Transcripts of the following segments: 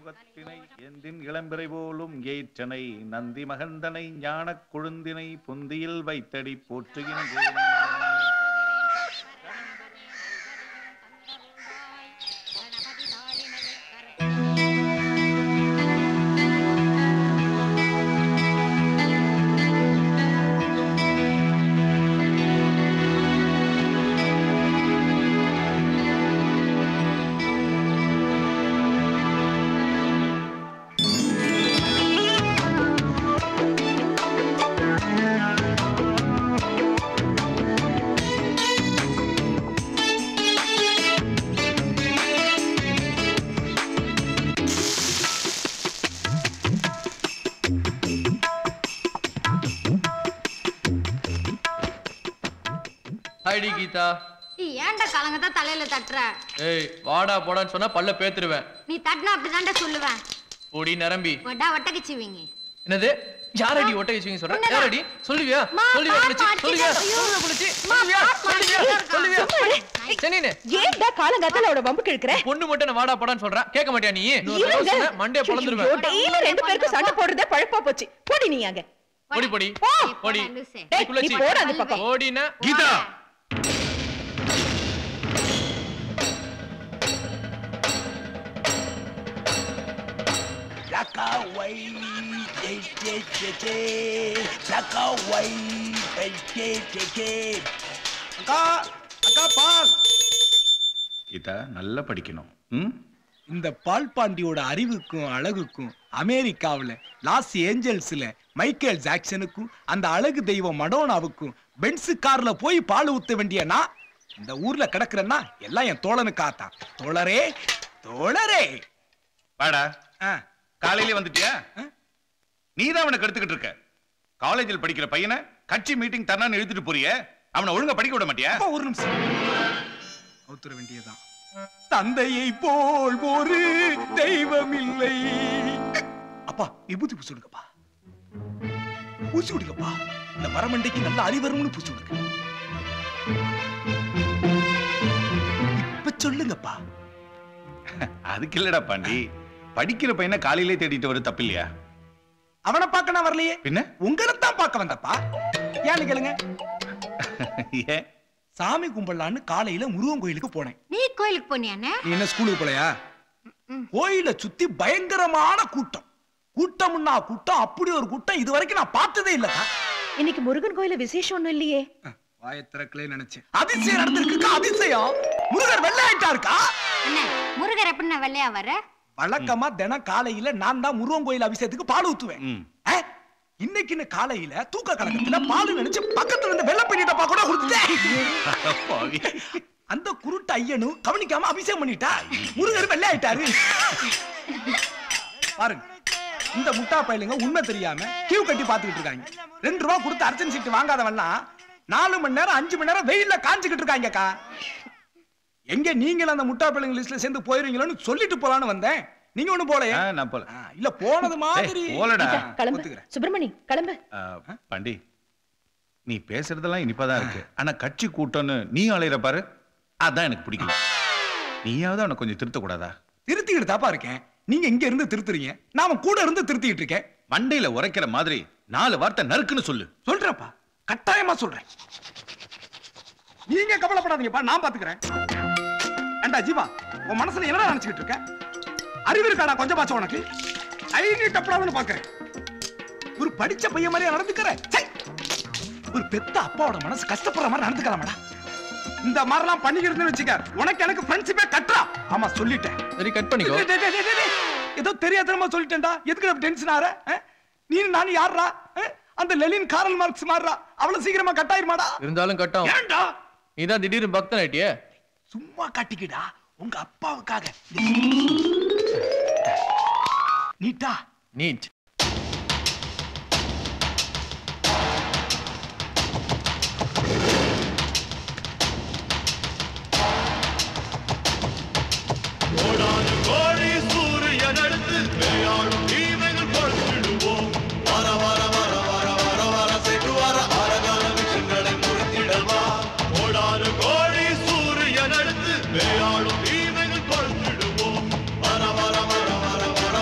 முகத்தினை எந்தின் இளம்பிறை போலும் ஏற்றனை நந்தி மகந்தனை ஞானக் கொழுந்தினை பொந்தியில் வைத்தடி போற்றுகின்றேன் ஹைடி கீதா நீ ஏன்டா கலங்கத்தா தலையில தட்டுற ஏய் வாடா போடான்னு சொன்னா பல்ல பேத்துருவேன் நீ தட்டினா அப்படிதான்டா சொல்லுவேன் ஓடி நிரம்பி வட்டா வட்டக்கிச்சுவீங்க என்னது யாரடி ஒட்ட வச்சுங்க சொல்ற உன்னதான். யாரடி சொல்லுவியா மா, சொல்லுவியா பார் குளிச்சி மாட்டிக்கிட்டு சொல்லுவியா ஐயோ. சொல்லுவியா குளிச்சி மா, சொல்லுவியா பார் சொல்லுவியா மாட்டிக்கிட்டு சொல்லுவியா இருக்கான். சென்னினே ஏன்டா காலங்காத்தால அவட வம்பு கிழக்குற பொண்ணு மட்டும் என்ன வாடா போடான்னு சொல்றா கேட்க மாட்டியா நீ இன்னொரு தடவை சொன்னா மண்டே பொளந்துருவேன் டெய்லி ரெண்டு பேருக்கும் சண்டை போடுறதே பழப்பா போச்சு போடி நீ அங்க ஓடி போடி போ. ஓடி லூசே. டேய், நீ குளிச்சி போடா அந்த பக்கம் ஓடினா Geetha Sakawai, che che che che, Sakawai, che che che. அக்கா அக்கா பால் கீதா நல்லா படிக்கணும் ம் இந்த பால் பாண்டியோட அறிவுக்கும் அழகுக்கும் அமெரிக்காவுல லாஸ் ஏஞ்சல்ஸ்ல மைக்கேல் ஜாக்சனுக்கும் அந்த அழகு தெய்வம் மடோனாவுக்கும் பென்ஸ் கார்ல போய் பால் ஊத்த வேண்டிய நான் இந்த ஊர்ல கிடக்குறேன்னா எல்லாம் என் தோழனுக்காத்தான் தோழரே தோழரே வாடா ஆ, காலையிலே வந்துட்டியா ஆ? நீதான் அவனை கெடுத்துக்கிட்டு இருக்க காலேஜில் படிக்கிற பையனை கட்சி மீட்டிங் தரனான்னு எழுதிட்டு போறிய அவனை ஒழுங்கா படிக்க விட மாட்டியா அப்பா, ஒரு நிமிஷம் அவுத்துற வேண்டியதுதான் தந்தையை போல் ஒரு தெய்வம் இல்லை அப்பா விபூதி பூசி விடுங்கப்பா பூசி விடுங்கப்பா இந்த மரமண்டைக்கு நல்ல அறிவரும்னு பூசி விடுங்க இப்ப சொல்லுங்கப்பா அதுக்கு இல்லடா பாண்டி படிக்கிற பையனை காலையிலே தேடிட்டு வர தப்பு இல்லையா அவனை பார்க்க நான் வரலையே பின்ன உங்களை தான் பார்க்க வந்தப்பா ஏன்னு கேளுங்க ஏன் சாமி கும்பிடலான்னு காலையில முருகன் கோயிலுக்கு போனேன் நீ கோயிலுக்கு போனியானே நீ என்ன ஸ்கூலுக்கு போலையா கோயில சுத்தி பயங்கரமான கூட்டம் கூட்டம்னா கூட்டம் அப்படி ஒரு கூட்டம் இது வரைக்கும் நான் பார்த்ததே இல்லக்கா இன்னைக்கு முருகன் கோயில விசேஷம் ஒண்ணும் இல்லையே வாயத்திறக்கலே நினைச்சேன் அதிசயம் நடந்திருக்கு அதிசயம் முருகர் வெள்ளை ஆயிட்டாருக்கா அண்ணே முருகர் எப்படி நான் வெள்ளையா வர வழக்கமா தினம் காலையில நான் தான் முருகன் கோயில் அபிஷேகத்துக்கு பால் ஊத்துவேன் ம். ஆ, இன்னைக்குன்னு காலையில தூக்க கலக்கத்துல பால் நினைச்சு பக்கத்துல இருந்து வெள்ளை பண்ணிட்டப்பா கூட கொடுத்துட்டேன் பாவி. அந்த குருட்டு ஐயனும் கவனிக்காம அபிஷேகம் பண்ணிட்டா முருகர் வெள்ளை ஆயிட்டாரு பாருங்க இந்த முட்டா பயலுங்க உண்மை தெரியாம கியூ கட்டி பாத்துக்கிட்டு இருக்காங்க ரெண்டு ரூபா கொடுத்து அர்ச்சனை சீட்டு வாங்காதவன்லாம் நாலு மணி நேரம் அஞ்சு மணி நேரம் வெயில்ல காஞ்சுக்கிட்டு இருக்காங்கக்கா எங்க நீங்களும் அந்த முட்டா பயலுங்க லிஸ்ட்ல சேர்ந்து போயிருவீங்களோன்னு சொல்லிட்டு போலான்னு வந்தேன் நீங்க ஒண்ணும் போலையே ஆ, நான் போல ஆ, இல்ல போனது மாதிரி ஏய், போலடா. ஆ, கிளம்பு ஒத்துக்கிறேன். சுப்பிரமணி கிளம்பு ஆ, பாண்டி நீ பேசுறதெல்லாம் இனிப்பாதான் இருக்கு ஆனா கட்சி கூட்டம்னு நீ அலையிற பாரு அதான் எனக்கு பிடிக்கல நீயாவது அவனை கொஞ்சம் திருத்தக்கூடாதா திருத்திக்கிட்டு தாப்பா இருக்கேன் நீங்க இங்க இருந்து திருத்துறீங்க நாம கூட இருந்து திருத்திக்கிட்டு இருக்கேன் மண்டையில உரைக்கிற மாதிரி நாலு வார்த்தை நறுக்குன்னு சொல்லு சொல்றேன்ப்பா கட்டாயமா சொல்றேன் நீங்க கவலைப்படாதீங்கப்பா நான் பாத்துக்கிறேன் ஏண்டா ஜீவா உன் மனசுல என்ன நினைச்சுக்கிட்டு இருக்க அறிவு இருக்காடா கொஞ்சம் பாச்ச உனக்கு ஐ நீ டப்படாதுன்னு பாக்குறேன் ஒரு படிச்ச பையன் மாதிரியே நடந்துக்கிற சை! ஒரு பெத்த அப்பாவோட மனசு கஷ்டப்படுற மாதிரி நடந்துக்கலாமாடா இந்த மாதிரிலாம் பண்ணிக்கிறதுன்னு வச்சுக்க உனக்கு எனக்கு ஃப்ரெண்ட்ஷிப்பே கட்டுறா ஆமா சொல்லிட்டேன் சரி கட் பண்ணிக்கோ டேய், டேய், டேய், டேய், டேய். ஏதோ தெரியாதனமா சொல்லிட்டேன்டா எதுக்கு டென்ஷன் ஆற அஹ்? நீ நான் யாருடா அஹ்? அந்த லெலின் காரல் மார்க்ஸ் மாறுறா அவ்வளவு சீக்கிரமா கட்டாயிருமாடா இருந்தாலும் கட்டம் ஏன்டா நீதான் திடீர்னு பக்தன் ஆயிட்டியே சும்மா காட்டிக்கிடா உங்க அப்பாவுக்காக நீட்டா நீட் கோடானு கோடி சூரியன் எடுத்து விளையாடும் தீமைகள் கொடுத்திடுவோம் வர வர வர வர வர வர சென்று வர அரகால விஷயங்களை முறித்திடவா கோடானு கோடி சூரியன் எடுத்து விளையாடும் தீமைகள் கொடுத்திடுவோம் வர வர வர வர வர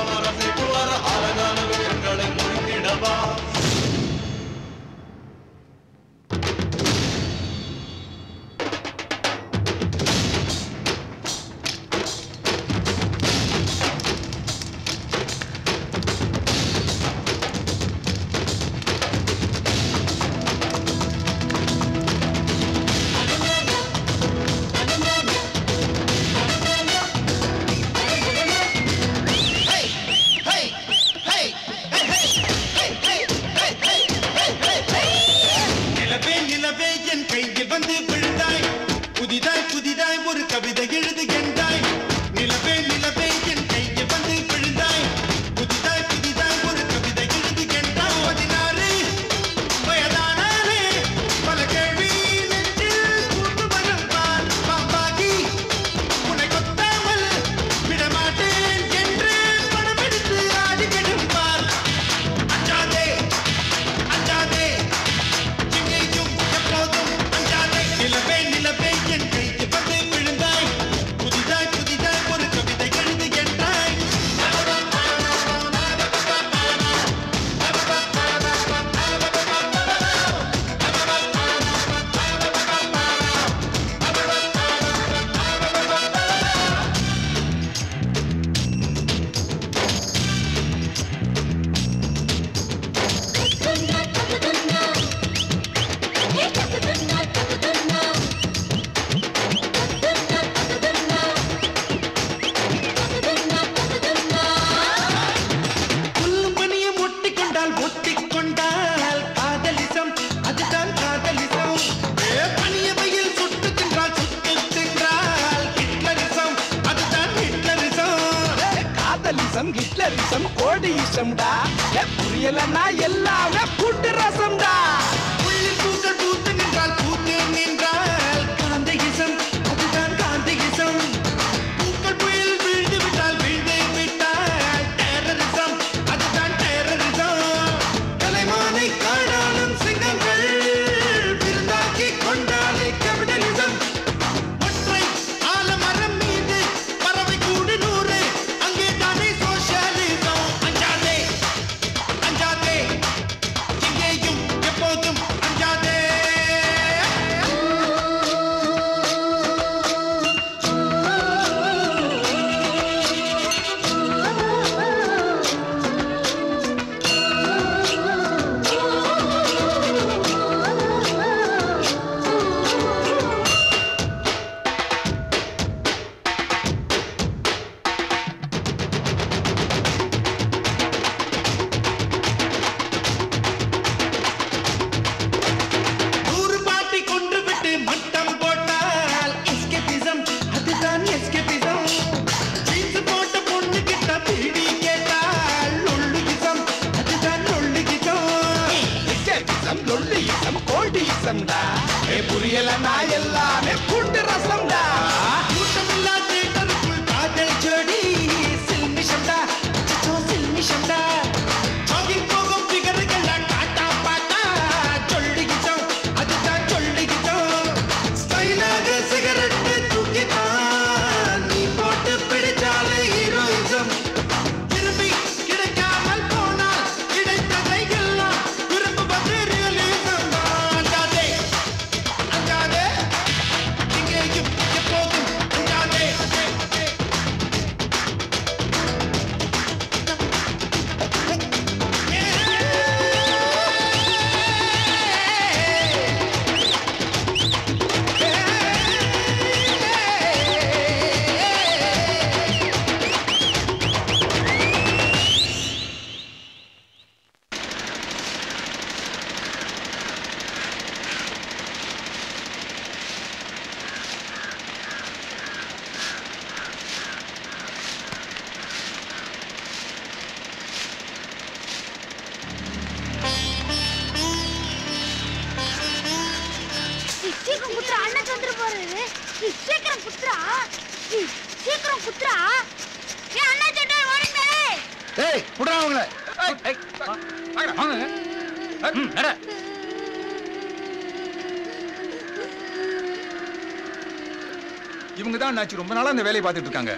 ரவுடிசம் ஹிட்லரிசம் கோடிசம்டா புரியலன்னா எல்லாமே புட்டு ரசம்டா உள்ளில் பூக்கள் பூத்து நின்றால் பூத்து நின்றால் காந்திகிசம் அதுதான் காந்திகிசம் பூக்கள் புயல் வீழ்ந்து விட்டால் வீழ்ந்து விட்டால் டெரரிசம் அதுதான் டெரரிசம் கலைமானை காணாலும் சிங்கங்கள் விருந்தாக்கி கொண்டாலே கேபிட்டலிசம் ஒற்றை ஆலமரம் மீது பறவை கூடு நூறு அங்கே தானே சோஷியலிசம் அஞ்சாதே அஞ்சாதே இங்கேயும் எப்போதும் அஞ்சாதே நூறு பாட்டி கொன்று விட்டு மட்டம் போட்டால் எஸ்கேபிசம் அதுதான் எஸ்கேபிசம் ஜீன்ஸ் போட்ட பொண்ணு கிட்ட பீடி கேட்டால் லொல்லுகிசம் அதுதான் லொல்லுகிசம் எஸ்கேபிசம் லொல்லிசம் கோடிசம்டா ஏ புரியலன்னா எல்லாமே புட்டு ரசம்டா கூட்டமில்லா தேட்டருக்குள் காதல் ஜோடி சில்மிஷம்டா அச்சச்சோ சில்மிஷம்டா ஜாகிங் போகும் பிகர்கள்லாம் டாட்டா பாட்டா சொல்லுகிச்சோம் அதுதான் சொல்லுகிச்சோம் ஸ்டைலாக சிகரெட்டு தூக்கித்தான் நீ போட்டு பிடிச்சாலே ஹீரோயிசம் திரும்பி கிடைக்காமல் போனால் கிடைத்ததை எல்லாம் விரும்புவது ரியலிசம் அஞ்சாதே அஞ்சாதே இங்கேயும் எப்போதும் அஞ்சாதே சீக்கிரம் குத்துறா அண்ணன் வந்துட்டு போறாரு சீக்கிரம் குத்துறா சீக்கிரம் குத்துறா ஏ அண்ணா சட்டை ஓடுங்க ஏய் புடா அவங்கள இவங்க தான் அண்ணாச்சி ரொம்ப நாளா அந்த வேலையை பார்த்துட்டு இருக்காங்க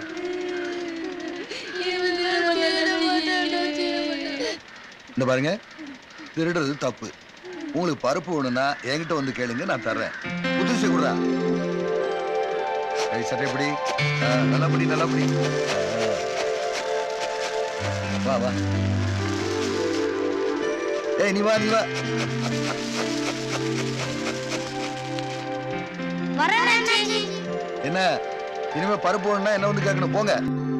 இந்த பாருங்க திருடுறது தப்பு உங்களுக்கு பருப்பு வேணும்னா என்கிட்ட வந்து கேளுங்க நான் தர்றேன் புதுசு கொடுறா கை சட்டை எப்படி நல்லா படி நல்லா படி வா வா ஏய் நீ வா நீ வா வரேன் அண்ணாச்சி என்ன இனிமே பருப்பு வேணும்னா என்ன வந்து கேட்கணும் போங்க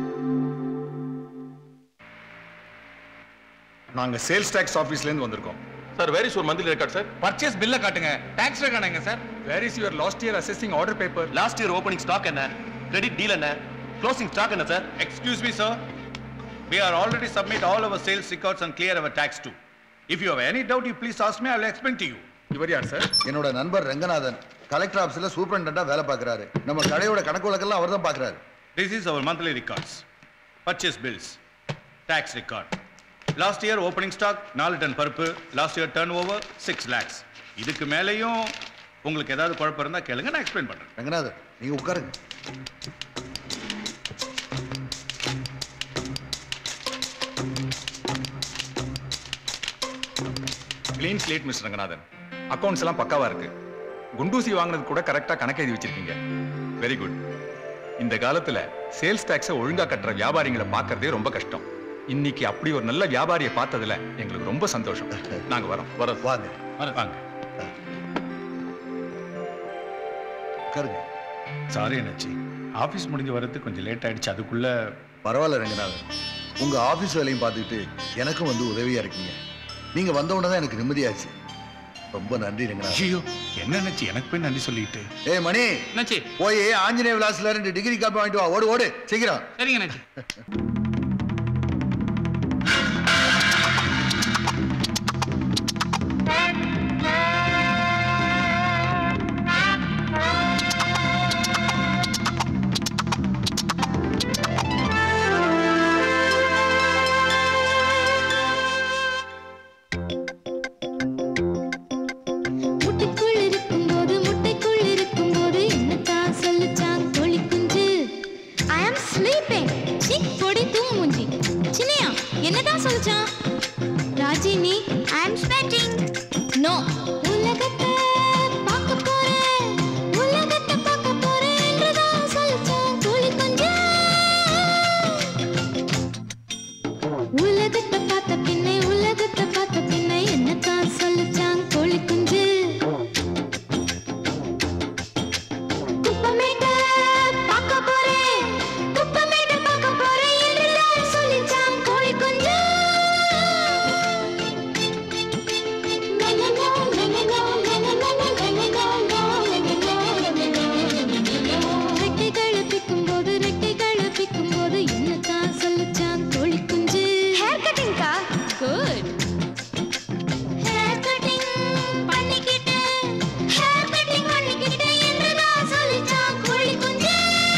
நாங்க சேல்ஸ் டாக்ஸ் ஆபீஸ்ல இருந்து வந்திருக்கோம் சார் வேர் இஸ் ஒரு மந்த்லி ரெக்கார்ட் சார் பர்ச்சேஸ் பில்ல காட்டுங்க டாக்ஸ் காணுங்க sir where is your last year assessing order paper last year opening stock என்ன கிரெடிட் டீல் என்ன க்ளோசிங் ஸ்டாக் என்ன sir excuse me sir we are already submit all our sales records and clear our tax too if you have any doubt you please ask me i will explain to you இவர் யார் sir என்னோட நண்பர் Ranganathan collector ஆபீஸ்ல சூப்பரண்டா வேலை பார்க்கறாரு நம்ம கடையோட கணக்கு வழக்கெல்லாம் அவர் தான் பார்க்கறாரு This is our monthly records. Purchase bills. Tax record. Last year opening stock நாலு டன் பருப்பு last year turnover six lakhs இதுக்கு மேலேயும் உங்களுக்கு ஏதாவது குழப்பம் இருந்தால் கேளுங்க நான் எக்ஸ்பிளைன் பண்ணுறேன் ரங்கநாதன் நீங்க உட்காருங்க clean slate mister Ranganathan accounts எல்லாம் பக்காவா இருக்கு குண்டூசி வாங்குனது கூட கரெக்டா கணக்கு எழுதி வச்சிருக்கீங்க வெரி குட் இந்த காலத்துல சேல்ஸ் டாக்ஸை ஒழுங்கா கட்டுற வியாபாரிகளை பார்க்கறதே ரொம்ப கஷ்டம் இன்னைக்கு அப்படி ஒரு நல்ல வியாபாரியை பார்த்ததுல எங்களுக்கு ரொம்ப சந்தோஷம் நாங்க வரோம் வரோம் வாங்க வாங்க உட்காருங்க சாரி என்னாச்சு ஆஃபீஸ் முடிஞ்சு வரதுக்கு கொஞ்சம் லேட் ஆயிடுச்சு அதுக்குள்ள பரவாயில்ல ரங்கநாதன் உங்க ஆபீஸ் வேலையும் பார்த்துக்கிட்டு எனக்கும் வந்து உதவியா இருக்கீங்க நீங்க வந்த உடனே தான் எனக்கு நிம்மதியாச்சு ரொம்ப நன்றி ரங்கநாதன் ஐயோ என்ன நினைச்சு எனக்கு போய் நன்றி சொல்லிட்டு ஏய் மணி என்னாச்சு போய் ஆஞ்சநேய விலாஸ்ல ரெண்டு டிகிரி காப்பி வாங்கிட்டு வா ஓடு ஓடு சீக்கிரம் சரிங்க என்னாச்சு சிரிப்பேன் சி பொடி தூங்கு மூஞ்சி சின்னையா என்னதான் சொல்லிச்சான் ராஜி நீ ஐ அம் ஸ்பெண்டிங் நோ உலகத்தை பார்க்க போறேன் உலகத்தை பார்க்க போறேன் என்றுதான் சொல்லிச்சான் கோழி கொஞ்சம் உலகத்தை பார்த்த பின்னை உலகத்தை பார்த்த பின்னை என்னத்தான் சொல்லிச்சான் கோழி குஞ்சு குப்பமேட்ட பார்க்க போறேன் குப்பமேட்ட பார்க்க போறேன் என்றுதான் சொல்லிச்சான் கோழி குஞ்சு ரெக்கைகளை பிக்கும் போது ரெக்கைகளை பிக்கும் போது என்னத்தான் சொல்லிச்சான் கோழி குஞ்சு ஹேர் கட்டிங்கா குட் ஹேர் கட்டிங் பண்ணிக்கிட்டேன் ஹேர் கட்டிங் பண்ணிக்கிட்டேன் என்றுதான் சொல்லிச்சான் கோழி குஞ்சு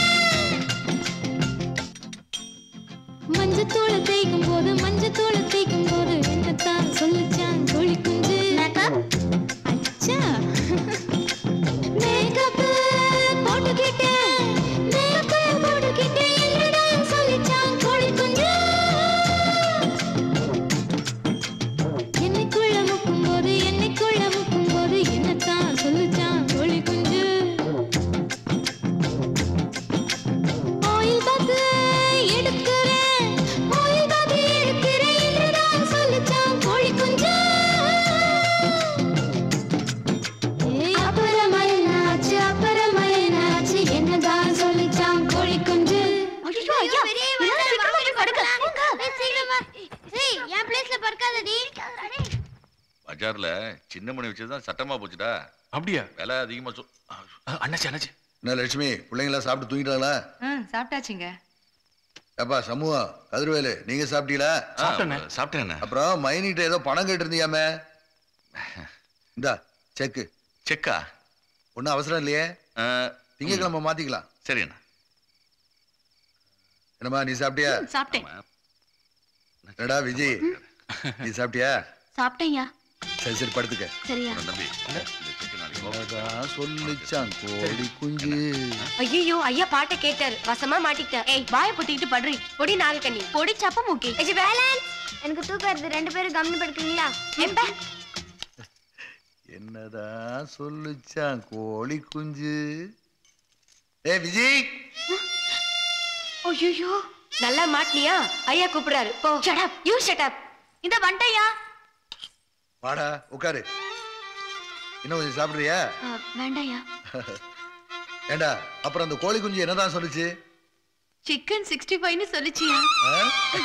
மஞ்சத்தூளை தேய்க்கும் போது மஞ்சத்தூளை தேய்க்கும் போது என்னத்தான் சொல்லிச்சான் கோழி குஞ்சு அச்சா மேக்கப் போட்டுக்கிட்டேன் மேக்கப் போட்டுக்கிட்டேன் என்னதான் சொல்லிச்சான் கோழி குஞ்சு என்னைக்குள்ள முக்கும் போது என்னைக்குள்ள முக்கும் போது என்னத்தான் சொல்லிச்சான் கோழி குஞ்சு ஆயில் பாத்து எடுக்கிறேன் ஆயில் பாத்து எடுக்கிறேன் என்றுதான் சொல்லிச்சான் கோழி குஞ்சு ஏய், அப்புறமா என்னாச்சு அப்புறமா என்னாச்சு என்னதான் சொல்லிச்சான் கோழி குஞ்சு என் பிளேஸ்ல பறக்காதடி பஜார்ல சின்ன மணி வச்சதுதான் சட்டமா போச்சுடா அப்படியா விலை அதிகமா சொ அண்ணாச்சி அண்ணாச்சி என்ன லட்சுமி பிள்ளைங்களாம் சாப்பிட்டு தூங்கிட்டாங்களா சாப்பிட்டாச்சுங்க ஏப்பா சமூகம் கதிர்வேலு நீங்க சாப்பிட்டீங்களா சாப்பிட்டேண்ணே. சாப்பிட்டேன் அப்புறம் மைனிட்ட ஏதோ பணம் கேட்டிருந்தியாமே இந்தா செக்கு செக்கா ஒன்றும் அவசரம் இல்லையே ஆ, திங்கக்கிழமை மாத்திக்கலாம் சரி அண்ணா என்னம்மா நீ சாப்பிட்டியா சாப்பிட்டேன் என்னடா விஜய் நீ சாப்பிட்டியா சாப்பிட்டேயா சரி சரி படுத்துக்க சரியா உன்னை நம்பி இந்த செக்கு நாளைக்கு வரும். அதான் சொல்லிச்சான் கோழி குஞ்சு ஐயோ ஐயா பாட்டை கேட்டாரு வசமா மாட்டிக்கிட்டேன் ஏய் வாய பொத்திக்கிட்டு படுறி பொடி நாள் கண்ணி பொடி சப்ப மூக்கி பேலன்ஸ் எனக்கு தூக்கம் வருது ரெண்டு பேரும் கவனம் படுக்கிறீங்களா எப்ப என்னதான் சொல்லிச்சான் கோழி குஞ்சு ஏ விஜய் ஐயோ நல்லா மாட்டினியா ஐயா கூப்பிடுறாரு போ shut up you shut up இந்த வண்டையா வாடா உட்காரு இன்னும் கொஞ்சம் சாப்பிடுறியா வேண்டாயா ஏண்டா அப்புறம் அந்த கோழி குஞ்சு என்னதான் சொல்லுச்சு சிக்கன் சிக்ஸ்டி ஃபைவ்னு சொல்லிச்சியா ஆ?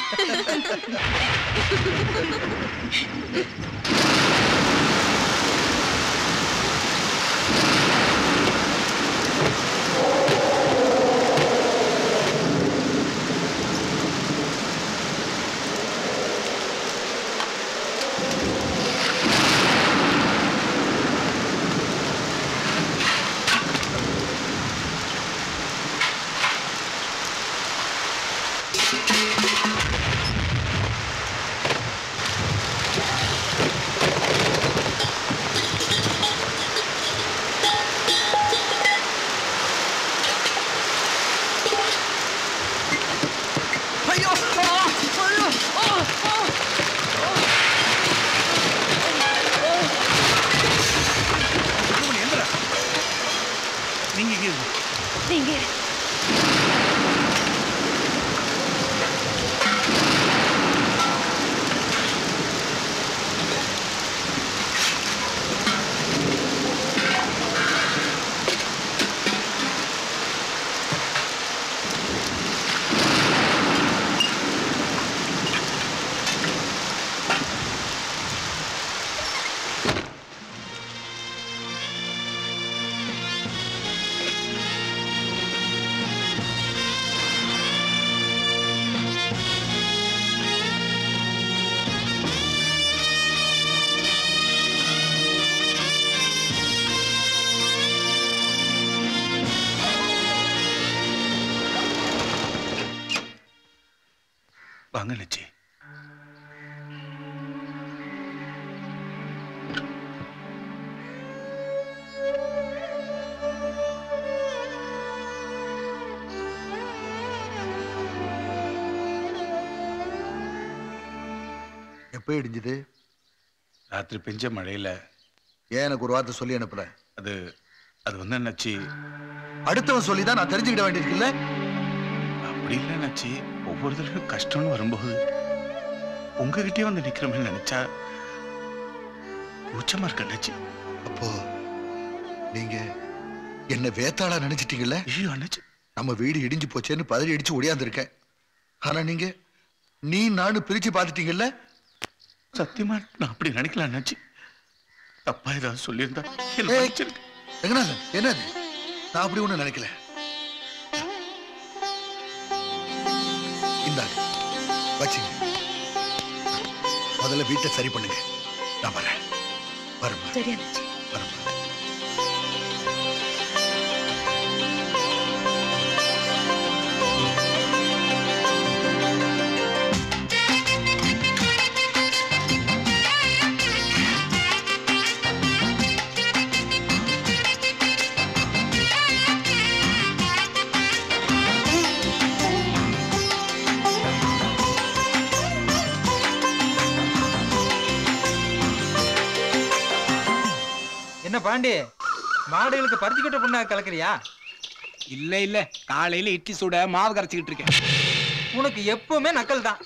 நீங்க இங்க இருங்க. நீங்க வாங்க லட்சி எப்போ இடிஞ்சுது ராத்திரி பெஞ்ச மழையில ஏன் எனக்கு ஒரு வார்த்தை சொல்லி அனுப்புற அது அது வந்து என்னாச்சு அடுத்தவன் சொல்லி தான் நான் தெரிஞ்சுக்கிட வேண்டியிருக்குல்ல அப்படி இல்லை என்னாச்சு ஒவ்வொரு தடவையும் கஷ்டம்னு வரும்போது உங்ககிட்டயே வந்து நிக்கிறோம்னு நினைச்சா கூச்சமா இருக்கு அண்ணாச்சி அப்போ நீங்க என்ன வேத்தாளா நினைச்சிட்டீங்கல்ல ஐயோ அண்ணாச்சி நம்ம வீடு இடிஞ்சு போச்சேன்னு பதறி அடிச்சு ஒடியாந்துருக்கேன் ஆனா நீங்க நீ நானும் பிரிச்சு பார்த்துட்டீங்கல்ல சத்தியமா நான் அப்படி நினைக்கல அண்ணாச்சி தப்பா ஏதாவது சொல்லியிருந்தா என்னை ஏய், மன்னிச்சிருங்க. ரங்கநாதன் என்னது நான் அப்படி ஒண்ணும் நினைக்கல இந்தாங்க வச்சுங்க முதல்ல வீட்டை சரி பண்ணுங்க நான் வரேன் வரேன் சரி அண்ணாச்சி வரேன் என்ன பாண்டி மாடுகளுக்கு பறிச்சு கட்ட பொண்ணா கலக்குறியா இல்ல இல்ல காலையில இட்லி சுட மாவு கரைச்சிக்கிட்டு இருக்கேன் உனக்கு எப்பவுமே நக்கல் தான்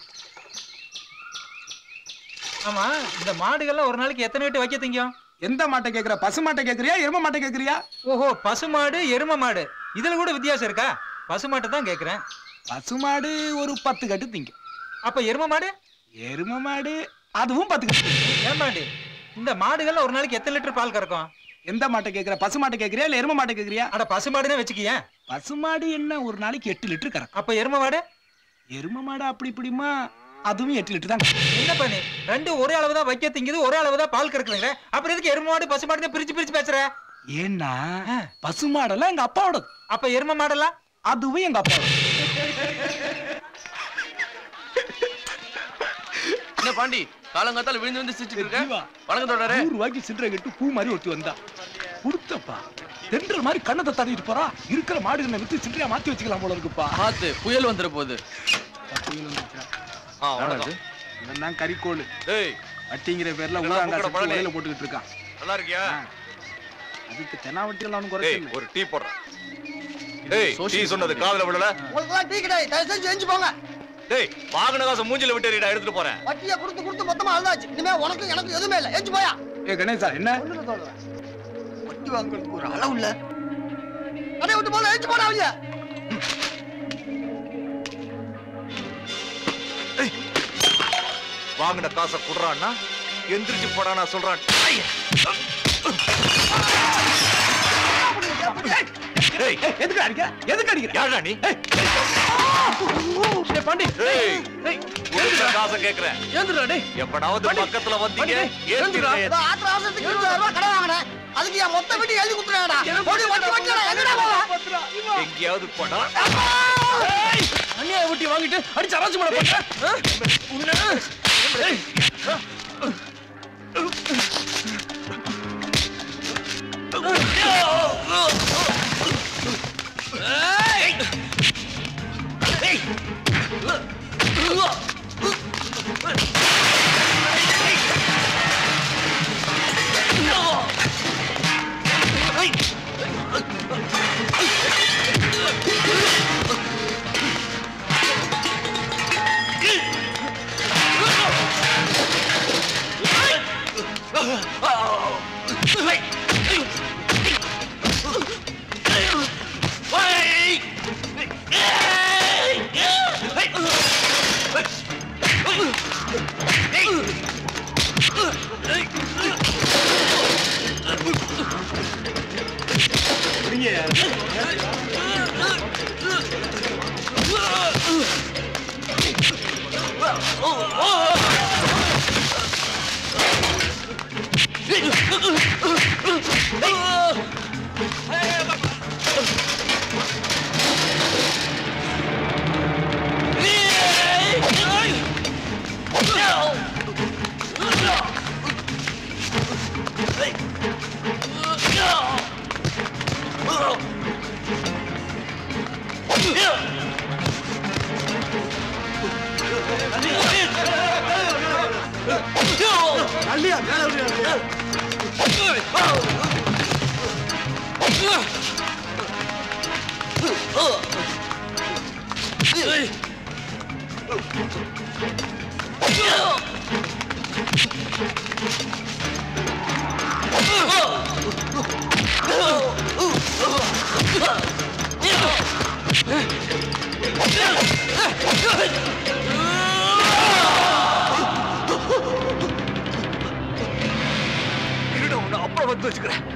ஆமா இந்த மாடுகள்லாம் ஒரு நாளைக்கு எத்தனை வீட்டு வைக்க திங்கும் எந்த மாட்டை கேக்குற பசு மாட்டை கேக்குறியா எரும மாட்டை கேக்குறியா ஓஹோ பசு மாடு எரும மாடு இதுல கூட வித்தியாசம் இருக்கா பசு மாட்டை தான் கேக்குறேன் பசு மாடு ஒரு பத்து கட்டு திங்கும் அப்ப எரும மாடு எரும மாடு அதுவும் பத்து கட்டு திங்கும். ஏன் பாண்டி இந்த மாடுகள்லாம் ஒரு நாளைக்கு எத்தனை லிட்டர் பால் கறக்கும் எந்த மாட்டை கேக்குற பசு மாட்டை கேக்குறியா இல்ல எரும மாட்டை கேக்குறியா அட பசு மாடுனே வச்சுக்கியேன் பசு மாடு என்ன ஒரு நாளைக்கு எட்டு லிட்டர் கறக்கும் அப்ப எரும மாடு எரும மாடு அப்படி இப்படிமா அதுவும் எட்டு லிட்டர் தான் கறக்கும். என்ன பண்ணி ரெண்டு ஒரே அளவு தான் வைக்க திங்குது ஒரே அளவு தான் பால் கறக்குறீங்க அப்புறம் எதுக்கு எரும மாடு பசு மாடு பிரிச்சு பிரிச்சு பேசுற ஏன்னா பசு மாடெல்லாம் எங்க அப்பாவோடது அப்ப எரும மாடெல்லாம் அதுவும் எங்க அப்பாவோட என்ன பாண்டி காலங்காத்தால விழுந்து வந்து சிரிச்சுட்டு இருக்க ஜீவா. வணக்கம் தொடரே நூறு ரூபாய்க்கு சில்லறை கட்டு பூ மாதிரி ஒருத்தி வந்தா கொடுத்தப்பா தென்றல் மாதிரி கண்ணத்தை தடவிட்டு போறா இருக்கிற மாடுகளை வித்து சில்லறையா மாத்தி வச்சுக்கலாம் போல இருக்குப்பா பார்த்து புயல் வந்துட போகுது ஆ வணக்கம் இவன் தான் கறிக்கோள் டேய் வட்டிங்கிற பேர்ல இதெல்லாம் ஊராங்க கூப்பிட பழனி. வலையில போட்டுக்கிட்டு இருக்கான் நல்லா இருக்கியா அதுக்கு தெனாவட்டி எல்லாம் ஒண்ணும் டேய் குறைச்சல் ஒரு டீ போடுறேன் டேய் டீ சொன்னது காதுல விடல உங்களுக்குலாம் டீ கிடையாது தயவு செஞ்சு எஞ்சி போங்க டேய் வாங்கின காசை மூஞ்சில விட்டு எடுத்துட்டு போறேன் வட்டியை கொடுத்து கொடுத்து மொத்தமா அழுதாச்சு இனிமே உனக்கும் எனக்கும் எதுவுமே இல்லை எஞ்சி போயா ஏ கணேசா என்ன ஒண்ணுல தோணுவேன் வட்டி வாங்குறதுக்கு ஒரு அளவு இல்ல அடே விட்டு போல எஞ்சி போடா அவங்க வாங்கின காசை குடுறான்னா எந்திரிச்சு போடானா சொல்றான் ஐய! டேய் எதுக்கு அடிக்க எதுக்கு அடிக்கிற யாரா நீ பாண்டி டேய் கொடுத்த காசை கேக்குறேன் ஏந்துடா டேய் எப்படாவது பக்கத்துல வந்தீங்க ஏந்துடா. ஏத்திடுறேன். ஆத்திர அவசரத்துக்கு இருபதாயிரம் ரூபாய் கடன் வாங்கினேன் அதுக்கு என் மொத்த வீட்டு எழுதி கொடுத்துறாடா ஓடி வட்டி வட்டிடா எங்கடா போவ எங்கேயாவது போடா அண்ணியை ஊட்டி வாங்கிட்டு அடிச்சு அராஜி பண்ண போட்ட உன்ன ஏய். ஏய். ஏய். தள்ளியா மேல விடுறியா? இருடா உன்னை அப்புறம் வந்து வச்சுக்கிறேன்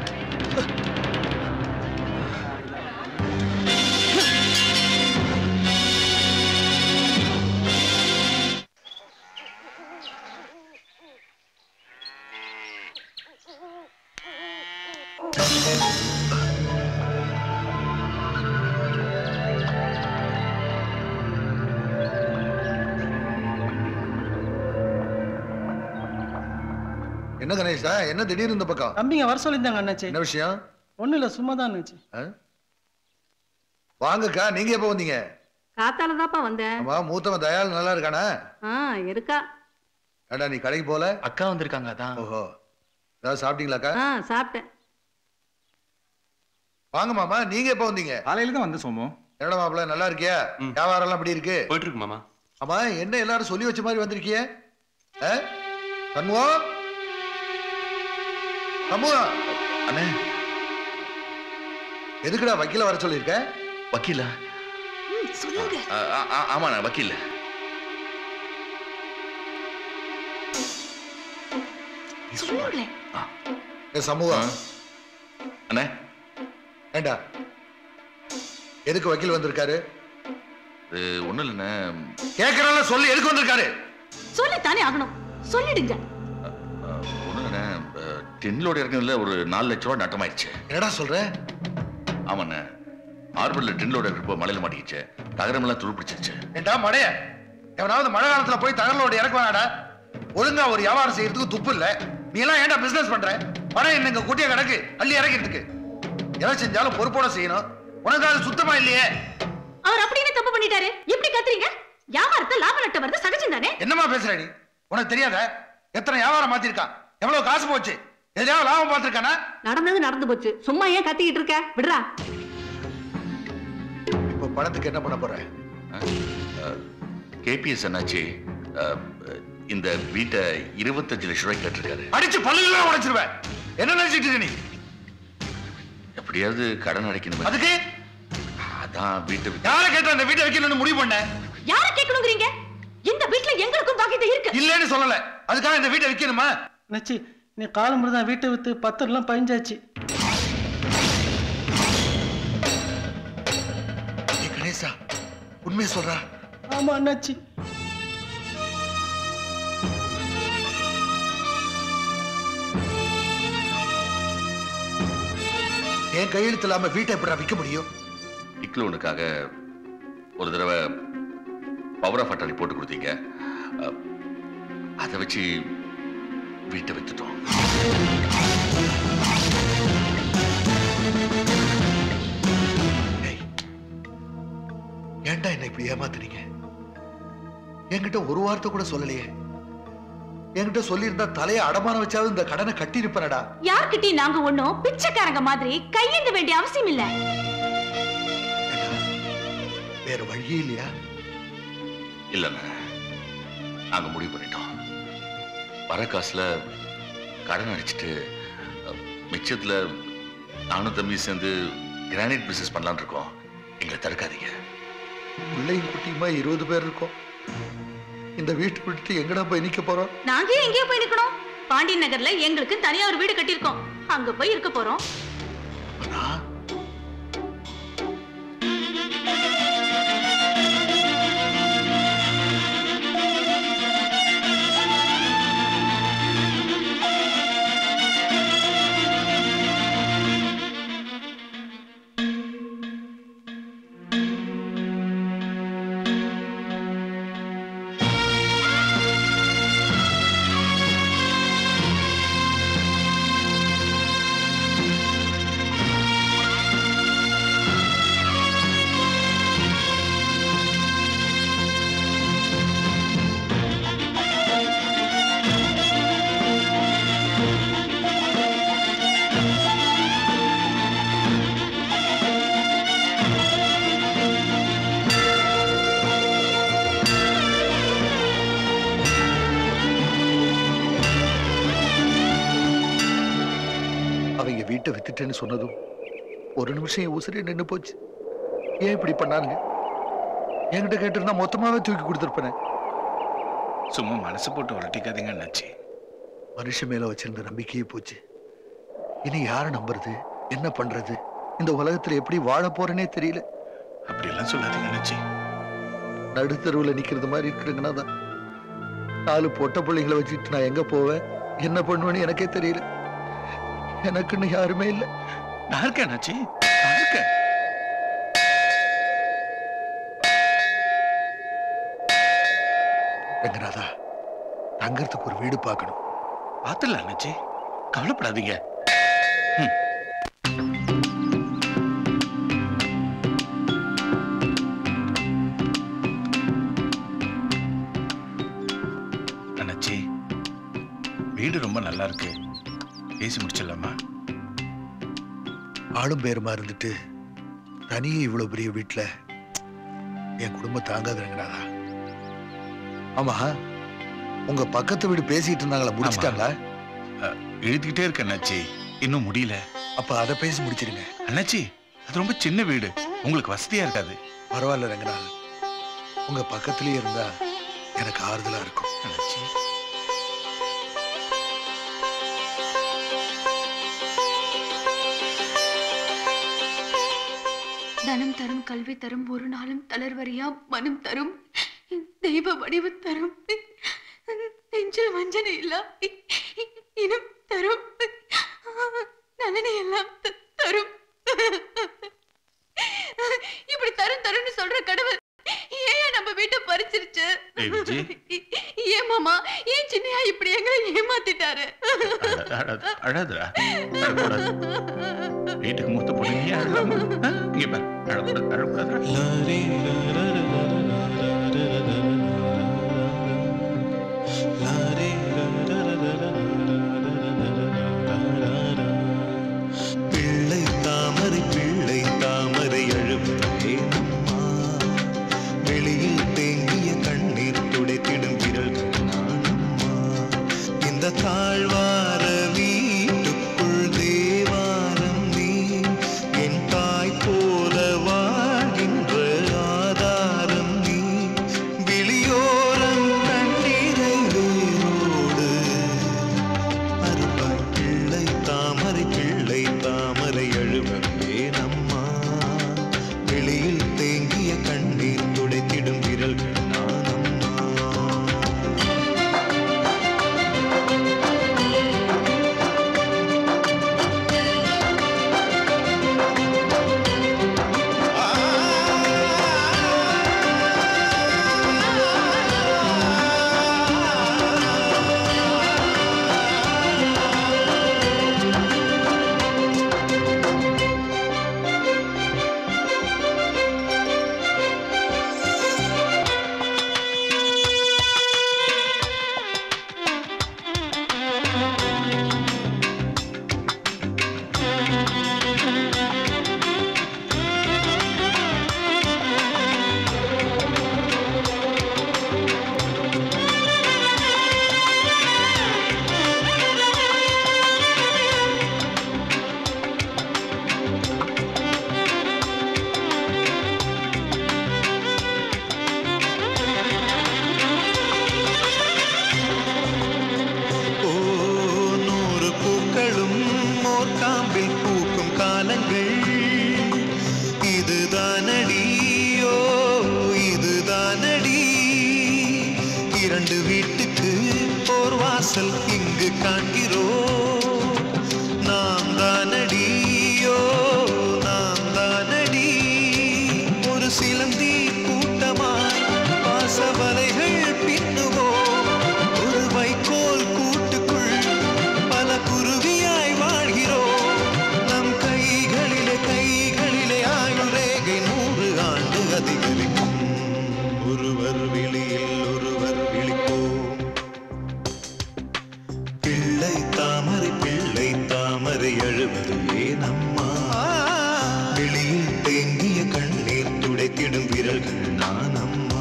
என்ன கணேஷா என்ன திடீர்னு இந்த பக்கம் தம்பிங்க வர சொல்லியிருந்தாங்க அண்ணாச்சி என்ன விஷயம் ஒன்றும் இல்லை சும்மா தான் அண்ணாச்சி ஆ? வாங்கக்கா நீங்க எப்ப வந்தீங்க காத்தால தான்ப்பா வந்தேன் ஆமா மூத்தவன் தயாள் நல்லா இருக்கானா ஆ இருக்கா ஏடா நீ கடைக்கு போல அக்கா வந்திருக்காங்க அதான் ஓஹோ ஏதாவது சாப்பிட்டீங்களாக்கா ஆ சாப்பிட்டேன் வாங்க மாமா நீங்க எப்ப வந்தீங்க காலையில தான் வந்து சோமு என்னடா மாப்பிள்ள நல்லா இருக்கியா வியாபாரம் எல்லாம் எப்படி இருக்கு போயிட்டு இருக்கு மாமா ஆமா என்ன எல்லாரும் சொல்லி வச்ச மாதிரி வந்திருக்கிய சண்முகம் சண்முகம் அண்ணே எதுக்குடா வக்கீல வர சொல்லியிருக்க வக்கீலா சொல்லுங்க ஆ, ஆ, ஆ, ஆமாண்ணே வக்கீல் சொல்லுங்களேன் ஏ சமூகம் அண்ணே ஏண்டா எதுக்கு வக்கீல் வந்திருக்காரு இது ஒண்ணும் இல்லைண்ணே கேக்குறல சொல்லி எதுக்கு வந்திருக்காரு சொல்லித்தானே ஆகணும் சொல்லிடுங்க ஒண்ணும் இல்லைண்ணே டென்லோட இறங்குறதுல ஒரு நாலு லட்ச ரூபா நட்டமாயிடுச்சு என்னடா சொல்ற ஆமாண்ணே ஹார்பர்ல டென்லோட இருக்கப்போ மழையில மாட்டிக்கிச்சு தகரமெல்லாம் துருப்பிடிச்சிருச்சு ஏண்டா மடைய எவனாவது மழை காலத்துல போய் தகரலோட இறக்குவானாடா ஒழுங்கா ஒரு வியாபாரம் செய்யறதுக்கு துப்பு இல்ல நீ எல்லாம் ஏன்டா பிசினஸ் பண்ற பணம் என்ன இங்க குட்டிய கிடக்கு அள்ளி இறக்கிறதுக்கு எதை செஞ்சாலும் பொறுப்போட செய்யணும் உனக்கு அது சுத்தமா இல்லையே அவர் அப்படின்னு தப்பு பண்ணிட்டாரு எப்படி கத்துறீங்க வியாபாரத்தை லாப நட்டம் வருது சகஜம் தானே என்னம்மா பேசுற நீ உனக்கு தெரியாத எத்தனை வியாபாரம் மாத்திருக்கான் எவ்வளவு காசு போச்சு எதையாவது லாபம் பார்த்திருக்கானா நடந்தது நடந்து போச்சு சும்மா ஏன் கத்திக்கிட்டு இருக்க விடுறா இப்ப பணத்துக்கு என்ன பண்ண போற கேபிஎஸ் என்னாச்சு அஹ், இந்த வீட்டை இருபத்தஞ்சு லட்ச ரூபாய் கேட்டிருக்காரு அடிச்சு பல்லுலாம் உடைச்சிருவேன் என்ன நினைச்சிட்டு இருக்க நீ எப்படியாவது கடன் அடைக்கணும் அதுக்கு அதான் வீட்டை வித்து- யாரை கேட்ட அந்த வீட்டை வைக்கணும்னு முடிவு பண்ண யார கேட்கணுங்கிறீங்க இந்த வீட்ல எங்களுக்கும் பாக்கியத்தை இருக்கு இல்லைன்னு சொல்லல அதுக்காக இந்த வீட்டை விற்கணுமா அண்ணாச்சி நீ காலம் தான் வீட்டை வித்து பத்திரம்லாம் பயஞ்சாச்சு ஏய் கணேசா உண்மையை சொல்றா ஆமா அண்ணாச்சி என் கையெழுத்து இல்லாம வீட்டை எப்படி விற்க முடியும் டிக் லோனுக்காக ஒரு தடவை பவர் ஆஃப் அட்டாலி போட்டு கொடுத்தீங்க அஹ், அதை வச்சு வீட்டை வித்துட்டோம் ஏன்டா என்ன இப்படி ஏமாத்துறீங்க என்கிட்ட ஒரு வார்த்தை கூட சொல்லலையே என்கிட்ட சொல்லியிருந்தா தலையை அடமானம் வச்சாவது இந்த கடனை கட்டி இருப்பனடா யார்கிட்டயும் நாங்க ஒண்ணும் பிச்சைக்காரங்க மாதிரி கையேந்த வேண்டிய அவசியம் இல்ல வேற வழியே இல்லையா இல்லைண்ணே நாங்க முடிவு பண்ணிட்டோம் வர காசுல கடன் அடிச்சிட்டு அஹ், மிச்சத்துல நானும் தம்பி சேர்ந்து கிரானைட் பிசினஸ் பண்ணலாம்னு இருக்கோம் எங்களை தடுக்காதீங்க பிள்ளையும் குட்டியுமா இருபது பேர் இருக்கோம் இந்த வீட்டை விட்டுட்டு எங்கடா போய் நிக்க போறோம் நாங்க ஏன் எங்கேயோ போய் நிக்கணும் பாண்டியன் நகர்ல எங்களுக்கு தனியா ஒரு வீடு கட்டியிருக்கோம் அங்க போய் இருக்க போறோம் வீட்டை வித்துட்டேன்னு சொன்னதும் ஒரு நிமிஷம் என் உசிரே நின்று போச்சு ஏன் இப்படி பண்ணானுங்க என்கிட்ட கேட்டிருந்தா மொத்தமாவே தூக்கி கொடுத்துருப்பேனே சும்மா மனசு போட்டு உரட்டிக்காதீங்க அண்ணாச்சி மனுஷன் மேல வச்சிருந்த நம்பிக்கையே போச்சு இனி யாரை நம்புறது என்ன பண்றது இந்த உலகத்துல எப்படி வாழ போறேனே தெரியல அப்படியெல்லாம் சொல்லாதீங்க அண்ணாச்சி நடுத்தருவுல நிக்கிறது மாதிரி இருக்குதுங்கன்னா தான் நாலு பொட்ட பிள்ளைங்களை வச்சுட்டு நான் எங்க போவேன் என்ன பண்ணுவேன்னு எனக்கே தெரியல எனக்குன்னு யாருமே இல்லை நான் இருக்கேன் அண்ணாச்சி நான் இருக்கேன் ரங்கநாதா தங்கறதுக்கு ஒரு வீடு பார்க்கணும் பார்த்துடலாம் அண்ணாச்சி கவலைப்படாதீங்க அண்ணாச்சி வீடு ரொம்ப நல்லா இருக்கு பேசி முடிச்சிடலாமா ஆளும் பேருமா இருந்துட்டு தனியே இவ்வளவு பெரிய வீட்டுல என் குடும்பம் தாங்காது ரங்கநாதா ஆமா உங்க பக்கத்து வீடு பேசிட்டு இருந்தாங்களா முடிச்சிட்டாங்களா எழுதிக்கிட்டே இருக்க அண்ணாச்சி இன்னும் முடியல அப்ப அதை பேசி முடிச்சிருங்க அண்ணாச்சி அது ரொம்ப சின்ன வீடு உங்களுக்கு வசதியா இருக்காது பரவாயில்ல ரங்கநாதன் உங்க பக்கத்திலேயே இருந்தா எனக்கு ஆறுதலா இருக்கும் அண்ணாச்சி தனம் தரும் கல்வி தரும் ஒரு நாளும் தளர்வறியா மனம் தரும் தெய்வ வடிவு தரும் நெஞ்சில் வஞ்சனை இல்லா இனம் தரும் நலனை எல்லாம் த- தரும் இப்படி தரும் தரும்னு சொல்ற கடவுள் ஏன் நம்ம வீட்டை பறிச்சிருச்சு ஏய் விஜி. ஏன் மாமா ஏன் சின்னையா இப்படி எங்களை ஏமாத்திட்டாரு அழாத அழாதடா அழக்கூடாது வீட்டுக்கு மூத்த பொண்ணு நீ அழலாமா ஆ? இங்க பாரு அழக்கூடாது அழக்கூடாது பிள்ளை தாமரை பிள்ளை தாமரை அழுவதே அம்மா வெளியில் தேங்கிய கண்ணீர் துடைத்திடும் விரல்கள் நானம்மா இந்த தாழ்வார வீட்டுக்குள் தேவாரம் நீ என் தாய் போல வாழ்கின்ற ஆதாரம் நீ விழியோரம் கண்ணீரை வேரோடு அருவாய் பிள்ளை தாமரை பிள்ளை தாமரை அழுவதேன் அம்மா வெளியில் தேங்கிய கண்ணீர் துடைத்திடும் விரல்கள் நான் அம்மா ஓ நூறு பூக்களும் மோர் காம்பில் பூக்கும் காலங்கள் இதுதானடி ஓ இதுதானடி இரண்டு வீட்டுக்கு ஓர் வாசல் இங்கு காண்கிறோம் நாம் தானடி ஓ நாம் தானடி ஒரு சிலந்தி கூட்டமாய் பாசவலைகள் பின்னுவோம் ஒரு வைக்கோல் கூட்டுக்குள் பல குருவியாய் வாழ்கிறோம் நம் கைகளிலே கைகளிலே ஆயுள் ரேகை நூறு ஆண்டு அதிகரிக்கும் ஒருவர் விழியில் ஒருவர் விழிப்போம் பிள்ளை தாமரை பிள்ளை தாமரை அழுவது ஏனம்மா வெளியில் தேங்கிய கண்ணீர் துடைத்திடும் விரல்கள் நான் அம்மா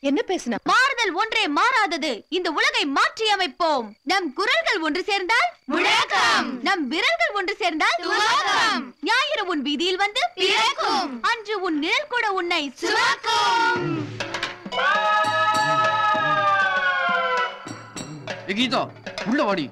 என்ன பேசுன மாறுதல் ஒன்றே மாறாதது இந்த உலகை மாற்றி அமைப்போம் நம் குரல்கள் ஒன்று சேர்ந்தால் முழக்கம் நம் விரல்கள் ஒன்று சேர்ந்தால் துவக்கம் ஞாயிறு உன் வீதியில் வந்து பிறக்கும் அன்று உன் நிழல் கூட உன்னை சுமக்கும் ஏய், கீதா உள்ள வாடி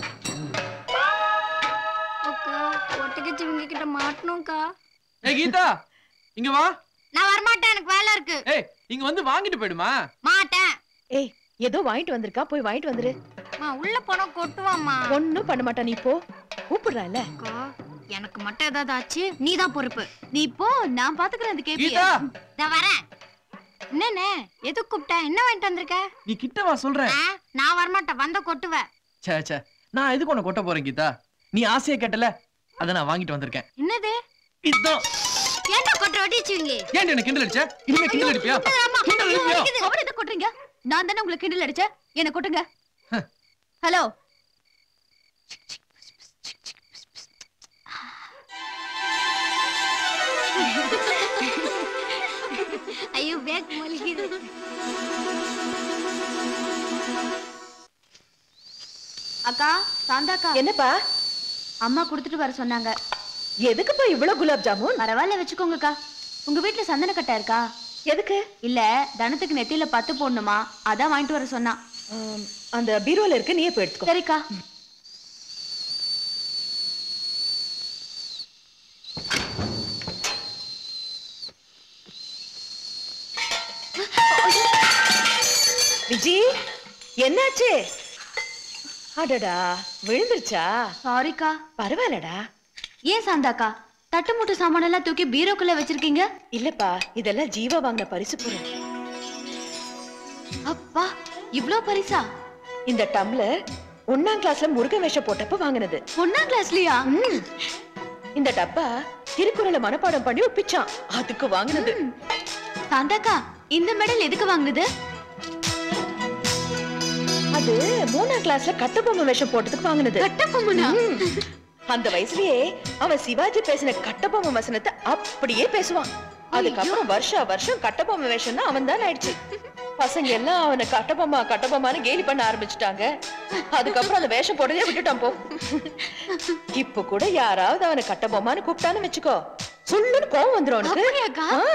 அக்கா ஒட்டக்கச்சிவங்க கிட்ட மாட்டணும்க்கா ஏ கீதா இங்க வா நான் வரமாட்டேன் எனக்கு வேலை இருக்கு ஏய் இங்க வந்து வாங்கிட்டு போயிடுமா மாட்டேன் ஏய் ஏதோ வாங்கிட்டு வந்திருக்கா போய் வாங்கிட்டு வந்துரு அம்மா, உள்ள போனா கொட்டுவாம்மா ஒண்ணும் பண்ண மாட்டா நீ போ கூப்பிடுறால அக்கா எனக்கு மட்டும் ஏதாவது ஆச்சு நீ தான் பொறுப்பு நீ போ நான் பாத்துக்கிறேன் அந்த கேபிய கீதா நான் வரேன் என்னண்ணே எது கூப்பிட்ட என்ன வாங்கிட்டு வந்திருக்க நீ கிட்ட வா சொல்றேன் ஆ, நான் வரமாட்டேன் வந்த கொட்டுவேன் ச்சே ச்சே நான் எதுக்கு உன்னை கொட்ட போறேன் கீதா நீ ஆசையை கேட்டல அதை நான் வாங்கிட்டு வந்திருக்கேன் என்னது இதுதான் ஏன்டா கொட்ட ஒட்டிச்சுவீங்க ஏன் என்ன கிண்டல் அடிச்ச இனிமே கிண்டல் அடிப்பியா கிண்டல் அடிப்பியா அவர் எதை கொட்டுறீங்க நான் தானே உங்களுக்கு கிண்டல் அடிச்சேன் என்ன கொட்டுங்க ஹலோ ஐயோ பேக் மொழிக்குது அக்கா சாந்தாக்கா என்னப்பா அம்மா கொடுத்துட்டு வர சொன்னாங்க எதுக்குப்பா இவ்வளவு குலாப் ஜாமுன் பரவாயில்ல வச்சுக்கோங்கக்கா உங்க வீட்ல சந்தன கட்டை இருக்கா எதுக்கு இல்ல தனத்துக்கு நெத்தியில பத்து போடணுமா அதான் வாங்கிட்டு வர சொன்னா ஆம், அந்த பீரோல இருக்கு நீயே போய் எடுத்துக்கோ சரிக்கா விஜி என்னாச்சு அடடா விழுந்துருச்சா சாரிக்கா பரவாயில்லடா ஏன் சாந்தாக்கா தட்டு மூட்டு சாமானெல்லாம் தூக்கி பீரோக்குள்ள வச்சிருக்கீங்க இல்லப்பா இதெல்லாம் ஜீவா வாங்கின பரிசு பொருள் அப்பா இவ்ளோ பரிசா இந்த டம்ளர் ஒண்ணாம் கிளாஸ்ல முருகன் வேஷம் போட்டப்ப வாங்கினது ஒன்னாம் கிளாஸ்லயா ம். இந்த டப்பா திருக்குறளை மனப்பாடம் பண்ணி ஒப்பிச்சான் அதுக்கு வாங்கினது சாந்தாக்கா இந்த மெடல் எதுக்கு வாங்குனது அது மூணாம் கிளாஸ்ல கட்டபொம்மை வேஷம் போட்டதுக்கு வாங்கினது கட்டபொம்மனா அந்த வயசுலயே அவன் சிவாஜி பேசின கட்டபொம்மை வசனத்தை அப்படியே பேசுவான் அதுக்கப்புறம் வருஷா வருஷம் கட்டபொம்மை வேஷம்னா அவன் தான் ஆயிடுச்சு பசங்க எல்லாம் அவனை கட்டபொம்மா கட்டபொம்மான்னு கேலி பண்ண ஆரம்பிச்சுட்டாங்க அதுக்கப்புறம் அந்த வேஷம் போடுறதே விட்டுட்டான் போ இப்ப கூட யாராவது அவனை கட்டபொம்மான்னு கூப்பிட்டான்னு வச்சுக்கோ சொல்லுன்னு கோவம் வந்துரும் அவனுக்கு அப்படியாக்கா? ஆ.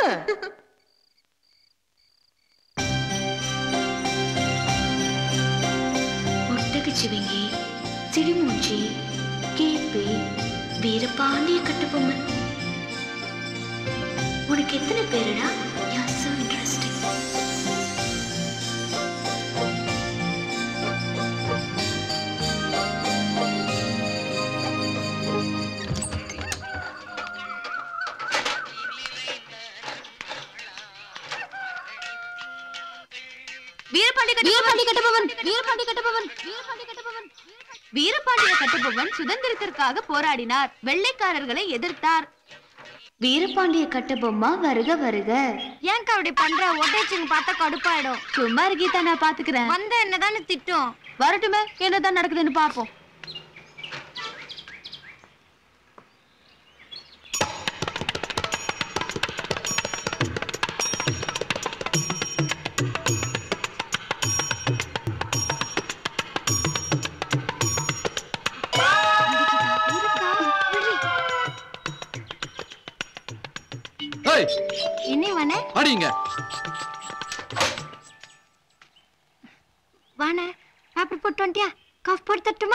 ஒட்டகச்சிவிங்கி சிடிமூஞ்சி கேபி வீரபாண்டிய கட்டபொம்மன் உனக்கு எத்தனை பேருடா you so interesting Veerapandi Veerapandi Kattabomman Veerapandi Kattabomman Veerapandi Kattabomman Veerapandiya Kattabomman சுதந்திரத்திற்காக போராடினார் வெள்ளைக்காரர்களை எதிர்த்தார் வீரபாண்டிய கட்டபொம்மா வருக வருக ஏன்க்கா அப்படி பண்ற ஒட்டச்சிங்க பார்த்தா கடுப்பாயிடும் சும்மா இருக்கீதா நான் பாத்துக்கிறேன் வந்த என்னதானே திட்டும் வரட்டுமே என்னதான் நடக்குதுன்னு பாப்போம் ஏய் என்ன வானே அடிங்க வானே பேப்பர் போட்டு வந்துட்டியா காஃப் போட்டு தட்டுமா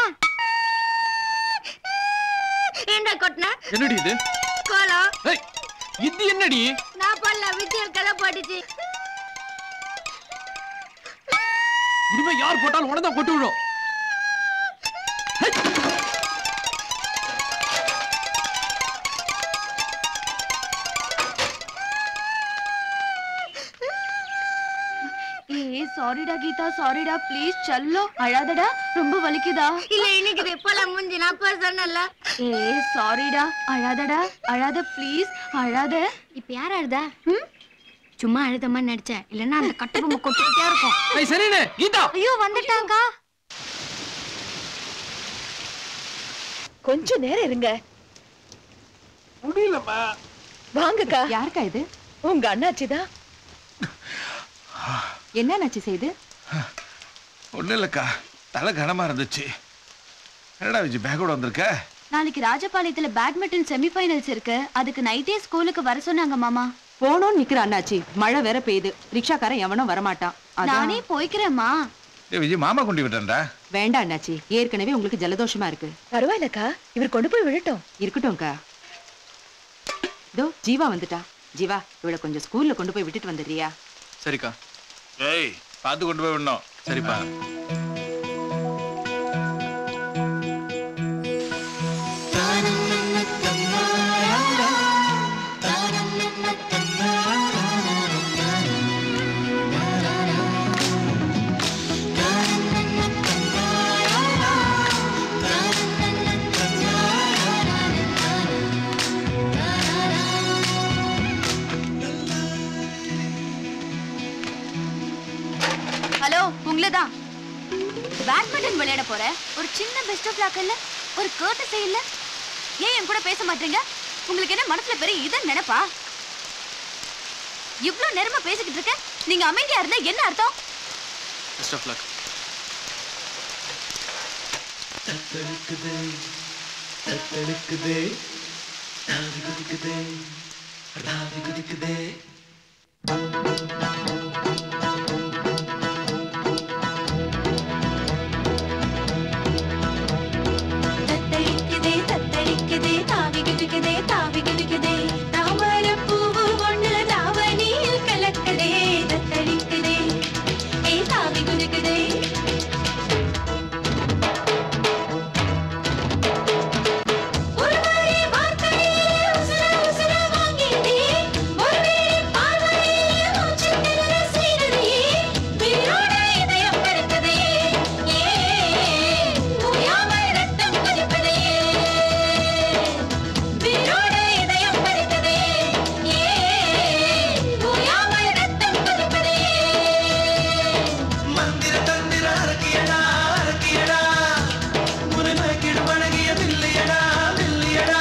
ஏன்டா கொட்டின என்னடி இது கோலம் ஏய் இது என்னடி நான் பண்ணல விஜயல் கதை போட்டுச்சு இனிமே யார் போட்டாலும் உடனே கொட்டு விடும் ஏய் சாரிடா கீதா சாரிடா ப்ளீஸ் சல்லோ அழாதடா ரொம்ப வலிக்குதா இல்ல இன்னைக்கு எப்பலாம் மூஞ்சி நான் அப்ப சொன்னல ஏய் சாரிடா அழாதடா அழாத ப்ளீஸ் அழாத இப்ப யார் அழுதா சும்மா அழுத மாதிரி நடிச்சேன் இல்லன்னா அந்த கட்டபொம்மை கொட்டிக்கிட்டே இருக்கும் ஏய் சரிண்ணே கீதா ஐயோ வந்துட்டாங்க கொஞ்ச நேரம் இருங்க என்ன நச்சு செய்து ஒன்றும் இல்லைக்கா தலை கனமா இருந்துச்சு என்னடா விஜய் பேக்கோட வந்திருக்க நாளைக்கு ராஜபாளையத்துல பேட்மிண்டன் செமிஃபைனல்ஸ் இருக்கு அதுக்கு நைட்டே ஸ்கூலுக்கு வர சொன்னாங்க மாமா போனோம்னு நிக்கிற அண்ணாச்சி மழை வேற பெய்யுது ரிக்ஷாக்காரன் எவனும் வரமாட்டான் அதான் நானே போய்க்கிறேம்மா ஏ விஜய் மாமா கொண்டு விட்டேன்டா வேண்டாம் அண்ணாச்சி ஏற்கனவே உங்களுக்கு ஜலதோஷமா இருக்கு பரவாயில்லக்கா இவர் கொண்டு போய் விழட்டும் இருக்கட்டும்க்கா இதோ ஜீவா வந்துட்டா ஜீவா இவளை கொஞ்சம் ஸ்கூல்ல கொண்டு போய் விட்டுட்டு வந்துடுறியா சரிக்கா ஏய் பார்த்து கொண்டு போய் விடணும் சரிப்பா ஹலோ உங்களை தான் பேட்மிண்டன் விளையாட போற ஒரு சின்ன பெஸ்ட் ஆஃப் லாக் இல்ல ஒரு கேர்ட்டஸே இல்ல ஏன் என் கூட பேச மாட்டீங்க உங்களுக்கு என்ன மனசுல பெரிய இது நினைப்பா இவ்ளோ நேரமா பேசிக்கிட்டு இருக்க நீங்க அமைதியா இருந்தா என்ன அர்த்தம் பெஸ்ட் ஆஃப் லக் தத்தெடுக்குதே தத்தெடுக்குதே தாவி குதிக்குதே தாவி குதிக்குதே தத்தளிக்குதே தத்தளிக்குதே தாவி குதிக்குதே தாவி குதிக்குதே தாமரை பூவு ஒண்ணு தாவணியில் கலக்குதே தத்தளிக்குதே ஏ தாவி குதிக்குதே ஒரு வரி வார்த்தையிலே உசுர உசுர வாங்கிட்டே ஒரு வேளை பார்வையிலே மூச்சு திணற செய்ததே உயிரோட இதயம் பறக்குதே ஏ ஓயாமல் ரத்தம் கொதிப்பதே உயிரோட இதயம் பறக்குதே ஏ ஓயாமல் ரத்தம் கொதிப்பதே மந்திர தந்திர அரக்கியடா அரக்கியடா முறைமைக்கிடு பழகிய பில்லியடா பில்லியடா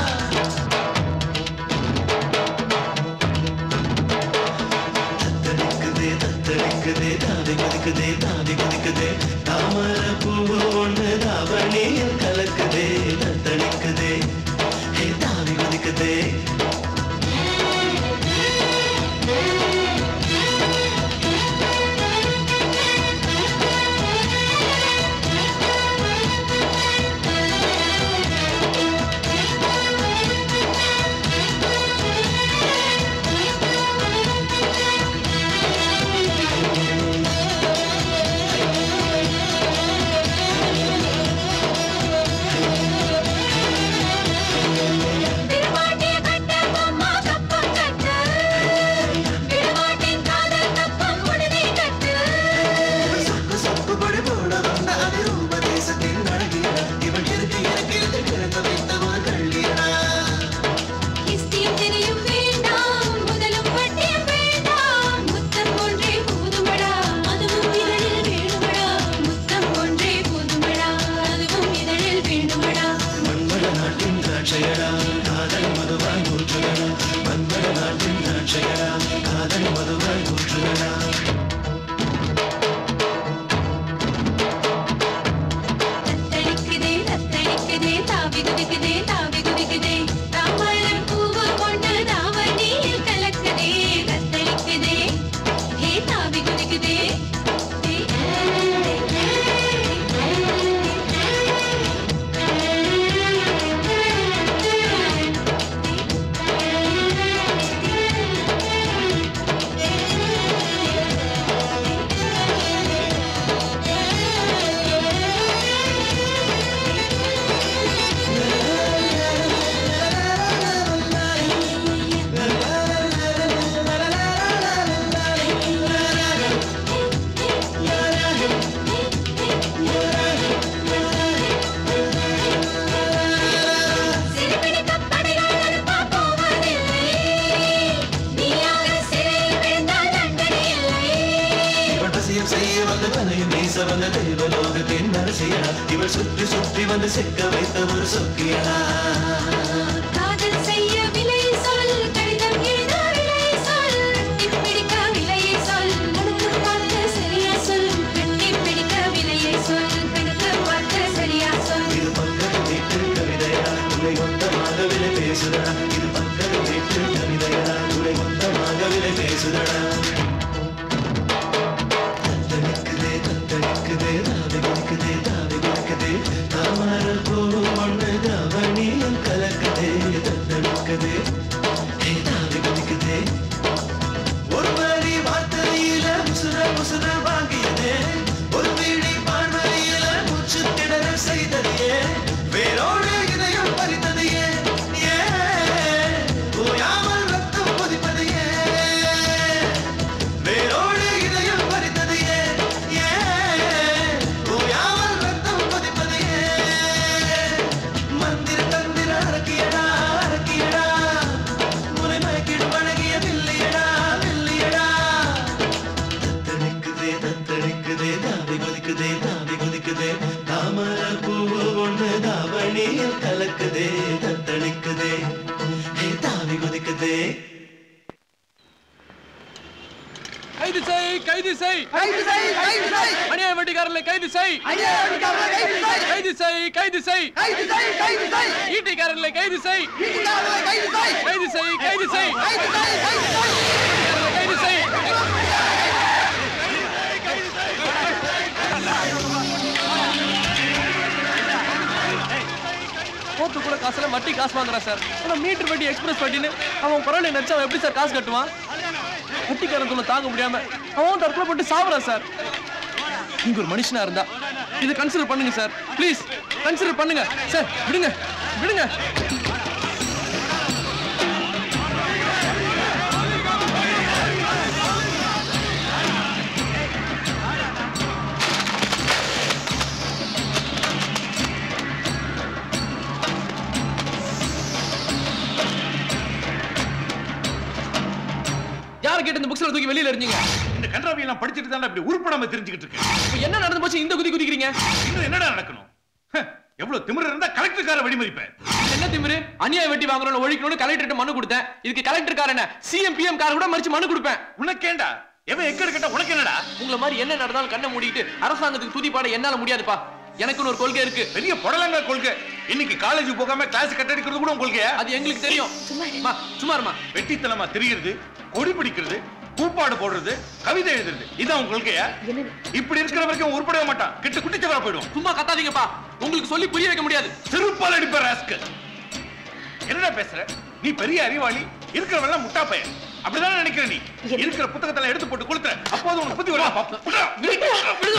தத்தளிக்குதே தத்தளிக்குதே தாவி குதிக்குதே தாவி குதிக்குதே தாமர பூவு ஒண்ணு தாவணியில் கலக்குதே தத்தளிக்குதே ஹே தாவி குதிக்குதே விடமாட்டேன் கட்ட பொம்மா கப்பம் கட்டு விடமாட்டேன் காதல் கப்பம் உடனே கட்டு சொக்கு சொக்கு பொடி போட வந்த அதிரூப தேசத்தின் அழகியடா இவள் இருக்கு எனக்கு இருந்து பிறந்த வைத்த ஒரு கள்ளியடா கிஸ்தியும் திரியும் வேண்டாம் முதலும் வட்டியும் வேண்டாம் முத்தம் ஒன்றே போதுமடா அதுவும் இதழில் வேணுமடா முத்தம் ஒன்றே போதுமடா அதுவும் இதழில் வேணுமடா மண்வள நாட்டின் திராட்சையடா காதல் மதுவாய் ஊற்றுகடா மண்வள நாட்டின் திராட்சையடா காதல் மதுவாய் ஊற்றுகடா தத்தளிக்குதே தத்தளிக்குதே தாவி குதிக்குதே தாவி குதிக்குதே தாமரம் பூவு கொண்டு தாவணியில் கலக்குதே தத்தளிக்குதே ஹே தாவி குதிக்குதே சிறுபிடிக்கப் படைகள் அனுப்ப போவதில்லை நீயாக சிறையில் விழுந்தால் தண்டனை இல்லை இவள் வசியம் செய்ய வந்த வலையும் வீச வந்த தேவலோகத்தின் அரசியடா இவள் சுற்றி சுற்றி வந்து சிக்க வைத்த ஒரு சொக்கியடா காதல் செய்ய விலை சொல் கடிதம் எழுத விலை சொல் பிடிக்க விலை சொல் உனக்கு பார்த்த பேசுதடா இது பக்கத்து வீட்டு கவிதையடா உரை மொத்தமாக விலை பேசுதடா தத்தளிக்குதே தத்தளிக்குதே தாவி குதிக்குதே தாவி குதிக்குதே தாமர பூ ஒண்ணு தாவணியில் கலக்குதே தத்தளிக்குதே ஹே தாவி குதிக்குதே ஒரு வரி வார்த்தையில முசுர முசுர வாங்கியதே ஒரு வீடி பார்வையில மூச்சு திணற செய்ததே வேரோடு இதயம் பறித்தது ஏன் ஏன் ஓயாமல் ரத்தம் கொதிப்பது ஏன் வேரோடு இதயம் பறித்தது ஏன் ஏன் ஓயாமல் ரத்தம் கொதிப்பது ஏன் மந்திர தந்திர அரக்கியடா அரக்கியடா முனை மயக்கிடும் அழகிய வில்லியடா வில்லியடா தத்தளிக்குதே தத்தளிக்குதே தாவி கொதிக்குதே தாவி கொதிக்குதே தாமர பூவு ஒண்ணு தாவணியில் கலக்குதே தத்தளிக்குதே ஹே தாவி கொதிக்குதே கைது செய் கைது செய் கைது செய், கைது செய். அநியாய வட்டிக்காரர்களை கைது செய் அநியாய வட்டிக்காரர்களை கைது செய். கைது செய் கைது செய் கைது செய், கைது செய். ஈட்டிக்காரர்களை கைது செய் ஈட்டிக்காரர்களை கைது செய். கைது செய் கைது செய் கைது செய், கைது செய். கைது செய் கோர்ட்டு கூட காசுல வட்டி காசு வாங்குறான் சார் ஆனா மீட்டர் வட்டி எக்ஸ்பிரஸ் வட்டின்னு அவன் கொரோனா நினைச்சா அவன் எப்படி சார் காசு கட்டுவான் வட்டிக்காரன் தொல்லை தாங்க முடியாம அவன் தற்கொலை போட்டு சாவுறான் சார் நீங்க ஒரு மனுஷனா இருந்தா இதை கன்சிடர் பண்ணுங்க சார் ப்ளீஸ் கன்சிடர் பண்ணுங்க சார் விடுங்க விடுங்க யார் கேட்டு இந்த புக்ஸ்ல தூக்கி வெளியில இருந்தீங்க இந்த கன்றாவி எல்லாம் படிச்சுட்டு தான் இப்படி உருப்படாம தெரிஞ்சுக்கிட்டு இருக்கேன் இப்ப என்ன நடந்து போச்சு இந்த குதி குதிக்கிறீங்க இன்னும் என்னடா நடக்கணும் ஹ, எவ்வளவு திமிரு இருந்தா கலெக்டர்கார வெடிமதிப்பேன் இது என்ன திமிரு அநியாய வெட்டி வாங்குறோம் ஒழிக்கணும்னு கலெக்டர்கிட்ட மனு கொடுத்தேன் இதுக்கு கலெக்டர் காரன சிஎம் பிஎம் கார கூட மறிச்சு மனு கொடுப்பேன் உனக்கேண்டா எவன் எக்கட கேட்டா உனக்கு என்னடா உங்களை மாதிரி என்ன நடந்தாலும் கண்ணை மூடிட்டு அரசாங்கத்துக்கு துதி பாட என்னால முடியாதுப்பா எனக்குன்னு ஒரு கொள்கை இருக்கு பெரிய புடலங்க கொள்கை இன்னைக்கு காலேஜ் போகாம கிளாஸ் கட்டடிக்கிறது கூட உன் கொள்கையா அது எங்களுக்கு தெரியும் சும்மா சும்மாருமா வெட்டித்தனமா திரிகிறது கொடி பிடிக்கிறது கூப்பாடு போடுறது கவிதை எழுதுறது இதான் உன் கொள்கையா இப்படி இருக்கிற வரைக்கும் உருப்படவே மாட்டான் கிட்ட குட்டிச்சு வர போயிடும் சும்மா கத்தாதீங்கப்பா உங்களுக்கு சொல்லி புரிய வைக்க முடியாது திருப்பால் அடிப்ப ராஸ்கல் என்னடா பேசுற நீ பெரிய அறிவாளி இருக்கிறவெல்லாம் முட்டா பையன் அப்படிதான் நினைக்கிற நீ இருக்கிற புத்தகத்தெல்லாம் எடுத்து போட்டு கொடுத்துற அப்போது உனக்கு புத்தி வரலாம்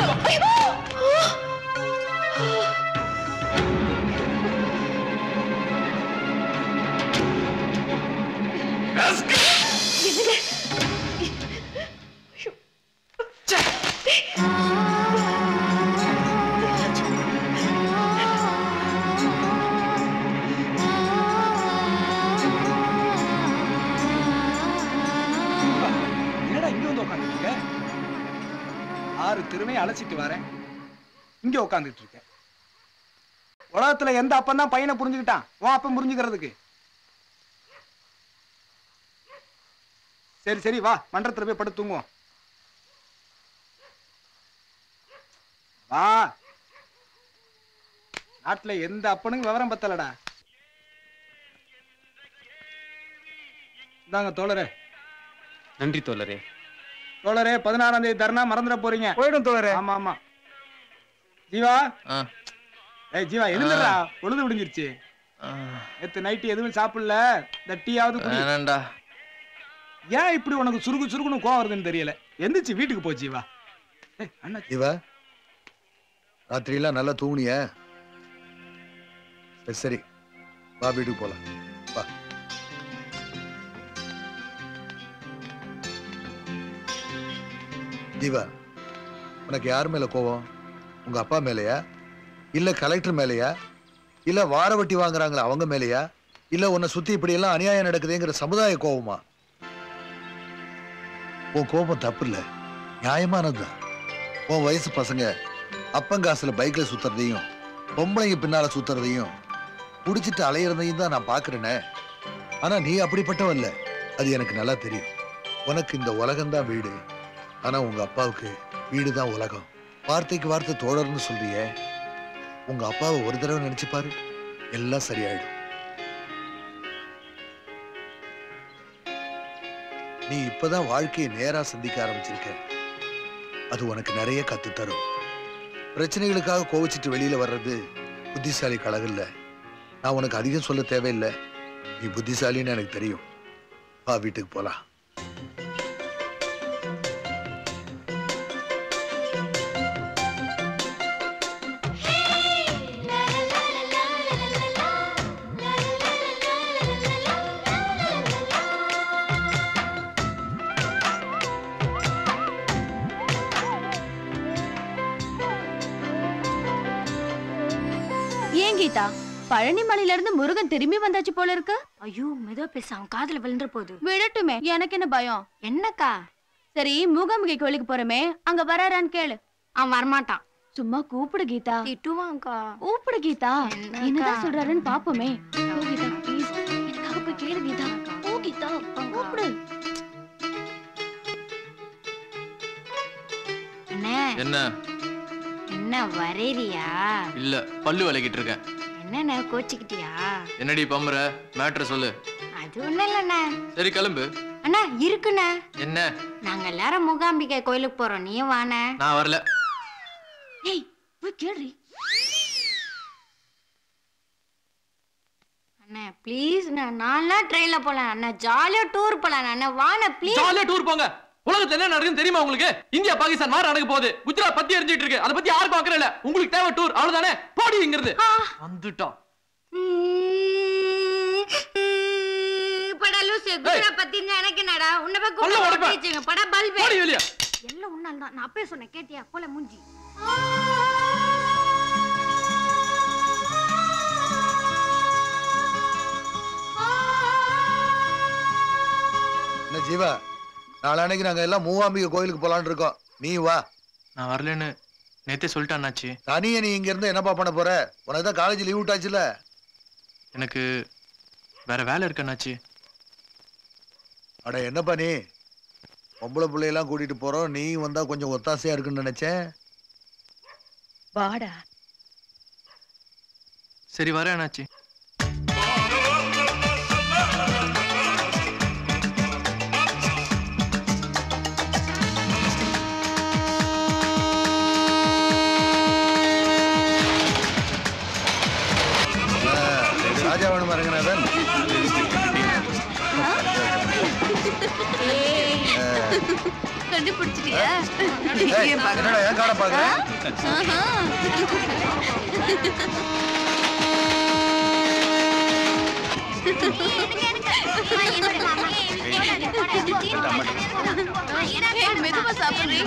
என்னடா இங்க வந்து உட்காந்துருக்க ஆறு தெருவையும் அழைச்சிட்டு வரேன் இங்க உட்காந்துட்டு இருக்கேன் உலகத்துல எந்த அப்பன் தான் பையனை புரிஞ்சுக்கிட்டான் உன் அப்பன் புரிஞ்சுக்கிறதுக்கு சரி சரி வா மன்றத்துல போய் படுத்து தூங்குவோம் வா நாட்டுல எந்த அப்பனுக்கும் விவரம் பத்தலடா இந்தாங்க தோழரே நன்றி தோழரே தோழரே பதினாறாம் தேதி தர்ணா மறந்துட போறீங்க போயிடும் தோழரே ஆமா ஆமா ஜீவா ஏய் ஜீவா எழுந்துடா பொழுது விடிஞ்சிருச்சு நேத்து நைட்டு எதுவும் சாப்பிடல இந்த டீயாவது குடி வேணாண்டா ஏன் இப்படி உனக்கு சுருக்கு சுருக்குன்னு கோவம் வருதுன்னு தெரியல எந்திரிச்சு வீட்டுக்கு போ ஜீவா ஏய், அண்ணா இவ ராத்திரியெல்லாம் நல்லா தூங்குனிய சரி சரி வா வீட்டுக்கு போலாம் வா தீவா உனக்கு யார் மேல கோவம் உங்க அப்பா மேலயா இல்ல கலெக்டர் மேலயா இல்ல வார வட்டி வாங்குறாங்களா அவங்க மேலயா இல்ல உன்னை சுத்தி இப்படி எல்லாம் அநியாயம் நடக்குதுங்கிற சமுதாய கோவமா உன் கோபம் தப்பு இல்ல நியாயமானதுதான் உன் வயசு பசங்க அப்பங்காசுல பைக்ல சுத்துறதையும் பொம்பளைங்க பின்னால சுத்துறதையும் குடிச்சிட்டு அலையிறதையும் தான் நான் பாக்குறேனே ஆனா நீ அப்படிப்பட்டவன் இல்ல அது எனக்கு நல்லா தெரியும் உனக்கு இந்த உலகம்தான் வீடு ஆனா உங்க அப்பாவுக்கு வீடு தான் உலகம் வார்த்தைக்கு வார்த்தை தோழர்னு சொல்றியே உங்க அப்பாவை ஒரு தடவை நினைச்சு பாரு எல்லாம் சரியாயிடும் நீ இப்பதான் வாழ்க்கையை நேரா சந்திக்க ஆரம்பிச்சிருக்க அது உனக்கு நிறைய கத்து தரும் பிரச்சனைகளுக்காக கோவிச்சிட்டு வெளியில வர்றது புத்திசாலி கழகில்ல நான் உனக்கு அதிகம் சொல்ல தேவையில்லை நீ புத்திசாலின்னு எனக்கு தெரியும் வா வீட்டுக்கு போலாம் ஏன் கீதா பழனி மலையில இருந்து முருகன் திரும்பி வந்தாச்சு போல இருக்கு ஐயோ மெதுவா பேச அவன் காதுல விழுந்துற போகுது விடட்டுமே எனக்கு என்ன பயம் என்னக்கா சரி மூகாம்பிகை கோயிலுக்கு போறோமே அங்க வராரான்னு கேளு அவன் வரமாட்டான் சும்மா கூப்பிடு கீதா திட்டுவான்க்கா கூப்பிடு கீதா என்னக்கா? என்னதான் சொல்றாருன்னு பாப்போமே போ கீதா ப்ளீஸ் எனக்காக போய் கேளு கீதா போ கீதா கூப்பிடு அண்ணே என்ன என்ன வரையறியா இல்ல பல்லு விளக்கிட்டு இருக்கேன் என்னண்ணே கோச்சிக்கிட்டியா என்னடி பம்புற மேட்ரு சொல்லு அது ஒண்ணும் இல்லண்ணே சரி கிளம்பு அண்ணா இருக்குண்ணே என்ன நாங்க எல்லாரும் மூகாம்பிகை கோயிலுக்கு போறோம் நீயும் வாண்ணே நான் வரல ஏய் போய் கேளுடி அண்ணா ப்ளீஸ் நான்லாம் ட்ரெயின்ல போலாம் அண்ணா ஜாலியா டூர் போலாம் அண்ணா வாண்ணே ப்ளீஸ் ஜாலியா டூர் போங்க உலகத்துல என்ன நடக்குதுன்னு தெரியுமா உங்களுக்கு இந்தியா பாகிஸ்தான் மாற நடக்க போகுது குஜராத் பத்தி எரிஞ்சிட்டு இருக்கு அதை பத்தி யாருக்கும் அக்கறை இல்ல உங்களுக்கு தேவை டூர் அவ்வளவுதானே போடி இங்கிருந்து வந்துட்டா படா லூசு குஜராத் பத்தி இருந்தா எனக்கு என்னடா உன்னை போய் பல்ல கூப்பிட்டு உடைப்பேன். வச்சுங்க படா பல்பே போடி வெளிய எல்லாம் உன்னால தான் நான் அப்பவே சொன்னேன் கேட்டியா போல மூஞ்சி என்ன ஜீவா நாளானைக்கு நாங்க எல்லாம் மூவாம்பிகை கோயிலுக்கு போலான்னு இருக்கோம் நீ வா நான் வரலன்னு நேத்தே சொல்லிட்டேன் அண்ணாச்சி தனியா நீ இங்க இருந்து என்னப்பா பண்ண போற உனக்கு தான் காலேஜ் லீவ் விட்டாச்சுல எனக்கு வேற வேலை இருக்கு அண்ணாச்சி அட என்னப்பா நீ பொம்பளை பிள்ளையெல்லாம் கூட்டிட்டு போறோம் நீ வந்தா கொஞ்சம் ஒத்தாசையா இருக்குன்னு நினைச்சேன் வாடா சரி வரேன் அண்ணாச்சி ராஜாவனம் அரங்கநாதன் கண்டுபிடிச்சிட்டியா ஏய், என்னடா என் காடை பாக்குற ஆஹா. ஏய், மெதுவா சாப்பிடுறீ.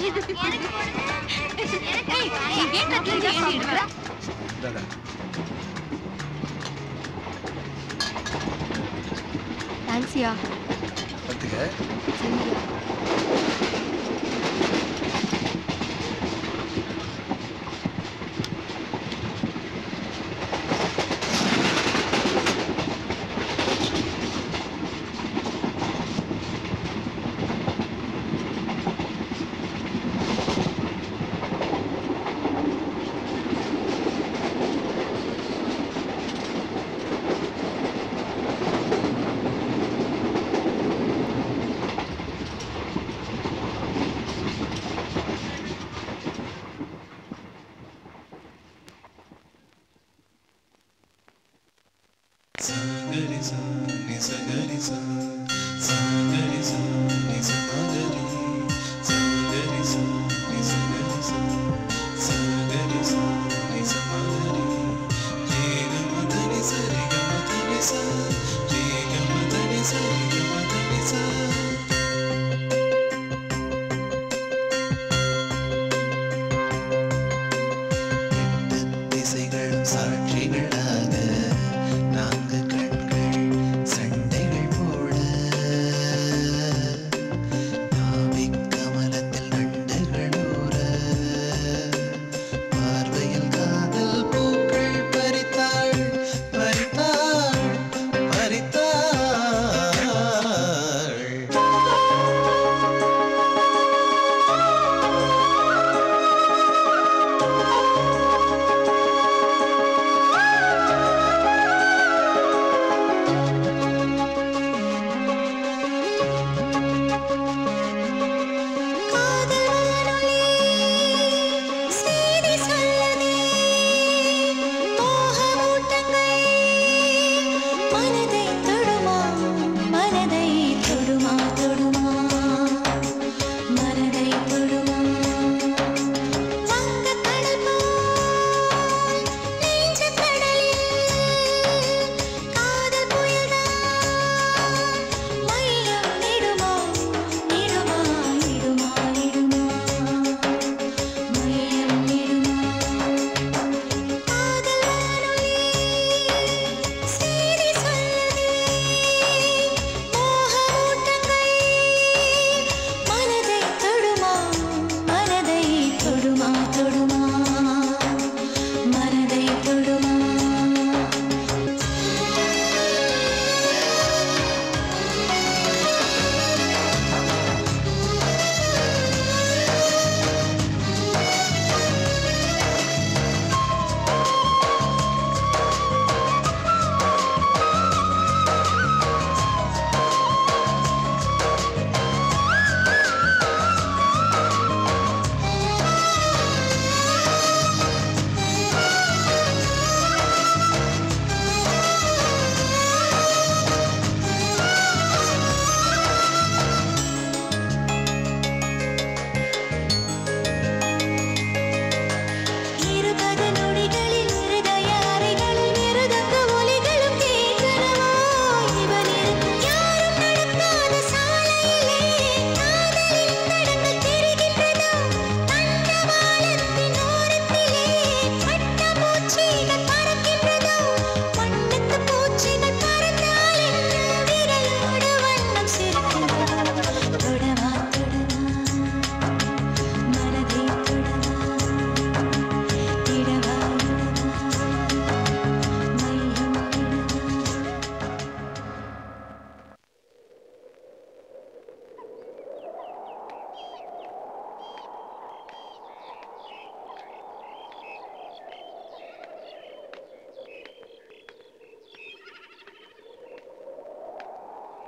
ஏய், நீ ஏன் கட்டில இருந்து ஏன் எடுக்கிற? இந்தாடா. தேங்க்ஸ்யா பார்த்துக்க சகரி சா நி சகரி சா சகரி சா நி சகரி சகரி சா நி சகரி சா சகரி சா நி சகரி ரே க ம த நி ச ரே க ம த நி ச ரே க ம த நி ச ரே க ம த நி ச திசைகளும் சாட்சிகளாக நான்கு கண்கள் சண்டைகள் போட நாவிக் கமலத்தில் நண்டுகள் ஊற பார்வையில் காதல் பூக்கள் பறித்தாள் பறித்தாள் பறித்தாள்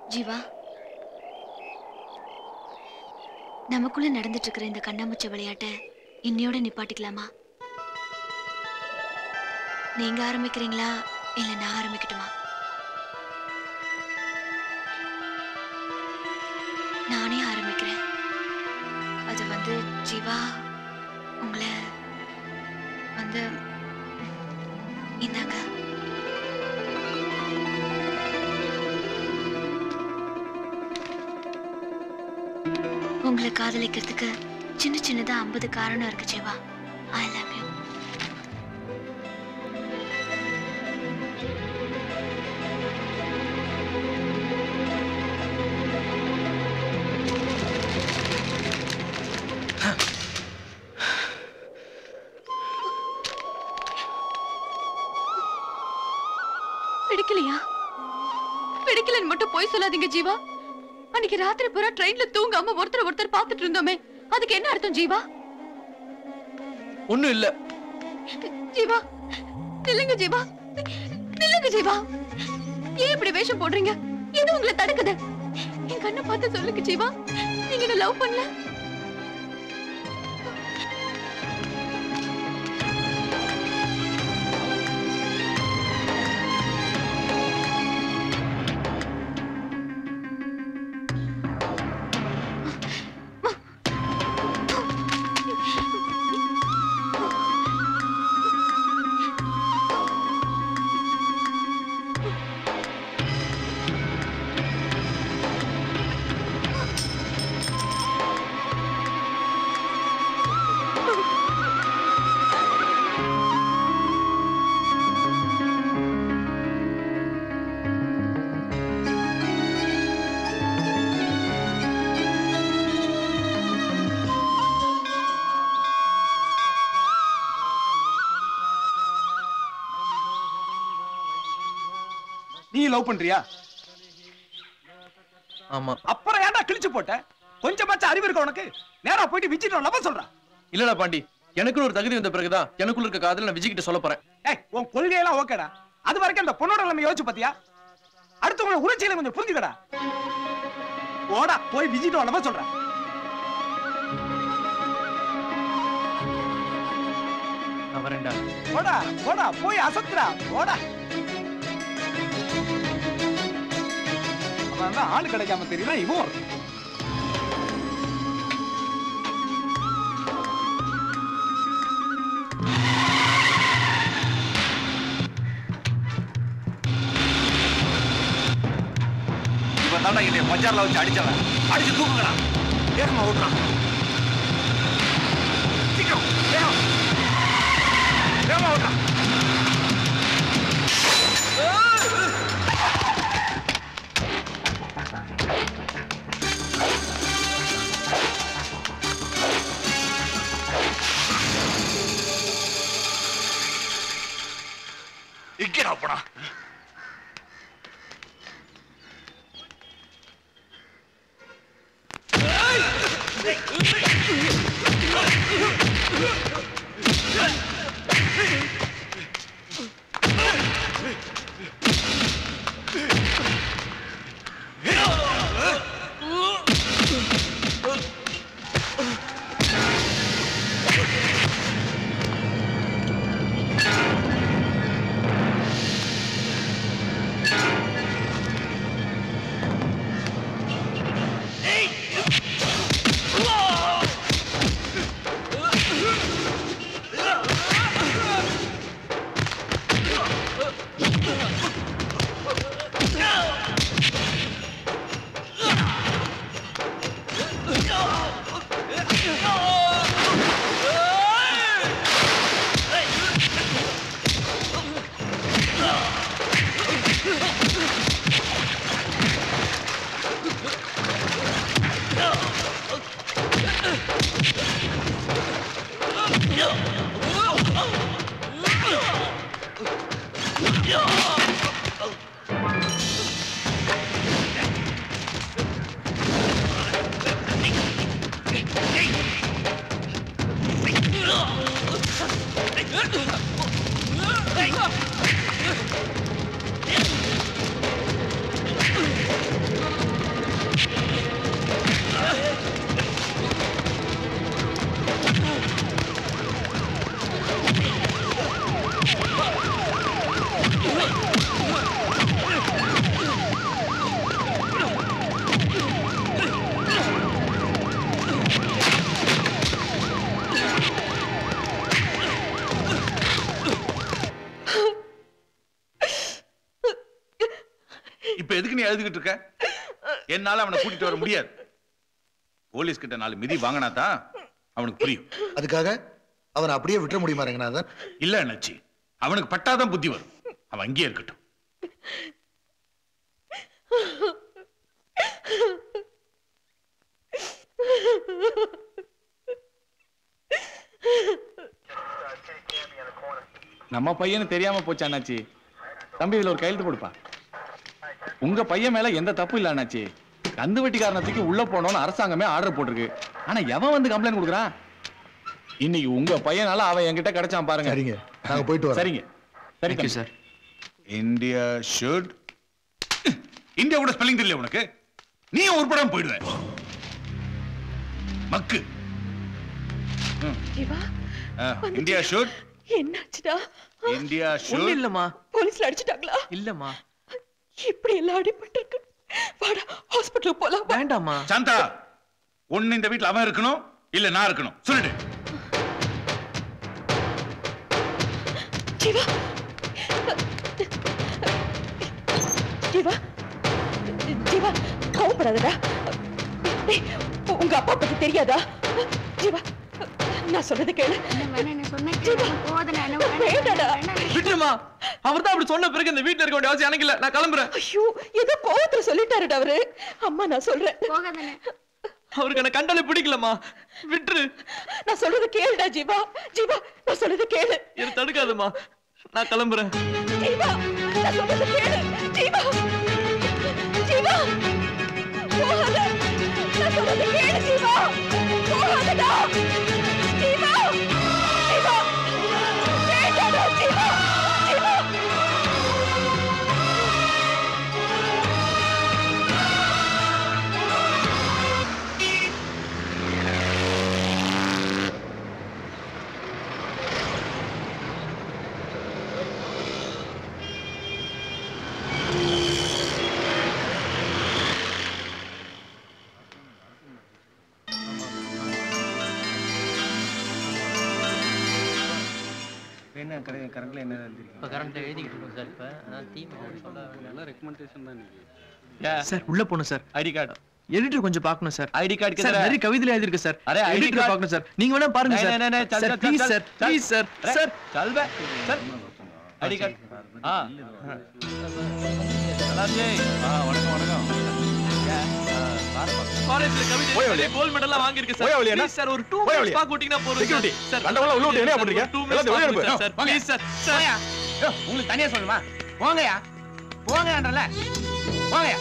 ஜீவா நமக்குள்ள நடந்துட்டு இருக்கிற இந்த கண்ணாமூச்ச விளையாட்டை இன்னையோட நிப்பாட்டிக்கலாமா நீங்க ஆரம்பிக்கிறீங்களா இல்ல நான் ஆரம்பிக்கட்டுமா நானே ஆரம்பிக்கிறேன் அது வந்து ஜீவா உங்களை வந்து இந்தாங்க உங்களை காதலிக்கிறதுக்கு சின்ன சின்னதா ஐம்பது காரணம் இருக்கு ஜீவா ஐ லவ் யூ பிடிக்கலையா பிடிக்கலன்னு மட்டும் போய் சொல்லாதீங்க ஜீவா அன்னைக்கு ராத்திரி பூரா ட்ரெயின்ல தூங்காம ஒருத்தர் ஒருத்தர் பார்த்துட்டு இருந்தோமே அதுக்கு என்ன அர்த்தம் ஜீவா ஒண்ணும் இல்ல ஜீவா நில்லுங்க ஜீவா நில்லுங்க ஜீவா ஏன் இப்படி வேஷம் போடுறீங்க எது உங்களை தடுக்குது என் கண்ணை பார்த்து சொல்லுங்க ஜீவா நீங்க என்ன லவ் பண்ணல நீ லவ் பண்றியா ஆமா அப்புறம் ஏன்டா கிழிச்சு போட்ட கொஞ்சமாச்சும் அறிவு இருக்கா உனக்கு நேரா போயிட்டு விஜய் லவ் சொல்றான் இல்லடா பாண்டி எனக்குன்னு ஒரு தகுதி வந்த பிறகுதான் எனக்குள்ள இருக்க காதல நான் விஜய் கிட்ட சொல்ல போறேன் ஏய் உன் கொள்கையெல்லாம் ஓகேடா அது வரைக்கும் அந்த பொண்ணோட நம்ம யோசிச்சு பாத்தியா அடுத்தவங்க உணர்ச்சியில கொஞ்சம் புரிஞ்சுக்கடா ஓடா போய் விஜய் லவ் சொல்றேன் நான் வரேன்டா போடா போடா போய் அசத்துறா போடா அவன் தான் ஆளு கிடைக்காம தெரியல இவன் ஒரு- இவன் தாண்டா என்னை பஜார்ல வச்சு அடிச்சவன் அடிச்சு தூக்குங்கடா வேகமா ஓட்டுறான் சீக்கிரம் வேகம் வேகமா ஓட்டுறான் இங்கடா போடா இப்ப எதுக்கு நீ எழுதுகிட்டு இருக்க என்னால அவனை கூட்டிட்டு வர முடியாது போலீஸ் கிட்ட நாலு மிதி வாங்கினா தான் அவனுக்கு புரியும் அதுக்காக அவனை அப்படியே விட்டுற முடியுமா ரங்கநாதன் இல்ல அண்ணாச்சி அவனுக்கு பட்டாதான் புத்தி வரும் அவன் அங்கேயே இருக்கட்டும் நம்ம பையனு தெரியாம போச்சு அண்ணாச்சி தம்பி இதுல ஒரு கையெழுத்து கொடுப்பா உங்க பையன் மேல எந்த தப்பு இல்ல அண்ணாச்சி கந்து வெட்டிக்காரனத்துக்கு உள்ள போனோம்னு அரசாங்கமே ஆர்டர் போட்டிருக்கு ஆனா எவன் வந்து கம்ப்ளைண்ட் கொடுக்குறான் இன்னைக்கு உங்க பையனால அவன் என்கிட்ட கிடைச்சான் பாருங்க சரிங்க நாங்க போயிட்டு வரோம் சரிங்க சரி Thank you, sir India should India கூட ஸ்பெல்லிங் தெரியல உனக்கு நீ உருப்படாம போயிடுவ மக்கு ஜீவா இந்தியா ஷுட் என்னாச்சுடா இந்தியா ஒண்ணு ஷுட் இல்லம்மா போலீஸ்ல அடிச்சிட்டாங்களா இல்லம்மா இப்படி எல்லாம் அடிபட்டிருக்கு வாடா ஹாஸ்பிட்டல் போலாம் வேண்டாமா சாந்தா ஒண்ணு இந்த வீட்ல அவன் இருக்கணும் இல்ல நான் இருக்கணும் சொல்லிடு ஜீவா ஜீவா ஜீவா கோவப்படாதடா டேய், உங்க அப்பா பத்தி தெரியாதா ஜீவா நான் சொல்றது கேளு வேண்டாடா விட்டுருமா அவர் தான் அப்படி சொன்ன பிறகு இந்த வீட்டுல இருக்க வேண்டிய அவசியம் எனக்கு இல்ல நான் கிளம்புறேன் ஐயோ ஏதோ கோவத்துல சொல்லிட்டாருடா அவரு அம்மா நான் சொல்றேன் அவருக்கு என்ன கண்டாலே பிடிக்கலம்மா விட்டுரு நான் சொல்றது கேளுடா ஜீவா ஜீவா நான் சொல்றது கேளு என்ன தடுக்காதம்மா நான் கிளம்புறேன் ஜீவா நான் சொல்றது கேளு ஜீவா ஜீவா போகாத நான் சொல்றது கேளு ஜீவா போகாதடா ஜீவா ஜீவா வேண்டாடா ஜீவா ஜீவா என்ன கரெக்ட் கரெக்ட்ல என்ன எழுதிருக்கு இப்போ கரண்ட் எழுதிக்கிட்டு இருக்கோம் சார் இப்போ அதான் டீம் சொல்ல வேண்டிய ரெக்கமெண்டேஷன் தான் சார் உள்ள போணும் சார் ஐடி கார்டு எடிட்டர் கொஞ்சம் பார்க்கணும் சார் ஐடி கார்டு சார் நிறைய கவிதையில எழுதிருக்கு சார் அரே, ID எடிட்டர் card. பார்க்கணும் சார் நீங்க வேணா பாருங்க नहीं, சார் नहीं, नहीं, चल, சார் चल, ப்ளீஸ் चल, சார் चल। ப்ளீஸ் சார் अरे, சார் चल बे चल ஐடி கார்டு ஆ சலாஜி ஆ வணக்கம் வணக்கம் காலேஜ்ல கவிதை போய் எழுதி வழியா. கோல்ட் மெடல்லாம் வாங்கியிருக்கு போய் சார் வழியா, ப்ளீஸ் சார் ஒரு 2 போய் மினிட்ஸ் வழியா. பாக்க விட்டீங்கன்னா போதும் Security. சார் கண்டவங்கள உள்ள விட்டு என்னையா பண்றீங்க? 2 எல்லாத்தையும் வெளிய மினிட்ஸ் அனுப்பு. சார் வாங்க. ப்ளீஸ் சார் சார் போயா யோ, உங்களுக்கு தனியா சொல்லுமா போங்கயா போங்கன்றல போங்கயா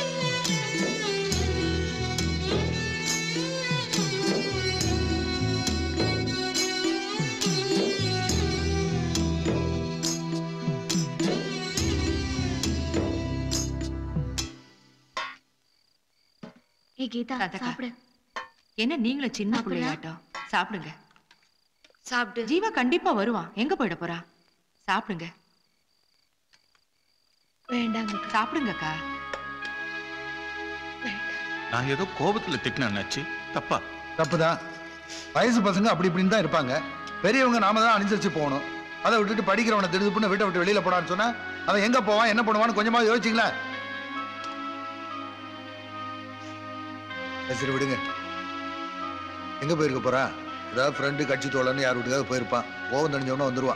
ஏ கீதா சாப்பிடு என்ன நீங்களும் சின்ன சாப்பிடுறா? பிள்ளையாட்டம் சாப்பிடுங்க சாப்பிடு ஜீவா கண்டிப்பா வருவான் எங்க போயிட போறா சாப்பிடுங்க வேண்டாங்க சாப்பிடுங்கக்கா நான் ஏதோ கோபத்துல திட்டினேன் அண்ணாச்சி தப்பா தப்புதான் வயசு பசங்க அப்படி இப்படின்னு தான் இருப்பாங்க பெரியவங்க நாம தான் அனுசரிச்சு போகணும் அதை விட்டுட்டு படிக்கிறவனை திருதுப்புன்னு வீட்டை விட்டு வெளியில போடான்னு சொன்னா அவன் எங்க போவான் என்ன பண்ணுவான்னு கொஞ்சமா யோசிச்சிங்களா சரி விடுங்க எங்க போயிருக்க போறா ஏதாவது ஃப்ரெண்டு கட்சி தோழன்னு யார் வீட்டுக்காவது போயிருப்பான் கோவம் தெரிஞ்சவன வந்துருவான்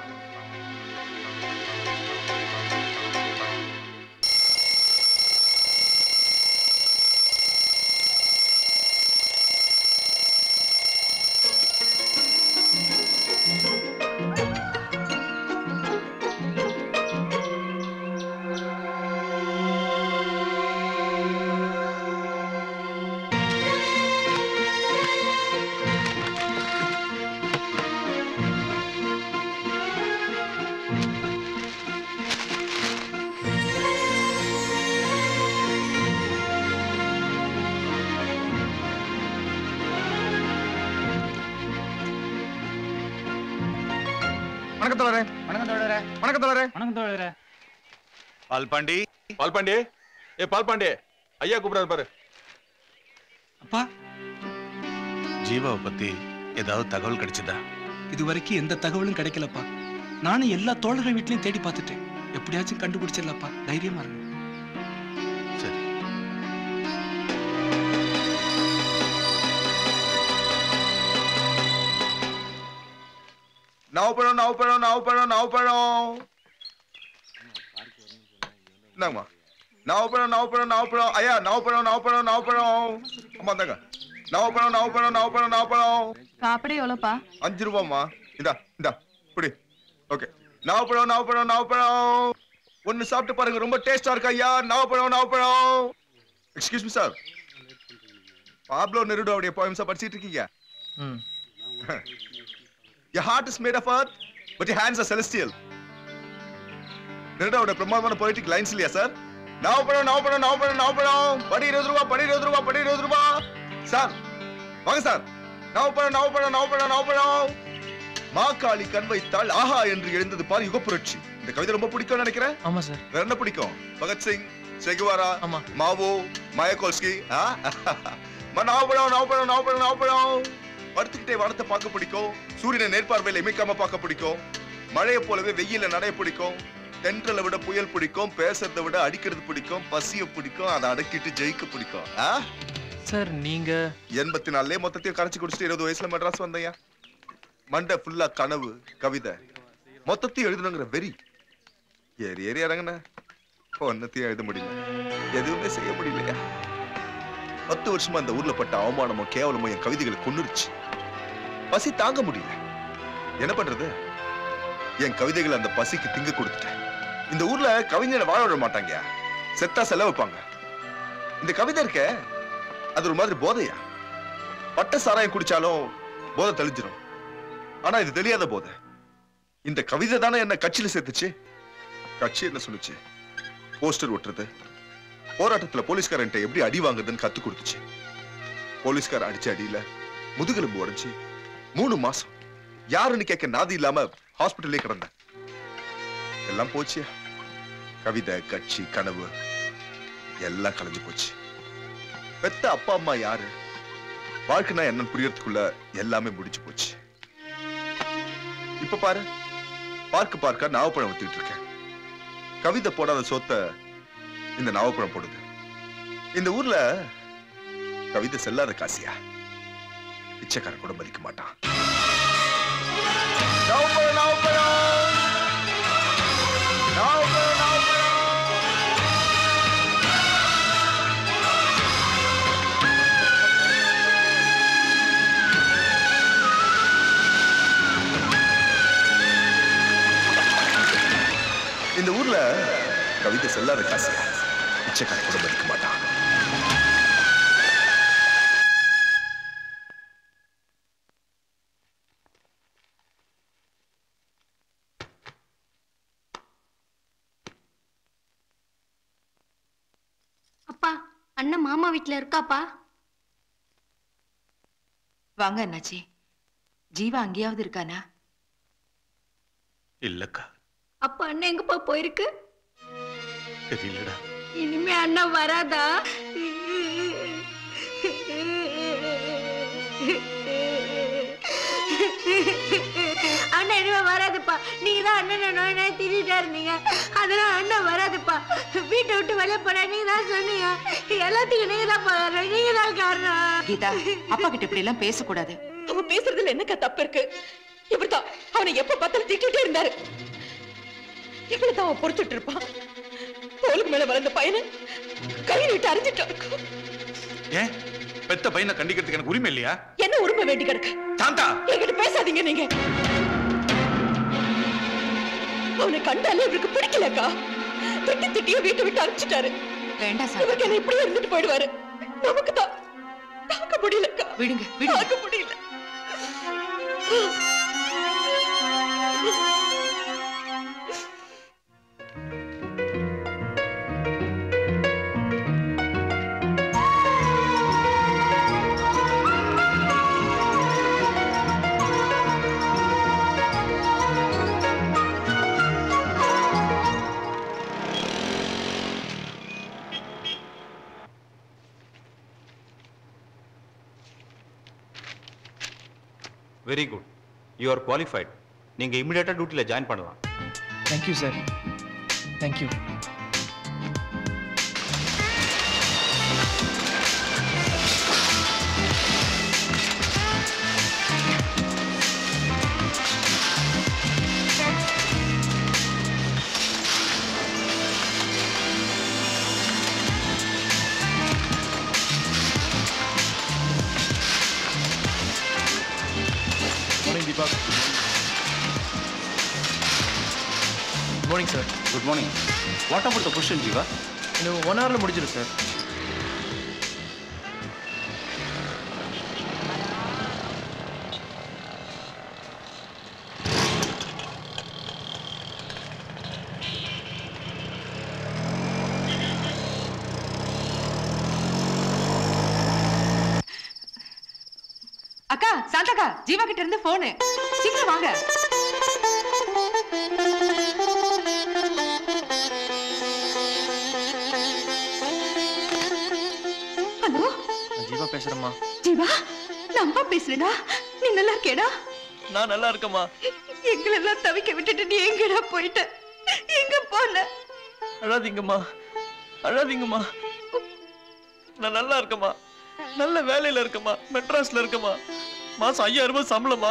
வணக்கம் தோழரே வணக்கம் தோழரே வணக்கம் தோழரே வணக்கம் தோழரே பால்பாண்டி பால்பாண்டி ஏ பால்பாண்டி ஐயா கூப்பிடாரு பாரு அப்பா ஜீவாவை பத்தி ஏதாவது தகவல் கிடைச்சதா இது வரைக்கும் எந்த தகவலும் கிடைக்கலப்பா நானும் எல்லா தோழர்கள் வீட்லயும் தேடி பார்த்துட்டேன் எப்படியாச்சும் கண்டுபிடிச்சிடலப்பா தைரியமா இருங்க நாவப்பழம் நாவப்பழம் நாவப்பழம் நாவப்பழம் இந்தாங்கம்மா நாவப்பழம் நாவப்பழம் நாவப்பழம் ஐயா நாவப்பழம் நாவப்பழம் நாவப்பழம் அம்மா இந்தாங்க நாவப்பழம் நாவப்பழம் நாவப்பழம் நாவப்பழம் காப்படை எவ்வளோப்பா அஞ்சு ரூபாம்மா இந்தா இந்தா இப்படி ஓகே நாவப்பழம் நாவப்பழம் நாவப்பழம் ஒன்னு சாப்பிட்டு பாருங்க ரொம்ப டேஸ்டா இருக்கு ஐயா நாவப்பழம் நாவப்பழம் எக்ஸ்கியூஸ் மீ சார் பாப்லோ நெருடோடைய போயம்ஸா படிச்சிட்டு இருக்கீங்க Your heart is made of earth, but your hands are celestial. நெருடாவோட பிரமாதமான பொலிட்டிக் லைன்ஸ் இல்லையா சார் நாவப்பழம் நாவப்பழம் நாவப்பழம் நாவப்பழம் படி இருபது ரூபா படி இருபது ரூபா படி இருபது ரூபா சார் வாங்க சார் நாவப்பழம் நாவப்பழம் நாவப்பழம் நாவப்பழம் மாக்காளி கண் வைத்தால் ஆஹா என்று எழுந்தது பார் யுக புரட்சி இந்த கவிதை ரொம்ப பிடிக்கும்னு நினைக்கிறேன் ஆமா சார் வேற என்ன பிடிக்கும் பகத்சிங் செகுவாரா மாவோ மயக்கோல்ஸ்கி ஆ? ம, நாவப்பழம் நாவப்பழம் நாவப்பழம் நாவப்பழம் படுத்துக்கிட்டே வானத்தை பார்க்க பிடிக்கும் சூரியனை நேர்பார்வையில இமைக்காம பார்க்க பிடிக்கும் மழையை போலவே வெயில நடைய பிடிக்கும் தென்றலை விட புயல் பிடிக்கும் பேசுறதை விட அடிக்கிறது பிடிக்கும் பசிய பிடிக்கும் அதை அடக்கிட்டு ஜெயிக்க பிடிக்கும் ஆ? சார் நீங்க எண்பத்தி நாலுலயே மொத்தத்தையும் கரைச்சு குடிச்சிட்டு இருபது வயசுல மெட்ராஸ் வந்தையா மண்டை ஃபுல்லா கனவு கவிதை மொத்தத்தையும் எழுதணுங்கிற வெறி ஏறி ஏறி இறங்குன ஒன்னத்தையும் எழுத முடியல எதுவுமே செய்ய முடியலையா பத்து வருஷமா அந்த ஊர்ல பட்ட அவமானமும் கேவலமும் என் கவிதைகளை கொன்னுருச்சு பசி தாங்க முடியல என்ன பண்றது என் கவிதைகள் அந்த பசிக்கு திங்க கொடுத்துட்டேன் இந்த ஊர்ல கவிஞரை வாழ விட மாட்டாங்க செத்தா செலவு வைப்பாங்க இந்த கவிதை இருக்க அது ஒரு மாதிரி போதையா பட்ட சாராயம் குடிச்சாலும் போதை தெளிஞ்சிரும் ஆனா இது தெரியாத போதை இந்த கவிதை தானே என்ன கட்சியில சேர்த்துச்சு கட்சி என்ன சொல்லுச்சு போஸ்டர் ஒட்டுறது போராட்டத்துல போலீஸ்காரன்ட்ட எப்படி அடி வாங்குறதுன்னு கத்து கொடுத்துச்சு போலீஸ்கார அடிச்ச அடியில முதுகெலும்பு உடைஞ்சு மூணு மாசம் யாருன்னு கேட்க நாதி இல்லாம ஹாஸ்பிட்டல்லே கிடந்தேன் எல்லாம் போச்சு கவிதை கட்சி கனவு எல்லாம் கலைஞ்சு போச்சு பெத்த அப்பா அம்மா யாரு வாழ்க்கைனா என்னன்னு புரியறதுக்குள்ள எல்லாமே முடிஞ்சு போச்சு இப்ப பாரு பார்க்க பார்க்க நாவப்பழம் ஊத்திட்டு இருக்கேன் கவிதை போடாத சோத்த இந்த நாவப்பழம் போடுது இந்த ஊர்ல கவிதை செல்லாத காசியா பிச்சைக்காரன் கூட மதிக்க மாட்டான் நாவப்பழம் நாவப்பழம் நாவப்பழம் நாவப்பழம் இந்த ஊர்ல கவிதை செல்லாத காசியா பிச்சைக்காரன் கூட மதிக்க மாட்டான் அப்பா அண்ணன் மாமா வீட்ல இருக்காப்பா வாங்க அண்ணாச்சி ஜீவா அங்கேயாவது இருக்கானா இல்லக்கா அப்பா அண்ணன் எங்கப்பா போயிருக்கு தெரியலடா இனிமே அண்ணன் வராதா அண்ணன் இனிமே வராதுப்பா நீங்க தான் அண்ணன் நோய் நோய் திட்டிட்டே இருந்தீங்க அதெல்லாம் அண்ணன் வராதுப்பா வீட்டை விட்டு வெளியே போனா நீங்க தான் சொன்னீங்க எல்லாத்துக்கும் நீங்க தான் போற நீங்க தான் காரணம் கீதா அப்பா கிட்ட இப்படி எல்லாம் பேசக்கூடாது அவன் பேசுறதுல என்னக்கா தப்பு இருக்கு இவர்தான் அவனை எப்ப பார்த்தாலும் திட்டிட்டே இருந்தாரு எவ்வளவுதான் அவன் பொறுத்துட்டு இருப்பான் தோலுக்கு மேல வளர்ந்த பையனை கை விட்டு அறிஞ்சிட்டான் ஏன் பெத்த பையனை கண்டிக்கிறதுக்கு எனக்கு உரிமை இல்லையா என்ன உரிமை வேண்டி கிடக்கு சாந்தா என்கிட்ட பேசாதீங்க நீங்க அவனை கண்டாலே இவருக்கு பிடிக்கலக்கா திட்டி திட்டியும் வீட்டை விட்டு அனுப்பிச்சிட்டாரு வேண்டாம் சார் இவருக்கு என்ன இப்படியே இருந்துட்டு போயிடுவாரு நமக்கு தான் தாக்க முடியலக்கா விடுங்க விடுங்க தாக்க முடியல very good you are qualified நீங்க இமிடியேட்டா டியூட்டில ஜாயின் பண்ணலாம் thank you sir thank you morning sir good morning what about the question Jeeva இன்னும் ஒன் ஹவரில் முடிஞ்சிடும் சார் அக்கா சாந்தாக்கா ஜீவா கிட்ட இருந்து போனு சீக்கிரம் வாங்க ஹலோ நான் ஜீவா பேசுறேம்மா ஜீவா நான் அம்மா பேசுறேடா நீ நல்லா இருக்கேடா நான் நல்லா இருக்கேம்மா எங்களெல்லாம் தவிக்க விட்டுட்டு நீ எங்கடா போயிட்ட எங்க போன அழாதீங்கம்மா அழாதீங்கம்மா நான் நல்லா இருக்கேம்மா நல்ல வேலையில இருக்கேம்மா மெட்ராஸ்ல இருக்கேம்மா மாசம் ஐயாயிரம் ரூபாய் சம்பளமா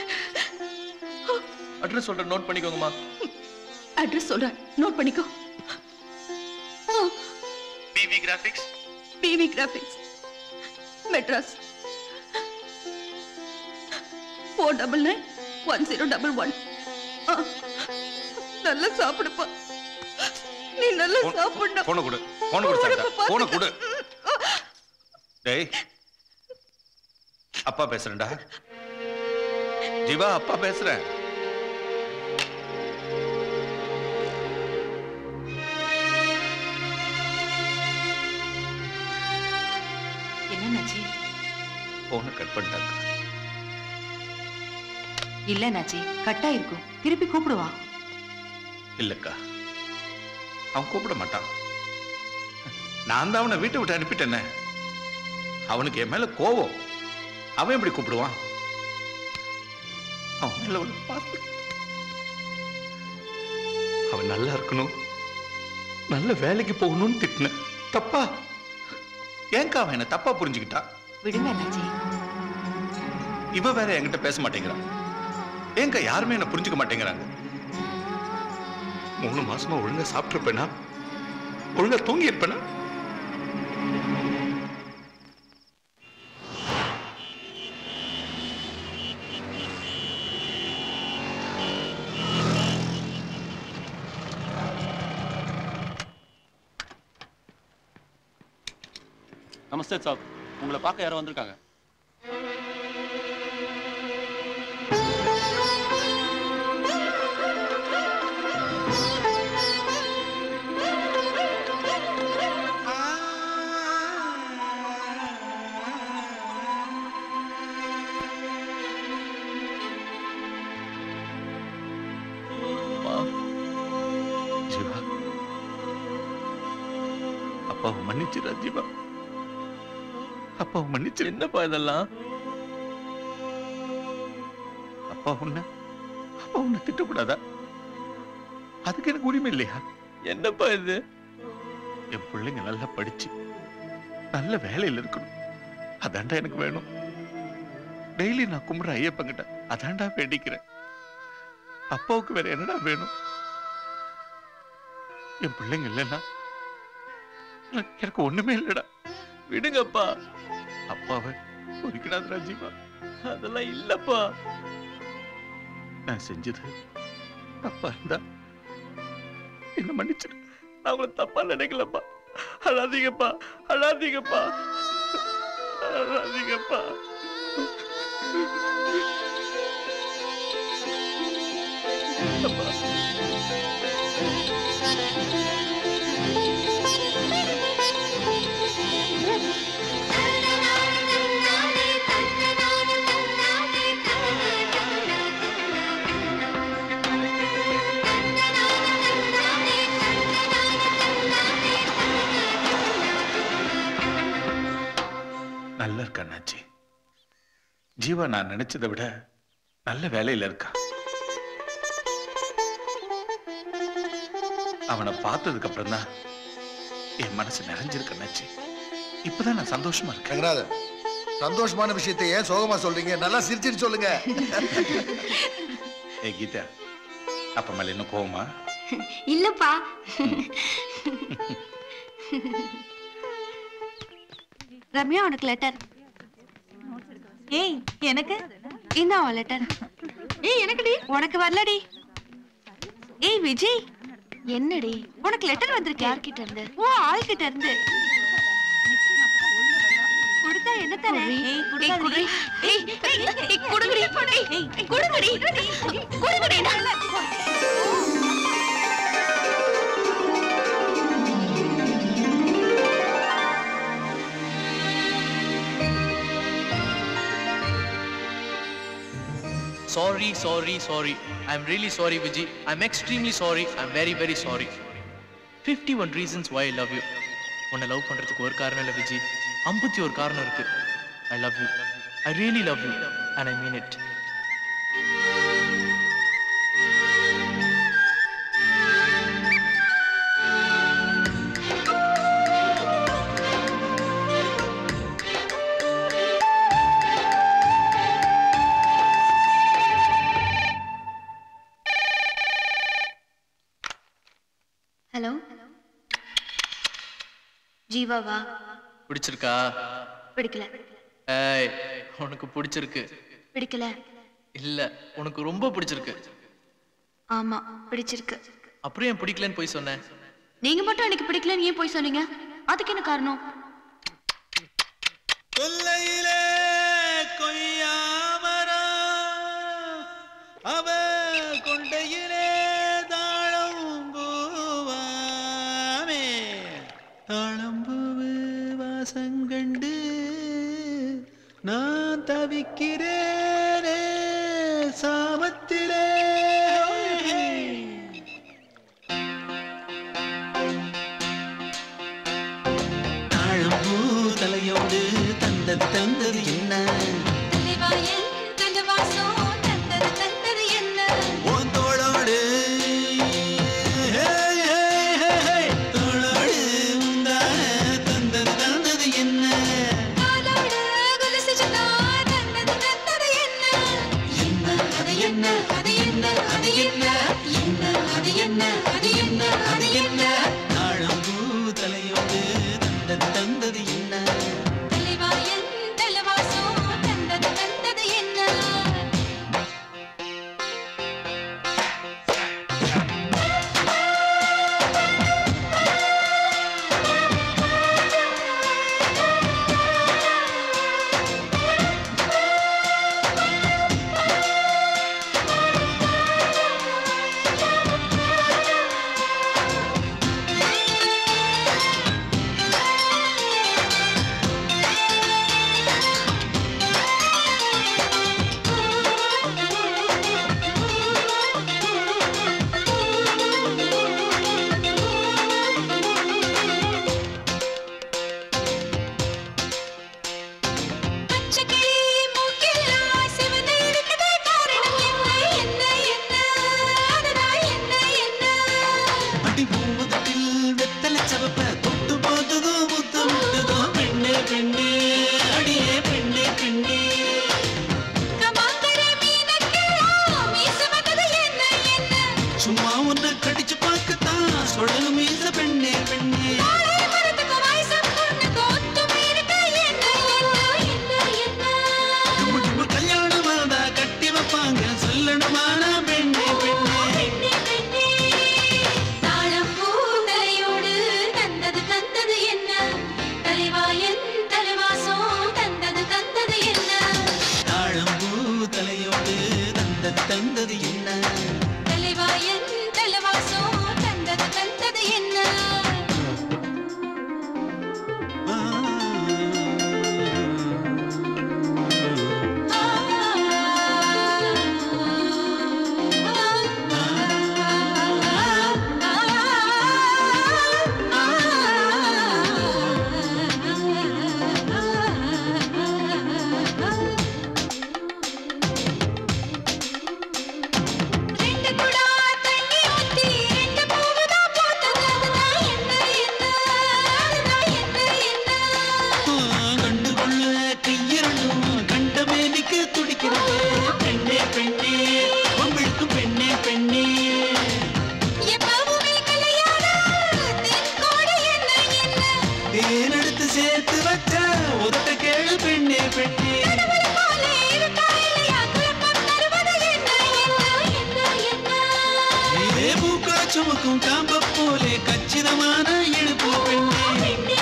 அட்ரஸ் சொல்றேன் நோட் பண்ணிக்கோங்கம்மா அட்ரஸ் சொல்றேன் நோட் பண்ணிக்கோ PV graphics PV graphics Madras four double nine one zero double one நல்லா சாப்பிடுப்பா நீ நல்லா சாப்பிடணும் போன கொடு போன கொடு சாப்பிட்டா போன கொடு டேய் அப்பா பேசுறேன்டா ஜீவா அப்பா பேசுறேன் என்னாச்சு போன கட் பண்ணிட்டாங்க இல்ல நாச்சி கட்டா இருக்கும் திருப்பி கூப்பிடுவா இல்லக்கா அவன் கூப்பிட மாட்டான் நான் தான் அவனை வீட்டை விட்டு அனுப்பிட்டேனே அவனுக்கு என் மேல கோவம் அவன் எப்படி கூப்பிடுவான் அவன் மேல உள்ள பாசம். அவன் நல்லா இருக்கணும் நல்ல வேலைக்கு போகணும்னு திட்டினேன் தப்பா ஏன்க்கா அவன் என்ன தப்பா புரிஞ்சுக்கிட்டா விடுங்க அண்ணாச்சி இவ வேற என்கிட்ட பேச மாட்டேங்கிறான் ஏங்க யாருமே என்ன புரிஞ்சுக்க மாட்டேங்கிறாங்க மூணு மாசமா ஒழுங்கா சாப்பிட்டுருப்பேனா ஒழுங்கா தூங்கி இருப்பேனா நமஸ்தே சாப் உங்களை பார்க்க யாரோ வந்திருக்காங்க ஜீவா அப்பாவை மன்னிச்சிடா ஜீவா அப்பாவை மன்னிச்சிரு என்னப்பா இதெல்லாம் அப்பா உன்ன அப்பா உன்னை திட்டக்கூடாதா அதுக்கு எனக்கு உரிமை இல்லையா என்னப்பா இது என் பிள்ளைங்க நல்லா படிச்சு நல்ல வேலையில இருக்கணும் அதான்டா எனக்கு வேணும் டெய்லி நான் கும்பிட்ற ஐயப்பங்கிட்ட அதான்டா வேண்டிக்கிறேன் அப்பாவுக்கு வேற என்னடா வேணும் என் பிள்ளைங்க இல்லைன்னா எனக்கு எனக்கு ஒண்ணுமே இல்லடா விடுங்கப்பா அப்பாவை ஒதுக்கிடாதடா ஜீவா அதெல்லாம் இல்லப்பா நான் செஞ்சது தப்பா இருந்தா என்ன மன்னிச்சிடு நான் உங்களை தப்பா நினைக்கலப்பா அழாதீங்கப்பா அழாதீங்கப்பா அழாதீங்கப்பா அப்பா. நல்லா இருக்கா அண்ணாச்சி ஜீவா நான் நினைச்சதை விட நல்ல வேலையில இருக்கா அவனை பார்த்ததுக்கு அப்புறம் தான் என் மனசு நிறைஞ்சிருக்கு அண்ணாச்சி இப்பதான் நான் சந்தோஷமா இருக்கேன் ரங்கநாதன் சந்தோஷமான விஷயத்தை ஏன் சோகமா சொல்றீங்க நல்லா சிரிச்சிட்டு சொல்லுங்க ஏ கீதா அப்ப மேல இன்னும் கோவமா இல்லப்பா ரம்யா உனக்கு லெட்டர் ஏய் எனக்கு இந்தா லெட்டர் ஏய் எனக்குடி உனக்கு வரலடி ஏய் விஜய் என்னடி உனக்கு லெட்டர் வந்திருக்கு யார்கிட்ட இருந்து ஓ ஆள் கிட்ட இருந்து கொடுத்தா என்ன தர ஏய் குடுங்கடி ஏய் ஏய் குடுங்கடி ஏய் குடுங்கடி குடுங்கடி sorry sorry sorry I am really sorry Viji I am extremely sorry I am very very sorry fifty one reasons why I love you உன்னை லவ் பண்ணுறதுக்கு ஒரு காரணம் இல்லை விஜி ஐம்பத்தி ஒரு காரணம் இருக்கு I love you I really love you and I mean it hello ஜீவாவா பிடிச்சிருக்கா பிடிக்கல ஏய் உனக்கு பிடிச்சிருக்கு பிடிக்கல இல்ல உனக்கு ரொம்ப பிடிச்சிருக்கு ஆமா பிடிச்சிருக்கு அப்புறம் ஏன் பிடிக்கலன்னு போய் சொன்னேன் நீங்க மட்டும் எனக்கு பிடிக்கலன்னு ஏன் போய் சொன்னீங்க அதுக்கு என்ன காரணம் கொல்லையிலே கொய்யாமரா அவ கொண்டையிலே தாழம் பூவாமே தாழம்பூவு வாசங்கண்டு நான் தவிக்கிறேனே சாமத்திலே தாழம்பூ தலையோடு தந்த தந்தது என்ன உன் தோளோடு ஹே, ஹே, ஹே, ஹே, தோளோடு உந்தான தந்தது தந்தது என்ன என்ன அது என்ன அது என்ன அது என்ன என்ன அது என்ன அது என்ன அது என்ன தாழம்பூ தலையோடு தந்தது தந்தது என்ன சுமக்கும் காம்ப போலே கச்சிதமான இழுப்பு பெண்ணே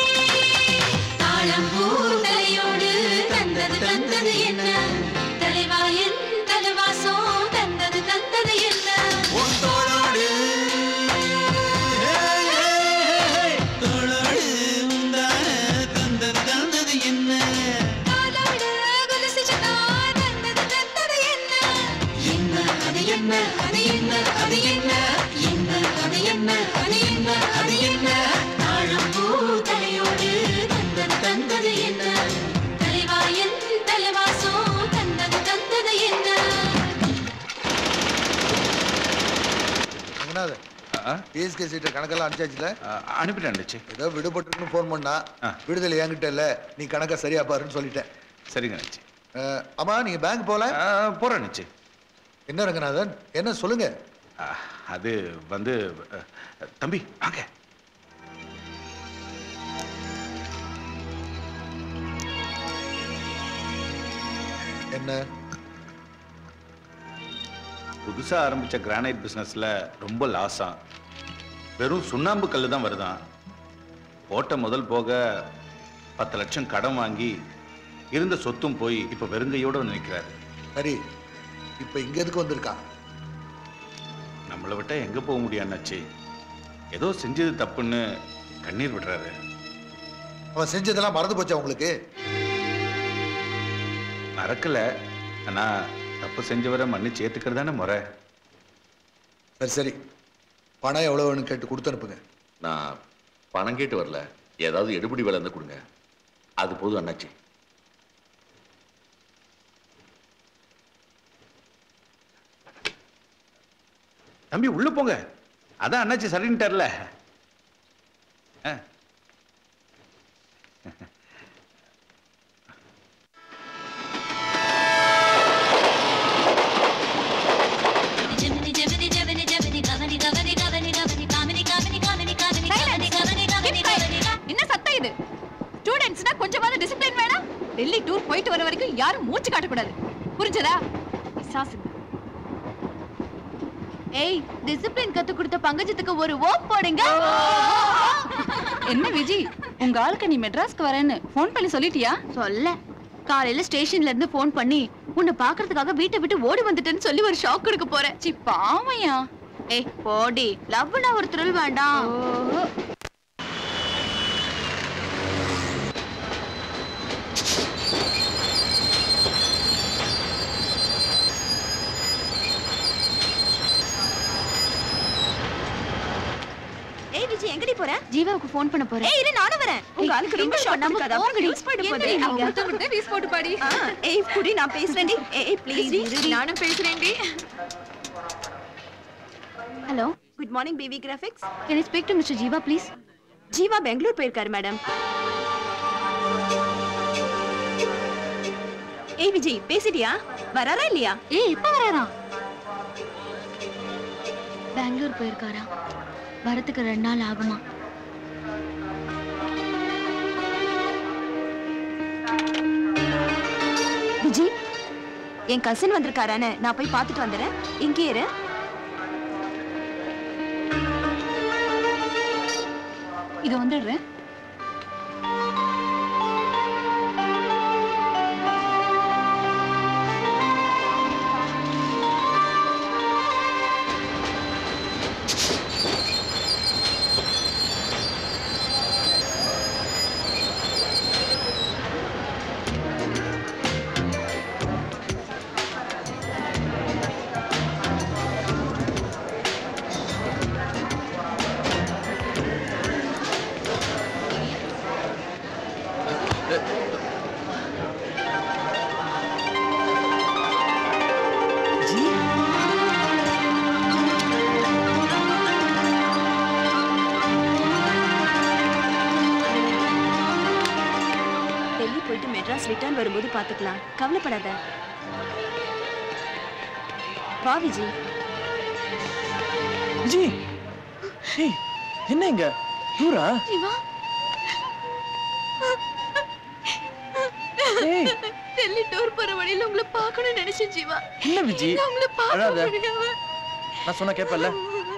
தாழம்பூந்தலையோடு தந்தது தந்தது என்ன தலைவாயன் தலைவாசம் தந்தது தந்தது என்ன உன் தோளோடு தோளோடு உந்தான தந்தது தந்தது என்ன காலோடு கொலுசு சத்தம் தந்தது தந்தது என்ன என்ன அது என்ன அது என்ன அது என்ன என்ன அது என்ன அது என்ன அது என்ன தாழம்பூ தலையோடு தந்தது தந்தது என்ன தலைவாயன் தலைவாசம் தந்தது தந்தது என்ன ரங்கநாதன் பிஎஸ்கே சீட்டை கணக்கெல்லாம் அனுப்பிச்சாச்சுல அனுப்பிட்டேன் அண்ணாச்சி ஏதோ விடுபட்டுருக்குன்னு ஃபோன் பண்ணா விடுதலை என்கிட்ட இல்ல நீ கணக்கை சரியா பாருன்னு சொல்லிட்டேன் சரிங்க அண்ணாச்சி அஹ், ஆமா நீங்க பேங்க் போல போறேன் அண்ணாச்சி என்ன ரங்கநாதன் என்ன சொல்லுங்க அது வந்து அஹ், தம்பி வாங்க என்ன புதுசா ஆரம்பிச்ச கிரானைட் பிசினஸ்ல ரொம்ப லாஸா வெறும் சுண்ணாம்பு கல்லு தான் வருதான் போட்ட முதல் போக பத்து லட்சம் கடன் வாங்கி இருந்த சொத்தும் போய் இப்ப வெறுங்கையோட வந்து நிக்கிறாரு சரி இப்ப இங்க எதுக்கு வந்திருக்கான் நம்மளை விட்டா எங்க போக முடியும் அண்ணாச்சி ஏதோ செஞ்சது தப்புன்னு கண்ணீர் விடுறாரு அவன் செஞ்சதெல்லாம் மறந்து போச்சா உங்களுக்கு மறக்கல ஆனா தப்பு செஞ்சவரை மன்னிச்சு ஏத்துக்கிறது தானே முறை சரி சரி பணம் எவ்வளவு வேணும் கேட்டு கொடுத்து அனுப்புங்க நான் பணம் கேட்டு வரல ஏதாவது எடுபடி வேலை இருந்தா கொடுங்க அது போதும் அண்ணாச்சி தம்பி உள்ள போங்க அதான் அண்ணாச்சி சரின்ட்டார்ல ஆ. ஜெமினி ஜெமினி ஜெமினி ஜெமினி கவனி கவனி கவனி கவனி காமினி காமினி காமினி காமினி கவனி கவனி கவனி கவனி என்ன சத்தம் இது ஸ்டூடெண்ட்ஸ்னா கொஞ்சமாவது டிசிப்ளின் வேணாம் டெல்லி டூர் போயிட்டு வர வரைக்கும் யாரும் மூச்சு காட்டக்கூடாது புரிஞ்சதா பிசாசுங்க ஏய் டிசிப்ளின் கத்து கொடுத்த பங்கஜத்துக்கு ஒரு ஓப் போடுங்க என்ன விஜி உங்க ஆளுக்கு நீ மெட்ராஸ்க்கு வரேன்னு ஃபோன் பண்ணி சொல்லிட்டியா சொல்ல காலையில ஸ்டேஷன்ல இருந்து ஃபோன் பண்ணி உன்னை பாக்குறதுக்காக வீட்டை விட்டு ஓடி வந்துட்டேன்னு சொல்லி ஒரு ஷாக் கொடுக்க போறேன் சி பாவையா ஏய் போடி லவ்னா ஒரு த்ரில் வேண்டாம் ஏய் விஜி எங்கடி போற ஜீவாவுக்கு ஃபோன் பண்ண போறேன் ஏய் இரு நானும் வரேன் உங்க ஆளுக்கு ரொம்ப ஷார்ட் நம்ம பண்ணாம அப்புறம் போங்கடி. யூஸ் பண்ணிட்டு என்ன போதே நீங்க? அவங்க ஒருத்தர் கொடுத்து வீஸ் போட்டு பாடி ஏய் புடி நான் பேசுறேன்டி ஏய் ப்ளீஸ் டி நானும் பேசுறேன்டி hello good morning baby graphics can I speak to mister Jeeva please Jeeva Bangalore போயிருக்காரு மேடம் ஏய் விஜய் பேசிட்டியா வராரா இல்லையா ஏய் இப்ப வராரா பெங்களூர் போயிருக்காரா வரத்துக்கு ரெண்டு நாள் ஆகுமா விஜய் என் கசின் வந்திருக்காரான்னு நான் போய் பார்த்துட்டு வந்துடுறேன் இங்கே இரு இது வந்துடுறேன் டெல்லி போயிட்டு மெட்ராஸ் ரிட்டர்ன் வரும்போது பார்த்துக்கலாம் கவலைப்படாத வா விஜய் விஜய் ஏய் என்ன இங்க டூரா ஜீவா ஏய் டெல்லி டூர் போற வழியில உங்களை பார்க்கணும்னு நினைச்சேன் ஜீவா என்ன விஜி எங்க உங்களை அழாத பார்க்க முடியாம நான் சொன்ன கேப்பல்ல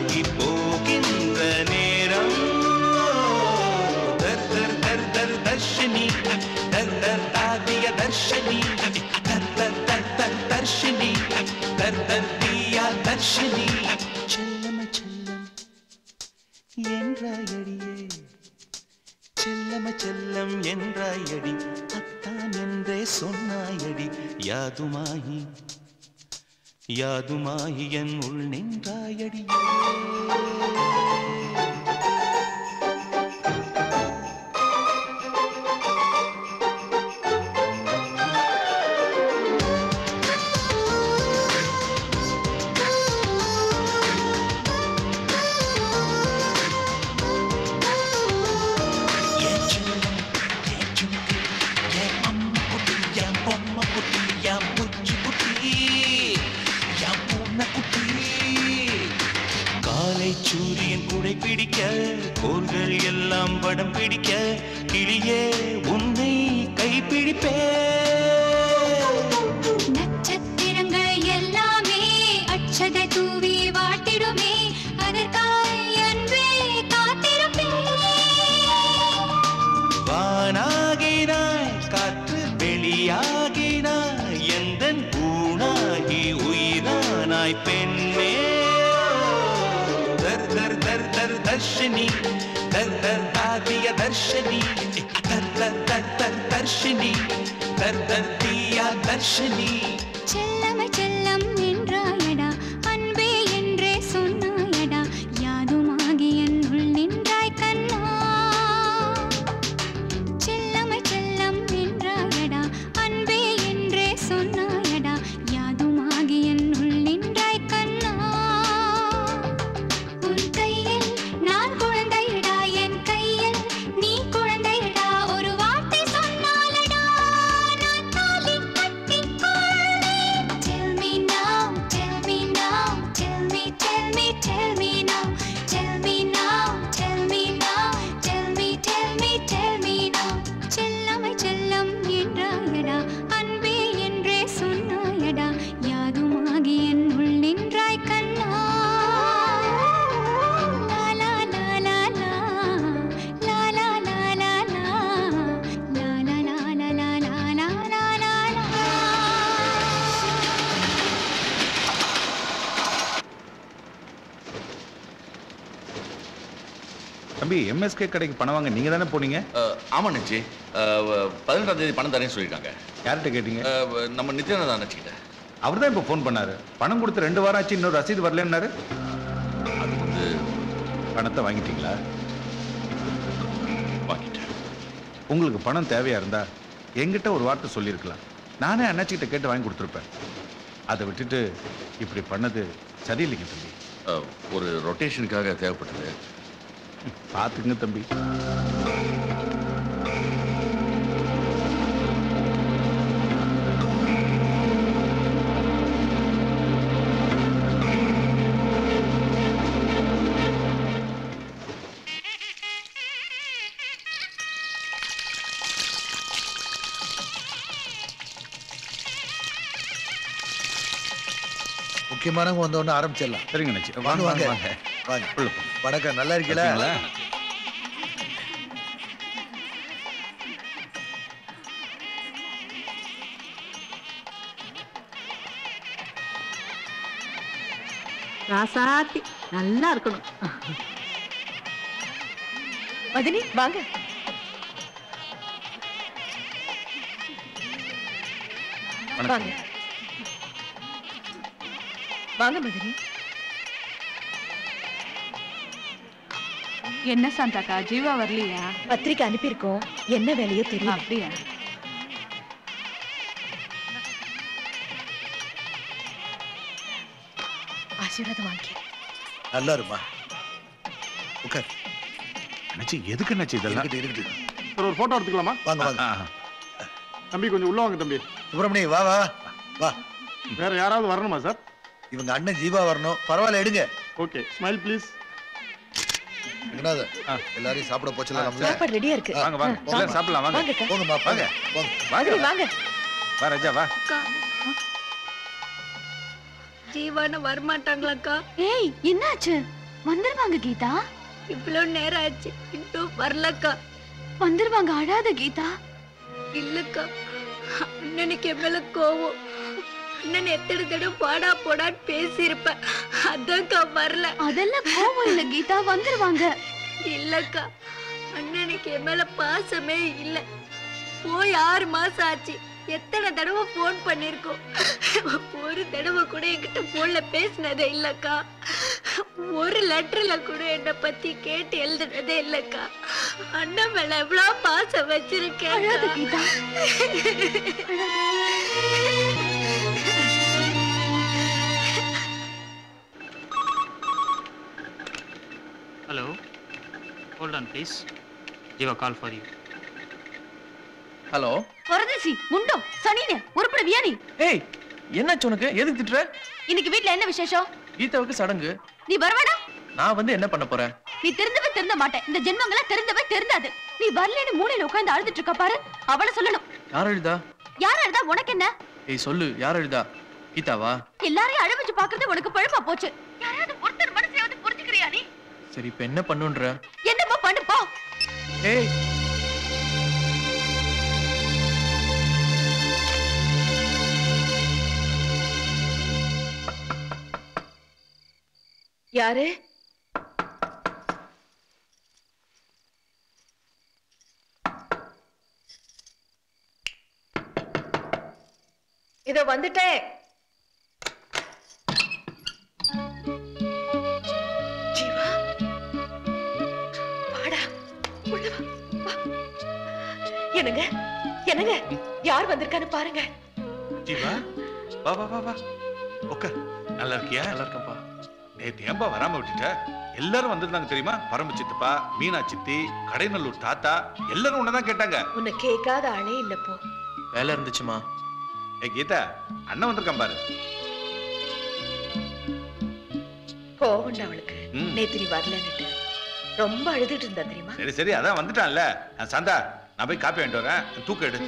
உருவாகி போகின்ற நேரம் தர் தர் தர் தர் தர்ஷினி தர் தர் தாதிய தர்ஷினி தர் தர் தர் தர் தர்ஷினி தர் தர் தீயா தர்ஷினி செல்லம செல்லம் என்றாயடியே செல்லம செல்லம் என்றாயடி அத்தான் என்றே சொன்னாயடி யாதுமாயி யாதுமாயி என் உள் நின்றாயடியே என் செல்லம், என் சுக்கு, என் அம்மா குட்டி, என் பொம்மை குட்டி, என் புச்சு குட்டி, என் பூனை குட்டி. காலை சூரியன் குடை பிடிக்க கோள்கள் எல்லாம் படம் பிடிக்க கிளியே உன்னை கைப்பிடிப்பே நட்சத்திரங்கள் எல்லாமே அட்சதை தூவி வாழ்த்திடுமே அதற்காய் அன்பே காத்திருப்பேன் வானாகினாய் காற்று வெளியாகினாய் எந்தன் ஊனாகி உயிரானாய் பெண்ணே தர் தர் தர் தர் தர்ஷினி தர் தர் தாதிய தர்ஷினி தர் தர் தர் தர் தர்ஷினி தர் தர் தீயா தர்ஷினி செல்லமை செல்லம் என்றாயடா அன்பே என்றே சொன்னாயடா யாதுமாகி என்னுள் நின்றாய் கண்ணா செல்லமை செல்லம் என்றாயடா அன்பே என்றே சொன்னாயடா யாதுமாகி என்னுள் நின்றாய் கண்ணா உன் கையில் நான் குழந்தையடா என் கையில் நீ குழந்தையடா ஒரு வார்த்தை சொன்னாலடா நான் தாலி கட்டிக்கொள்வேன் Tell me now, tell me now, tell me, tell me, tell me now, tell me now, tell me now, tell me, tell me, tell me now. செல்லமை செல்லம் என்றாயடா அன்பே என்றே சொன்னாயடா யாதுமாகி என்னுள் நின்றாய் கண்ணா லா லா லா லா லா லா லா லா லா லா லா லா லா லா லா லா லா லா லா தம்பி எம்எஸ்கே கடைக்கு பணம் வாங்க நீங்க தானே போனீங்க ஆமா நிச்சி பதினெட்டாம் தேதி பணம் தரேன்னு சொல்லியிருக்காங்க யார்கிட்ட கேட்டீங்க நம்ம நித்யானந்தா நினச்சிக்கிட்டேன் அவர் தான் இப்போ ஃபோன் பண்ணாரு பணம் கொடுத்து ரெண்டு வாரம் ஆச்சு இன்னொரு ரசீது வரலன்னாரு அது வந்து பணத்தை வாங்கிட்டீங்களா வாங்கிட்டேன் உங்களுக்கு பணம் தேவையா இருந்தா என்கிட்ட ஒரு வார்த்தை சொல்லியிருக்கலாம் நானே அண்ணாச்சிக்கிட்ட கேட்டு வாங்கி கொடுத்துருப்பேன் அதை விட்டுட்டு இப்படி பண்ணது சரியில்லைங்க தம்பி அஹ், ஒரு ரொட்டேஷனுக்காக தேவைப்பட்டது பார்த்துக்குங்க தம்பி முக்கியமானவங்க வந்த உடனே ஆரம்பிச்சிடலாம் சரிங்க அண்ணாச்சி வாங்க வாங்க வாங்க வாங்க வாங்க வணக்கம் நல்லா இருக்கீங்களா இருக்கீங்களா? ராசாத்தி நல்லா இருக்கணும் மதினி வாங்க வாங்க வாங்க மதினி என்ன சாந்தாக்கா ஜீவா வரலையா பத்திரிக்கை அனுப்பியிருக்கோம் என்ன வேலையோ தெரியும் அப்படியா ஆசீர்வாதம் வாங்கி நல்லா இருமா உட்கார் அண்ணாச்சி எதுக்கு அண்ணாச்சி இதெல்லாம் இருக்கட்டும் இருக்கட்டும் சார் ஒரு போட்டோ எடுத்துக்கலாமா வாங்க வாங்க தம்பி கொஞ்சம் உள்ள வாங்க தம்பி சுப்பிரமணி வா வா வா வேற யாராவது வரணுமா சார் இவங்க அண்ணன் ஜீவா வரணும் பரவாயில்ல எடுங்க ஓகே ஸ்மைல் ப்ளீஸ் என்னது எல்லாரையும் சாப்பிட போச்சலாம் சாப்பாடு ரெடியா இருக்கு வாங்க வாங்க எல்லாரும் சாப்பிடலாம் வாங்க வாங்கக்கா. போங்கம்மா வாங்க போங்க வாங்க மதினி வாங்க வா ராஜா வா ஜீவான வரமாட்டாங்களாக்கா ஏய் என்னாச்சு வந்துருவாங்க கீதா இவ்வளவு நேரம் ஆச்சு இன்னும் வரலக்கா வந்துருவாங்க அழாத கீதா இல்லக்கா அண்ணனுக்கு என் மேல கோவம் அண்ணன் எத்தனை தடவை பாடா போடான்னு பேசியிருப்பேன் அதான்க்கா வரல அதெல்லாம் கோவம் இல்ல கீதா வந்துருவாங்க இல்லக்கா அண்ணனுக்கு என் மேல பாசமே இல்ல போய் ஆறு மாசம் ஆச்சு எத்தனை தடவை ஃபோன் பண்ணிருக்கோம் ஒரு தடவை கூட என்கிட்ட போன்ல பேசினதே இல்லக்கா ஒரு லெட்டர்ல கூட என்னை பத்தி கேட்டு எழுதுனதே இல்லக்கா அண்ணன் மேல எவ்வளவு பாசம் வச்சிருக்கேன் அழாத Geetha. Hello. Hold on, please. Give a call for you. Hello பரதேசி முண்டோ சனினு உருப்பட வியானி ஏய் என்னாச்சு உனக்கு எதுக்கு திட்டுற இன்னைக்கு வீட்ல என்ன விசேஷம் கீதாவுக்கு சடங்கு நீ வரவேடா நான் வந்து என்ன பண்ண போறேன் நீ திருந்தவே திருந்த மாட்டேன் இந்த ஜென்மங்கள திருந்தவே திருந்தாது நீ வரலன்னு மூலையில உட்கார்ந்து அழுதுட்டு இருக்க பாரு அவளை சொல்லணும் யார் எழுதா யார் அழுதா உனக்கு என்ன ஏய் சொல்லு யார் எழுதா கீதாவா எல்லாரையும் அழ வச்சு பாக்குறது உனக்கு பழமா போச்சு யாராவது ஒருத்தர் மனசையாவது புரிஞ்சுக்கிறியா நீ சரி இப்ப என்ன பண்ணுன்ற என்னப்பா பண்ணு போ ஏய் யாரு இதோ வந்துட்டேன் ஜீவா வாடா உள்ள வா வா. என்னங்க என்னங்க யார் வந்திருக்கான்னு பாருங்க ஜீவா வா வா வா வா உட்கார் நல்லா இருக்கியா நல்லா இருக்கேன்ப்பா நேத்து ஏன்பா வராம விட்டுட்ட எல்லாரும் வந்திருந்தாங்க தெரியுமா பரம சித்தப்பா மீனா சித்தி கடைநல்லூர் தாத்தா எல்லாரும் உன்னதான் கேட்டாங்க உன்னை கேட்காத ஆளே இல்ல போ வேலை இருந்துச்சுமா ஏ கீதா அண்ணன் வந்திருக்கான் பாரு கோவம்டா அவளுக்கு ம். நேத்து நீ வரலன்னுட்டு ரொம்ப அழுதுட்டு இருந்தா தெரியுமா சரி சரி அதான் வந்துட்டான்ல நான் சாந்தா நான் போய் காப்பி வாங்கிட்டு வரேன் தூக்க எடு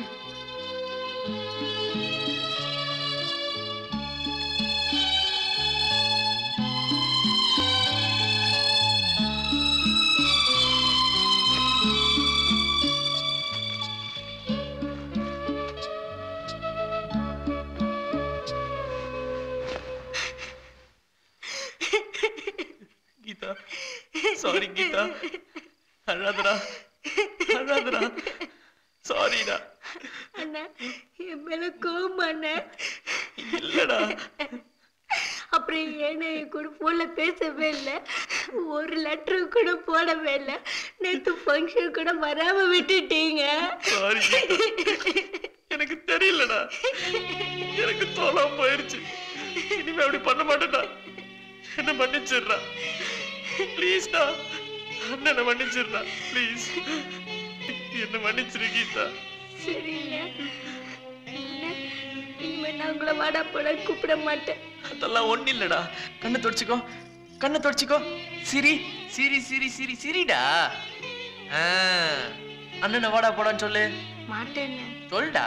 கீதா சாரி கீதா அழாதடா அழாதடா சாரிடா அண்ணா என் மேல கோவம் அண்ணா இல்லடா அப்புறம் ஏன்னா என் கூட போன்ல பேசவே இல்லை ஒரு லெட்டர் கூட போடவே இல்லை நேத்து ஃபங்க்ஷன் கூட வராம விட்டுட்டீங்க சாரி எனக்கு தெரியலடா எனக்கு தோலாம் போயிருச்சு இனிமே அப்படி பண்ண மாட்டேன்டா என்ன மன்னிச்சிடுறா ப்ளீஸ்டா அண்ணனை மன்னிச்சிடுறா ப்ளீஸ் என்ன மன்னிச்சிரு கீதா சரிங்க அண்ணா, இனிமே நான் உங்களை வாடா போட கூப்பிட மாட்டேன் அதெல்லாம் ஒண்ணு இல்லடா கண்ணை தொடச்சிக்கோ கண்ணை தொடச்சிக்கோ சிரி சிரி சிரி சிரி சிரிடா ஆ, அண்ணனை வாடா போடான்னு சொல்லு மாட்டேன் சொல்டா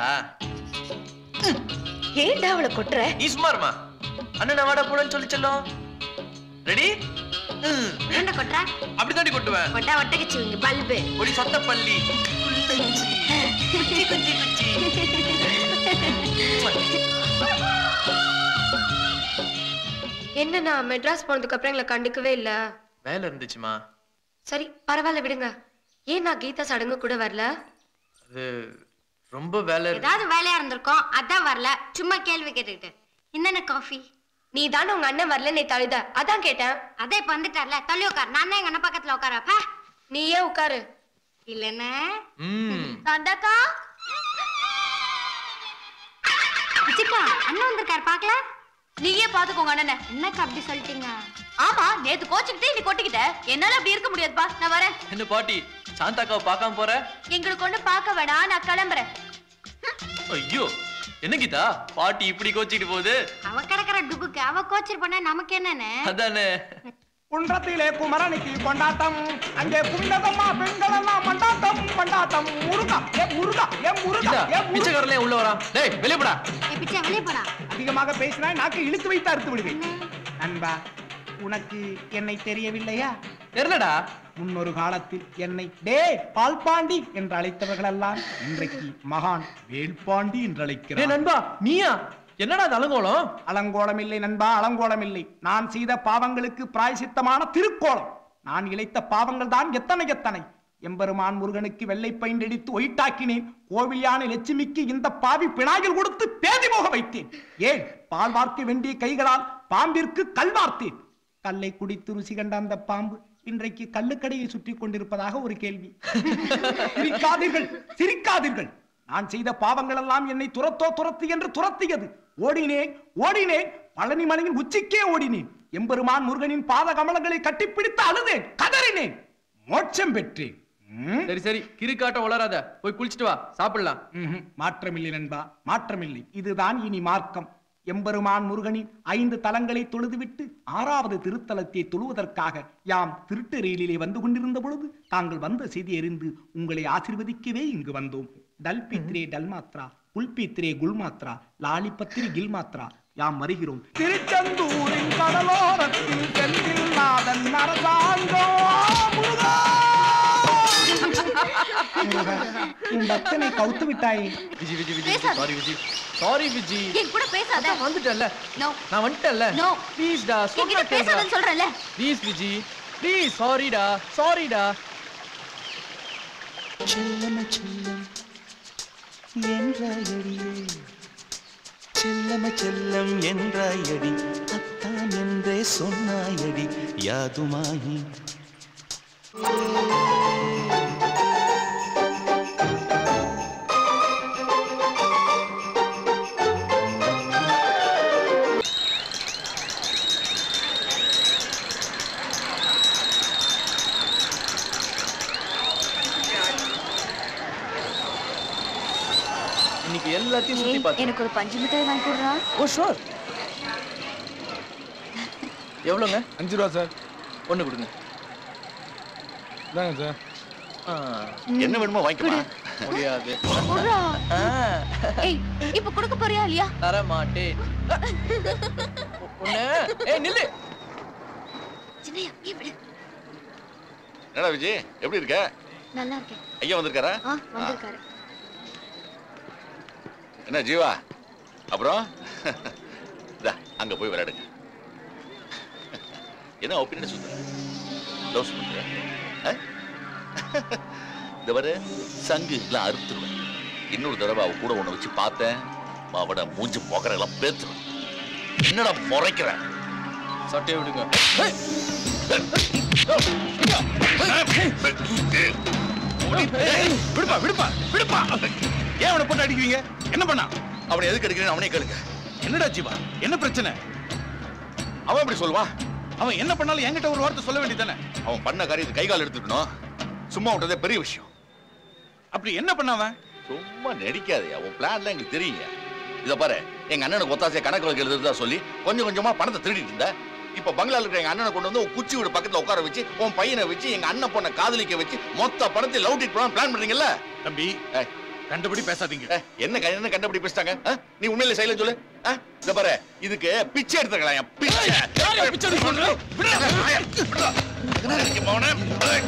ஏன்டா அவளை கொட்டுற நீ சும்மா இருமா அண்ணனை வாடா போடான்னு சொல்லி செல்லும் ரெடி என்ன கொட்டா அப்படிதாண்டி கொட்டுவேன் கொட்டா ஒட்டகச்சி இங்க பல்பு ஒரு சொத்த பள்ளி குச்சி குச்சி குச்சி என்னண்ணா மெட்ராஸ் போனதுக்கு அப்புறம் எங்களை கண்டுக்கவே இல்ல வேலை இருந்துச்சுமா சரி பரவாயில்ல விடுங்க ஏன் நான் கீதா சடங்கு கூட வரல அது ரொம்ப வேலை இருந்து- ஏதாவது வேலையா இருந்திருக்கோம் அதான் வரல சும்மா கேள்வி கேட்டுக்கிட்டு என்னென்ன காஃபி நீ தானே உங்க அண்ணன் வரல நீ தழுத அதான் கேட்டேன் அதே இப்ப வந்துட்டார்ல தள்ளி உட்கார் நான் தான் எங்க அண்ணன் பக்கத்துல உட்காரப்ப நீ ஏன் உட்காரு இல்லன்னு ம் சாந்தாக்கா விஜிக்கா அண்ணன் வந்திருக்காரு பாக்கல நீயே பாத்துக்கோங்க அண்ணனை என்னக்கா அப்படி சொல்லிட்டீங்க ஆமா நேத்து கோச்சுக்கிட்டே நீ கொட்டிக்கிட்ட என்னால அப்படி இருக்க முடியாதுப்பா நான் வரேன் என்ன பாட்டி சாந்தாக்காவை பார்க்காம போற எங்களுக்கு ஒண்ணு பார்க்க வேணாம் நான் கிளம்புறேன் ஐயோ என்ன கீதா பாட்டி இப்படி கோச்சிட்டு போகுது அவ கிடக்குற டுபுக்கு அவ கோச்சர் பண்ண நமக்கு என்னன்னு அதானே குன்றத்திலே குமரனுக்கு கொண்டாட்டம் அங்கே குண்டதம்மா பெண்களெல்லாம் மண்டாட்டம் மண்டாட்டம் முருகா ஏ முருகா ஏ முருகா கீதா ஏ முருகா பிச்சைக்காரலே உள்ள வரா டேய் வெளிய போடா பிச்சை வெளியே போடா அதிகமாக பேசினாய் நாக்கு இழுத்து வைத்து அறுத்து விடுவேன் நண்பா உனக்கு என்னை தெரியவில்லையா தெரியலடா முன்னொரு காலத்தில் என்னை டே பால்பாண்டி என்று அழைத்தவர்களெல்லாம் இன்றைக்கு மகான் வேல்பாண்டி என்று டேய் அழைக்கிறார் நண்பா நீயா என்னடா அது அலங்கோலம் அலங்கோலம் இல்லை நண்பா அலங்கோலம் இல்லை நான் செய்த பாவங்களுக்கு பிராயசித்தமான திருக்கோலம் நான் இழைத்த பாவங்கள் தான் எத்தனை எத்தனை எம்பெருமான் முருகனுக்கு வெள்ளை பைண்டடித்து ஒயிட்டாக்கினேன் கோவில் யானை லட்சுமிக்கு இந்த பாவி பிணாயில் கொடுத்து பேதி போக வைத்தேன் ஏன் பால் வார்க்க வேண்டிய கைகளால் பாம்பிற்கு கல் வார்த்தேன் கல்லை குடித்து ருசி கண்ட அந்த பாம்பு இன்றைக்கு கல்லுக்கடையை சுற்றி கொண்டிருப்பதாக ஒரு கேள்வி சிரிக்காதீர்கள் சிரிக்காதீர்கள் நான் செய்த பாவங்கள் எல்லாம் என்னை துரத்தோ துரத்து என்று துரத்தியது ஓடினேன் ஓடினேன் பழனி மலையின் உச்சிக்கே ஓடினேன் எம்பெருமான் முருகனின் பாத கமலங்களை கட்டிப்பிடித்து அழுதேன் கதறினேன் மோட்சம் பெற்றேன் சரி சரி கிறுக்காட்டம் வளராத போய் குளிச்சிட்டு வா சாப்பிடலாம் ம்ஹும். மாற்றமில்லை நண்பா மாற்றமில்லை இதுதான் இனி மார்க்கம் எம்பெருமான் முருகனின் ஐந்து தலங்களை தொழுதுவிட்டு ஆறாவது திருத்தலத்தை தொழுவதற்காக யாம் திருட்டு ரயிலிலே வந்து கொண்டிருந்த பொழுது தாங்கள் வந்த செய்தி அறிந்து உங்களை ஆசீர்வதிக்கவே இங்கு வந்தோம் டல் பித்ரே டல் மாத்ரா புல் பித்ரே குல் மாத்ரா லாலிபத்திரி கில் மாத்ரா யாம் வருகிறோம் திருச்செந்தூரின் கடலோரத்தில் செல்லில்லாதன் அரசாங்கம் முருகா! முருகா, உன் பக்தனை கவுத்து விட்டாயே விஜி விஜி விஜி பேசாத. சாரி விஜி சாரி விஜி என் கூட பேசாத நான் வந்துட்டேன்ல நோ நான் வந்துட்டேன்ல நோ ப்ளீஸ் டா என்கிட்ட பேசாதன்னு சொல்றேன்ல ப்ளீஸ் விஜி ப்ளீஸ் சாரிடா சாரிடா செல்லம செல்லம் என்றாயடியே செல்லம செல்லம் என்றாயடி அத்தான் என்றே சொன்னாயடி யாதுமாயி இன்னைக்கு எல்லாத்தையும் சுத்தி பார்த்து எனக்கு ஒரு பஞ்சு மிட்டாய் வாங்கி கொடுறா ஓ ஷோர் எவ்வளோங்க அஞ்சு ரூபா சார் ஒன்று கொடுங்க இதாங்க சார் என்ன வேணுமோ வாங்கிக்கமா முடியாது குடுறா ஏய் இப்ப கொடுக்க போறியா இல்லையா தர மாட்டேன் உன்ன ஏய் நில்லு சின்னையா நீ விடு என்னடா விஜய் எப்படி இருக்க நல்லா இருக்கேன் ஐயா வந்திருக்காரா ஆ வந்திருக்காரு என்ன ஜீவா அப்புறம் இதா அங்க போய் விளையாடுங்க என்ன ஒப்பீனியன் சுத்துற லவ்ஸ் பண்ற ஆ? இந்த வர சங்கு எல்லாம் அறுத்துருவேன் இன்னொரு தடவை அவ கூட ஒண்ணு வச்சு பார்த்தேன் அவட மூஞ்சி போக்கரெல்லாம் பேத்துருவேன் என்னடா முறைக்கிற சட்டையை விடுங்க விடுப்பா விடுப்பா விடுப்பா ஏன் அவனை போட்டு அடிக்கிறீங்க என்ன பண்ணா அவனை எதுக்கு அடிக்கிறேன்னு அவனே கேளுங்க என்னடா ஜீவா என்ன பிரச்சனை அவன் எப்படி சொல்லுவான் அவன் என்ன பண்ணாலும் என்கிட்ட ஒரு வார்த்தை சொல்ல வேண்டியதானே அவன் பண்ண காரியத்துக்கு கை கால் எடுத்துக்கணும் சும்மா விட்டதே பெரிய விஷயம் அப்படி என்ன பண்ணாவன் சும்மா நடிக்காதே அவன் பிளான்ல எங்களுக்கு தெரியுங்க இத பாரு எங்க அண்ணனுக்கு ஒத்தாசையா கணக்கு வழக்கு எழுதுறதா சொல்லி கொஞ்சம் கொஞ்சமா பணத்தை திருடிட்டு இருந்த இப்ப பங்களால இருக்கிற எங்க அண்ணனை கொண்டு வந்து உன் குச்சி வீடு பக்கத்துல உட்கார வச்சு உன் பையனை வச்சு எங்க அண்ணன் பொண்ணை காதலிக்க வச்சு மொத்த பணத்தை லவ் டீட் பண்ண பிளான் பண்றீங்கல்ல தம்பி கண்டபடி பேசாதீங்க என்ன க- என்ன கண்டபடி பேசிட்டாங்க ஆ? நீ உண்மையில சைலன் சொல்லு ஆ? இத பாரு இதுக்கு பிச்சை எடுத்துக்கலாம் என் பிச்சை பிச்சை எடுக்க சொல்ற? விடுடா, நாயே, விடுடா. எந்திரிக்க மவனே. ஏய்,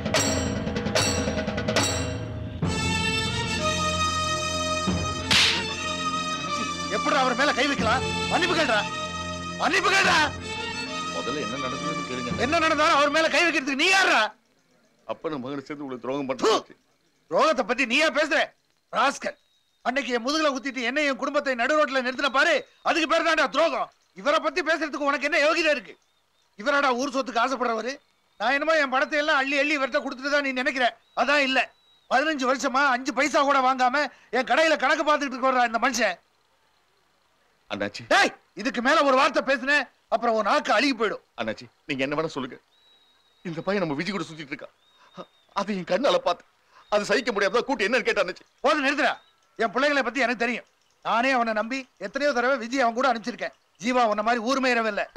எப்படி அவர் மேல கை வைக்கலாம் மன்னிப்பு கேள்றா மன்னிப்பு கேள்றா முதல்ல என்ன நடந்ததுன்னு கேளுங்க என்ன நடந்தாலும் அவர் மேல கை வைக்கிறதுக்கு நீ யாரா அப்பனும் மகனை சேர்ந்து உங்களுக்கு துரோகம் பண்றது ரோகத்தை பத்தி நீயா பேசுற ராஸ்கல் அன்னைக்கு என் முதுகுல குத்திட்டு என்ன என் குடும்பத்தை நடு ரோட்ல நிறுத்தின பாரு அதுக்கு பேர் தான்டா துரோகம் இவரை பத்தி பேசுறதுக்கு உனக்கு என்ன யோகிதா இருக்கு இவராடா ஊர் சொத்துக்கு ஆசைப்படுறவரு நான் என்னமோ என் படத்தை எல்லாம் அள்ளி அள்ளி இவர்கிட்ட கொடுத்துட்டு தான் நீ நினைக்கிற அதான் இல்ல பதினஞ்சு வருஷமா அஞ்சு பைசா கூட வாங்காம என் கடையில கணக்கு பார்த்துக்கிட்டு இருக்கிறா இந்த மனுஷன் அண்ணாச்சி டேய் இதுக்கு மேல ஒரு வார்த்தை பேசுனேன் அப்புறம் உன் நாக்கு அழுகி போயிடும் அண்ணாச்சி நீங்க என்ன வேணா சொல்லுங்க இந்த பையன் நம்ம விஜய் கூட சுத்திட்டு இருக்கா அது என் கண்ணால பார்த்து அது சகிக்க முடியாம கூட்டி என்ன கேட்டா அண்ணாச்சி போதும் நிறுத்துறா என் பிள்ளைகளை பத்தி எனக்கு தெரியும் நானே அவனை நம்பி எத்தனையோ தடவை விஜய் அவன் கூட அனுப்பிச்சிருக்கேன் ஜீவா உன்ன மாதிரி ஊர்மையிறவே இல்ல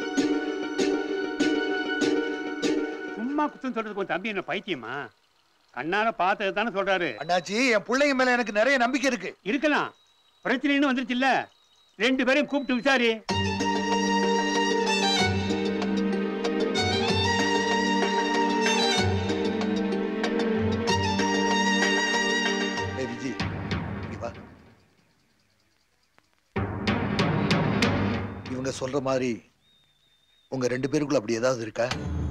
சும்மா குத்தம் சொல்றதுக்கு உன் தம்பி என்ன பைத்தியமா கண்ணால பார்த்தது தானே சொல்றாரு அண்ணாச்சி என் பிள்ளைங்க மேல எனக்கு நிறைய நம்பிக்கை இருக்கு இருக்கலாம் பிரச்சனைன்னு வந்துருச்சு இல்ல ரெண்டு பேரையும் கூப்பிட்டு விசாரி சொல்ற மாதிரி உங்க ரெண்டு பேருக்குள்ள அப்படி ஏதாவது இருக்கா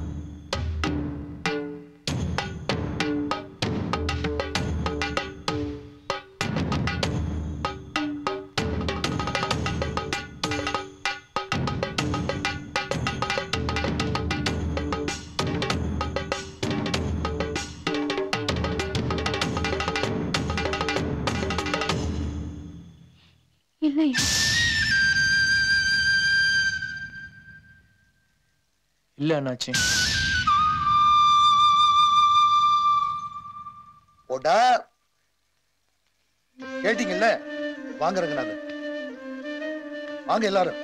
இல்லையா இல்ல அண்ணாச்சி போடா கேட்டீங்கல்ல வாங்க ரங்கநாதன் வாங்க எல்லாரும்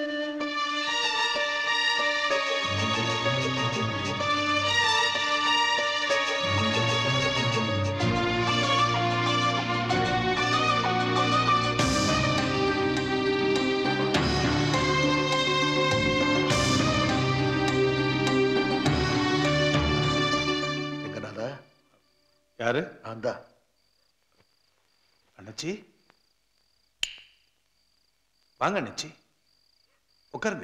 ரங்கநாதா யாரு நான் தான் அண்ணாச்சி வாங்க அண்ணாச்சி உட்காருங்க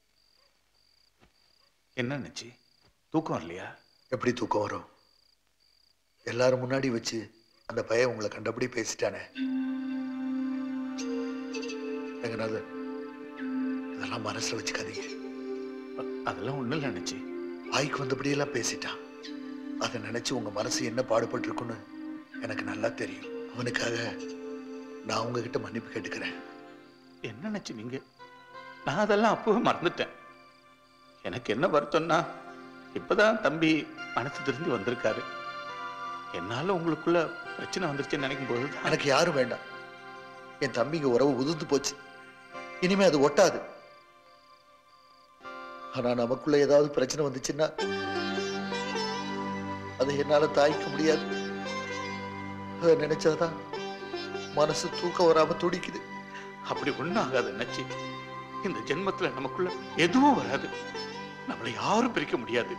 என்ன அண்ணாச்சி தூக்கம் வரலையா எப்படி தூக்கம் வரும் எல்லாரும் முன்னாடி வச்சு அந்த பையன் உங்களை கண்டபடி பேசிட்டானே ரங்கநாதன் இதெல்லாம் மனசுல வச்சுக்காதீங்க அதெல்லாம் ஒண்ணும் இல்லை அண்ணாச்சி வாய்க்கு வந்தபடியெல்லாம் பேசிட்டான் அதை நினைச்சு உங்க மனசு என்ன பாடுபட்டிருக்குன்னு எனக்கு நல்லா தெரியும் அவனுக்காக நான் உங்ககிட்ட மன்னிப்பு கேட்டுக்கிறேன் என்ன அண்ணாச்சி நீங்க நான் அதெல்லாம் அப்பவே மறந்துட்டேன் எனக்கு என்ன வருத்தம்னா இப்பதான் தம்பி மனசு திரும்பி வந்திருக்காரு என்னால உங்களுக்குள்ள பிரச்சனை வந்துருச்சுன்னு நினைக்கும் போது எனக்கு யாரும் வேண்டாம் என் தம்பிங்க உறவு உதிர்ந்து போச்சு இனிமே அது ஒட்டாது ஆனா நமக்குள்ள ஏதாவது பிரச்சனை வந்துச்சுன்னா அதை என்னால தாய்க்க முடியாது அதை நினைச்சாதான் மனசு தூக்கம் வராம துடிக்குது அப்படி ஒண்ணும் ஆகாது அண்ணாச்சி இந்த ஜென்மத்துல நமக்குள்ள எதுவும் வராது நம்மளை யாரும் பிரிக்க முடியாது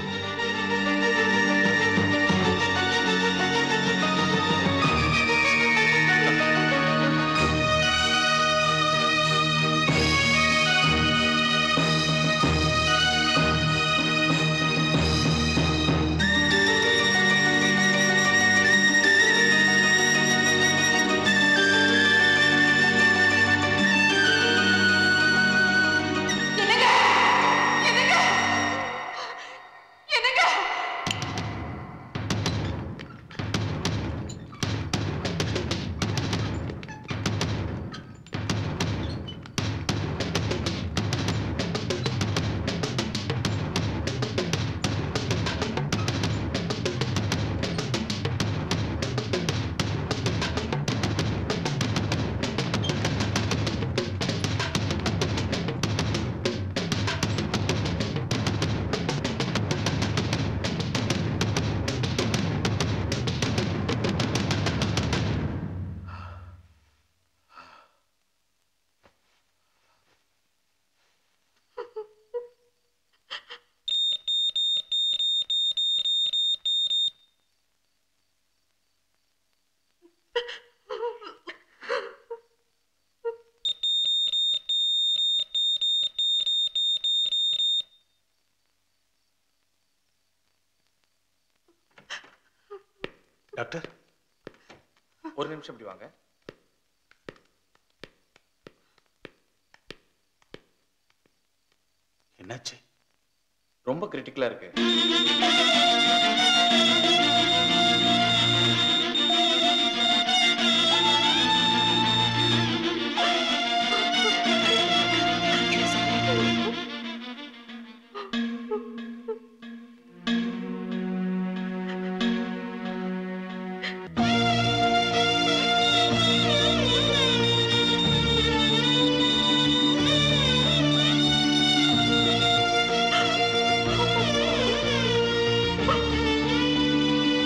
டாக்டர் ஒரு நிமிஷம் இப்படி வாங்க என்னாச்சு ரொம்ப கிரிட்டிக்கலா இருக்கு ஆ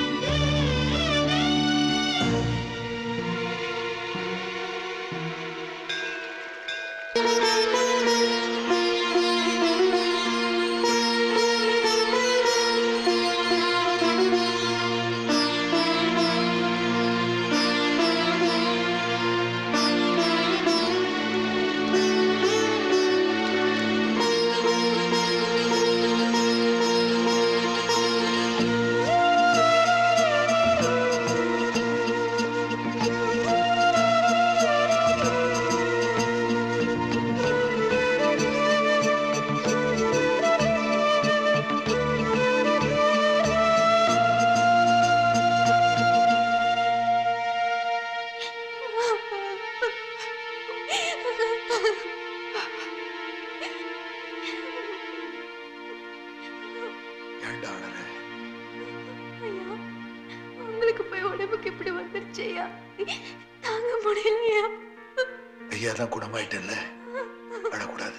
ஏன்டா அழற ஐயா உங்களுக்கு போய் உடம்புக்கு இப்படி வந்துருச்சு ஐயா தாங்க முடியலையா ஐயா தான் குணமாயிட்டல்ல அழக்கூடாது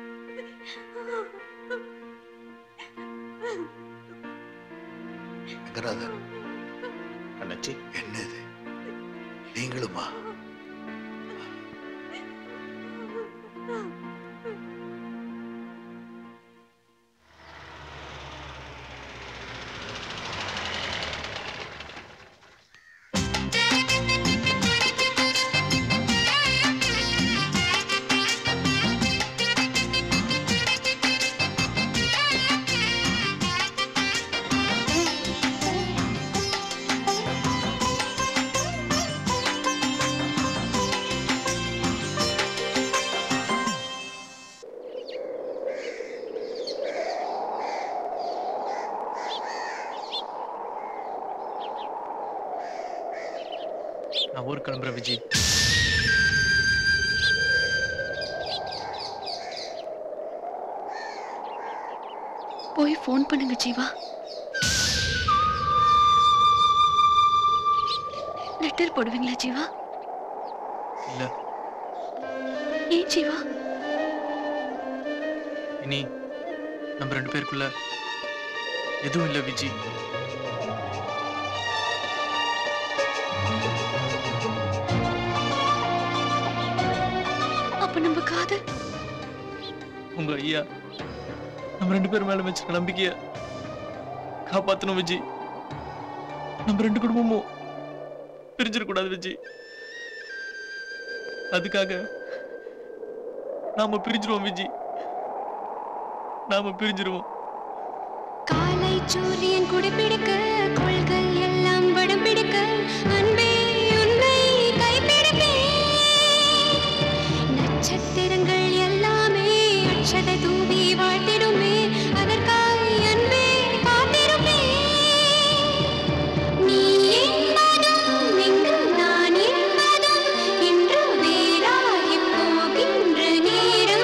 ரங்கநாதன் அண்ணாச்சி என்னது நீங்களுமா நான் ஊருக்கு கிளம்புறேன் விஜய் போய் ஃபோன் பண்ணுங்க ஜீவா லெட்டர் போடுவீங்களா ஜீவா இல்ல ஏன் ஜீவா இனி நம்ம ரெண்டு பேருக்குள்ள எதுவும் இல்லை விஜி அப்ப நம்ம காதல் உங்க ஐயா நம்ம ரெண்டு பேர் மேல வச்சிருக்க நம்பிக்கைய காப்பாத்தணும் விஜி நம்ம ரெண்டு குடும்பமும் பிரிஞ்சிடக்கூடாது விஜி அதுக்காக நாம பிரிஞ்சிருவோம் விஜி நாம பிரிஞ்சிருவோம் காலை சூரியன் குடிப்பிடிக்க கொள்கள் எல்லாம் வடம் பிடிக்க அன்பே உன்னை கைப்பிடிப்பே நட்சத்திரங்கள் எல்லாமே அட்சதை தூவி வாழ்த்திடுமே அதற்காய் அன்பே காத்திருப்பே நீ என்பதும் இங்கு நான் என்பதும் இன்று வேறாகிப் போகின்ற நேரம்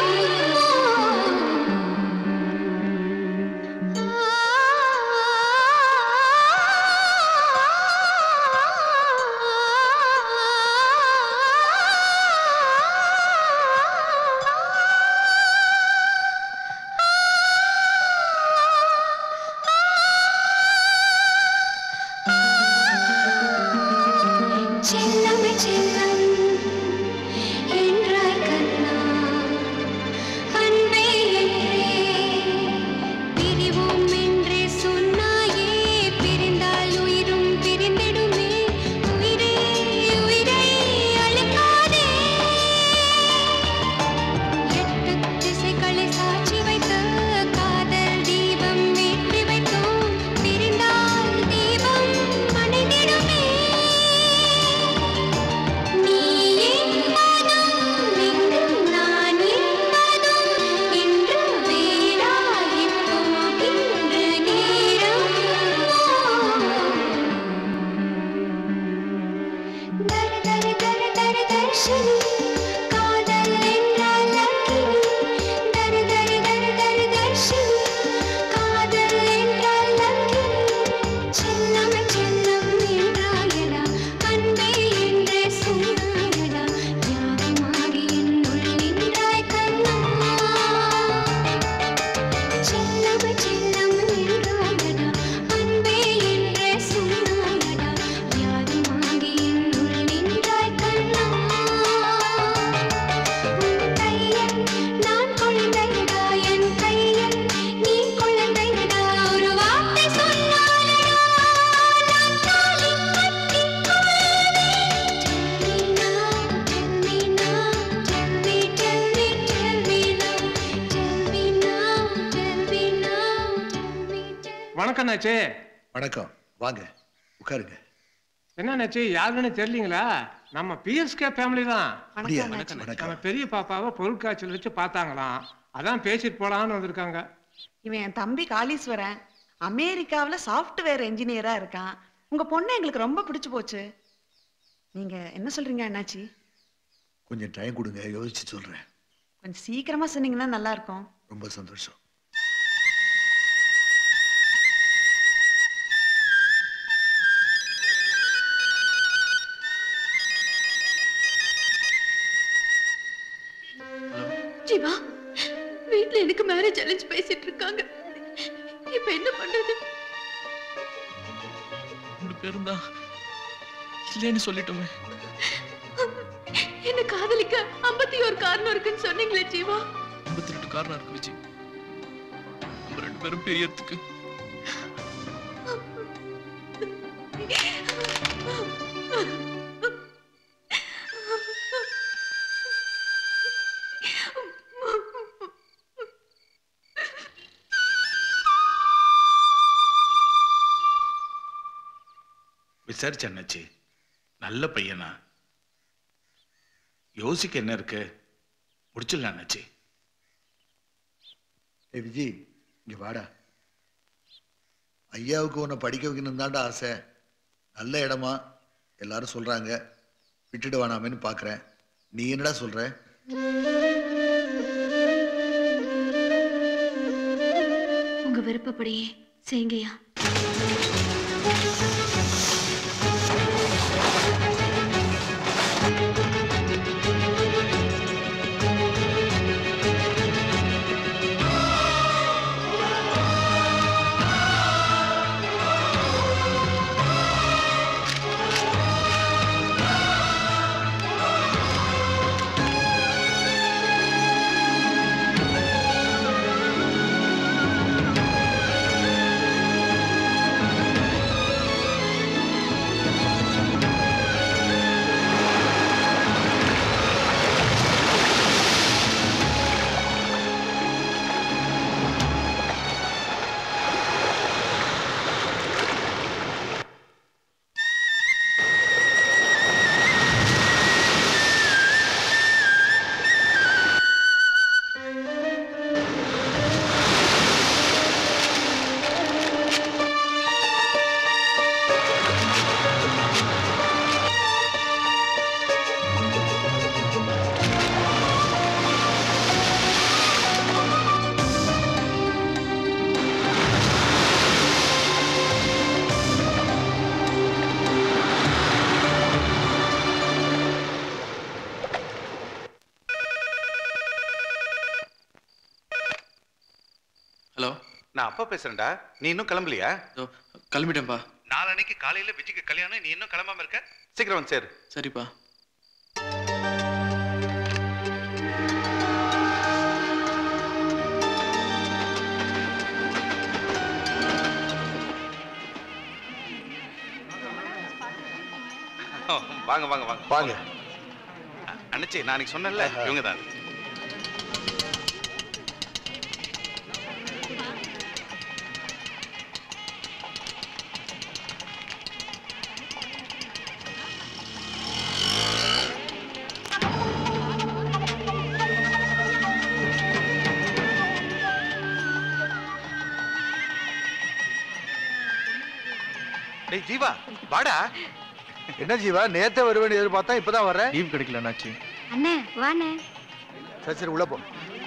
செல்லமே செல்லம் என்றாய் கண்ணா அன்பே என்றே பிரிவோம் என்றே சொன்னாயே பிரிந்தால் உயிரும் பிரிந்திடுமே உயிரே உயிரை அழைக்காதே எட்டு திசைகளை சாட்சி வைத்த காதல் தீபம் ஏற்றி வைத்தோம் பிரிந்தால் தீபம் அணைந்திடுமே நீ என்பதும் இங்கு நான் என்பதும் இன்று வேறாகிப் போகின்ற நேரம் தர தர தர தர தர்ஷனி காதல் என்றால் லக்கினி தர தர தர தர தர்ஷனி காதல் என்றால் லக்கினி செல்லம் செல்லம் என்றாயடா அன்பே என்றே சொன்னாயடா யாகமாகி என்னுள் நின்றாய் கண்ணா செல்லம் செல்லம் என்றாயடா அன்பே என்றே சொன்னாயடா யாகமாகி என்னுள் நின்றாய் கண்ணா உன் கையில் நான் குழந்தைடா என் கையில் நீ குழந்தைடா ஒரு வார்த்தை சொன்னாலடா நான் தாலி கட்டிக் வணக்கம் நாச்சே வணக்கம் வாங்க உட்காருங்க என்ன நாச்சு யாருன்னு தெரியலீங்களா நம்ம பிஎஸ்கே ஃபேமிலி தான் அப்படியா? வணக்கம், வணக்கம். நம்ம பெரிய பாப்பாவை பொருட்காட்சியில் வச்சு பார்த்தாங்களாம் அதான் பேசிட்டு போலான்னு வந்திருக்காங்க இவன் என் தம்பி காளீஸ்வரன் அமெரிக்காவுல சாஃப்ட்வேர் என்ஜினியரா இருக்கான் உங்க பொண்ணு எங்களுக்கு ரொம்ப பிடிச்சு போச்சு நீங்க என்ன சொல்றீங்க அண்ணாச்சி கொஞ்சம் டைம் கொடுங்க யோசிச்சு சொல்றேன் கொஞ்சம் சீக்கிரமா சொன்னீங்கன்னா நல்லா இருக்கும் ரொம்ப சந்தோஷம் ஜீவா வீட்ல எனக்கு மேரேஜ் சேலஞ்ச் பேசிட்டு இருக்காங்க இப்ப என்ன பண்றது மூணு பேரும் தான் இல்லைன்னு சொல்லிட்டோமே என்ன காதலிக்க ஐம்பத்தி ஒரு காரணம் இருக்குன்னு சொன்னீங்களே ஜீவா ஐம்பத்தி ரெண்டு காரணம் இருக்கு விஜய் நம்ம ரெண்டு பேரும் பிரியறதுக்கு விசாரிச்ச அண்ணாச்சி நல்ல பையனா யோசிக்க என்ன இருக்கு முடிச்சிடலாம் அண்ணாச்சி ஏ விஜி இங்க வாடா ஐயாவுக்கு உன்னை படிக்க வைக்கணும் தான்டா ஆசை நல்ல இடமா எல்லாரும் சொல்றாங்க விட்டுட்டு வேணாமேன்னு பார்க்கறேன் நீ என்னடா சொல்ற உங்க விருப்பப்படியே செய்யுங்கய்யா ஹலோ நான் அப்பா பேசுறேன்டா நீ இன்னும் கிளம்பலையா கிளம்பிட்டேன்ப்பா நாளன்னைக்கு காலையில விஜய்க்கு கல்யாணம் நீ இன்னும் கிளம்பாம இருக்க சீக்கிரம் வந்து சேரு சரிப்பா வாங்க வாங்க வாங்க வாங்க அண்ணச்சி நான் அன்னைக்கு சொன்னேன்ல இவங்க தான் டேய் ஜீவா வாடா என்ன ஜீவா நேத்தே வருவேன்னு எதிர்பார்த்தா இப்பதான் வர்றேன் லீவ் கிடைக்கல என்னாச்சு அண்ணே வாண்ணே சரி சரி உள்ள போ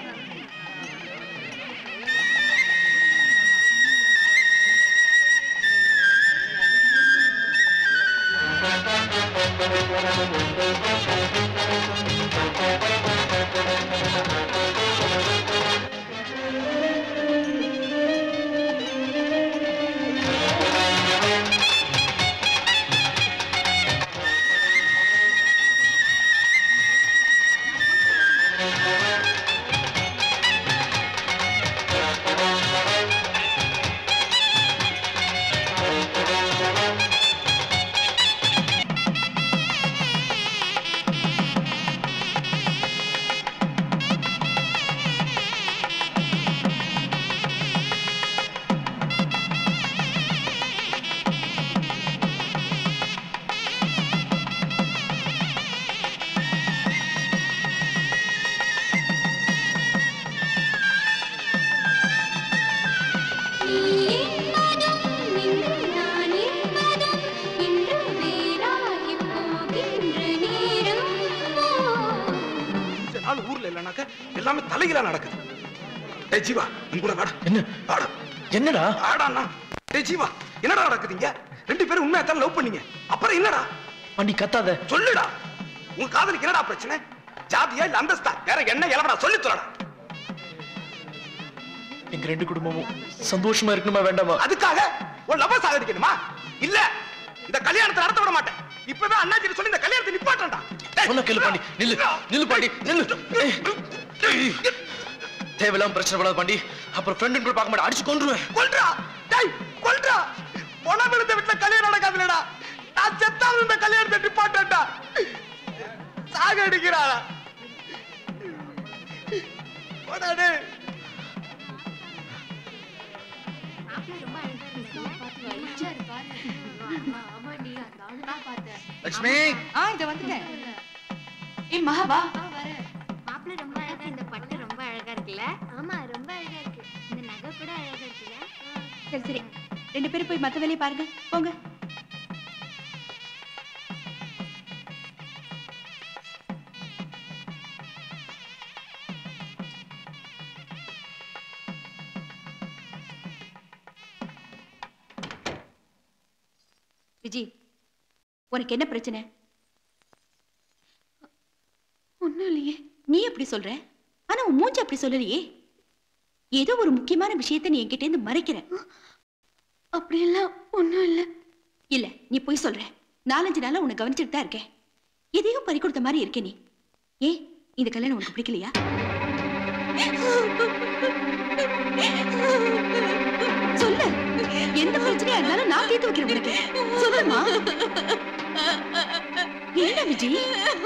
கொஞ்ச நாள் ஊர்ல இல்லைனாக்க எல்லாமே தலைகீழா நடக்குது டேய் ஜீவா உன் கூட வாடா என்ன வாடா என்னடா வாடாண்ணா டேய் ஜீவா என்னடா நடக்குதுங்க ரெண்டு பேரும் உண்மையா தான் லவ் பண்ணீங்க அப்புறம் என்னடா பண்ணி கத்தாத சொல்லுடா உங்க காதலுக்கு என்னடா பிரச்சனை ஜாதியா இல்ல அந்தஸ்தா வேற என்ன இளவடா சொல்லி சொல்லடா எங்க ரெண்டு குடும்பமும் சந்தோஷமா இருக்கணுமா வேண்டாமா அதுக்காக உன் லவ சாகடிக்கணுமா இல்ல இந்த கல்யாணத்தை நடத்த விட மாட்டேன் இப்பவே அண்ணாச்சி சொல்லி இந்த கல்யாணத்தை நிப்பாட்டா சொன்ன கேளு பாண்டி நில்லு நில்லு பாண்டி நில்லு ஏய், ஏய். தேவையில்லாம பிரச்சனை பண்ணாத பாண்டி அப்புறம் ஃப்ரெண்டு கூட பார்க்க மாட்டேன் அடிச்சு கொன்றுவேன் கொல்றா டேய் கொல்றா பணம் விழுந்த வீட்டுல கல்யாணம் நடக்காதுலடா நான் செத்தாலும் இந்த கல்யாணத்தை நிப்பாட்டா சாக அடிக்கிறாளா போடா டேய் லட்சுமி ஆ இத வந்துட்டேன் ஏய் மகா வா மாப்பிள்ளை ரொம்ப அழகா இந்த பட்டு ரொம்ப அழகா இருக்குல்ல ஆமா ரொம்ப அழகா இருக்கு இந்த நகை கூட அழகா இருக்குல்ல சரி சரி ரெண்டு பேரும் போய் மத்த வேலையை பாருங்க போங்க விஜி உனக்கு என்ன பிரச்சனை ஒண்ணும் இல்லையே நீ எப்படி சொல்ற ஆனா உன் மூஞ்சி அப்படி சொல்லலையே ஏதோ ஒரு முக்கியமான விஷயத்தை நீ என்கிட்ட இருந்து மறைக்கிற அப்படியெல்லாம் ஒண்ணும் இல்ல இல்ல நீ போய் சொல்ற நாலஞ்சு நாளா உன்னை கவனிச்சுட்டு தான் இருக்கேன் எதையும் பறி கொடுத்த மாதிரி இருக்க நீ ஏன் இந்த கல்யாணம் உனக்கு பிடிக்கலையா சொல்லு எந்த பிரச்சனையா இருந்தாலும் நான் தீர்த்து வைக்கிறேன் உனக்கு சொல்லுமா என்ன விஜய்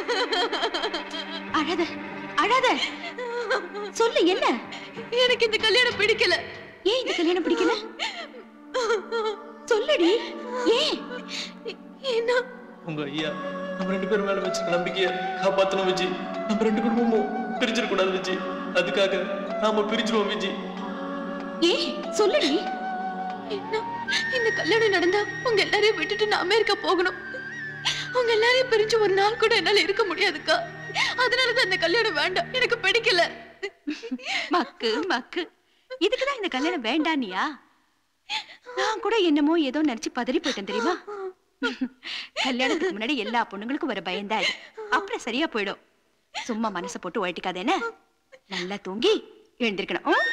அழாத அழாத சொல்லு என்ன எனக்கு இந்த கல்யாணம் பிடிக்கல ஏன் இந்த கல்யாணம் பிடிக்கல சொல்லுடி ஏன் ஏன்னா உங்க ஐயா நம்ம ரெண்டு பேரும் மேல வச்சிருக்க நம்பிக்கைய காப்பாத்தணும் விஜி நம்ம ரெண்டு குடும்பமும் பிரிஞ்சிடக்கூடாது விஜி அதுக்காக நாம பிரிஞ்சிருவோம் விஜி ஏன் சொல்லுடி என்ன இந்த கல்யாணம் நடந்தா உங்க எல்லாரையும் விட்டுட்டு நான் அமெரிக்கா போகணும் உங்க எல்லாரையும் பிரிஞ்சு ஒரு நாள் கூட என்னால இருக்க முடியாதுக்கா அதனாலதான் இந்த கல்யாணம் வேண்டாம் எனக்கு பிடிக்கல மக்கு மக்கு இதுக்குதான் இந்த கல்யாணம் வேண்டானியா நான் கூட என்னமோ ஏதோ நினைச்சு பதறி போயிட்டேன் தெரியுமா கல்யாணத்துக்கு முன்னாடி எல்லா பொண்ணுங்களுக்கும் வர பயந்தா இது அப்புறம் சரியா போயிடும் சும்மா மனசை போட்டு ஒழட்டிக்காத என்ன நல்லா தூங்கி எழுந்திருக்கணும் ம்?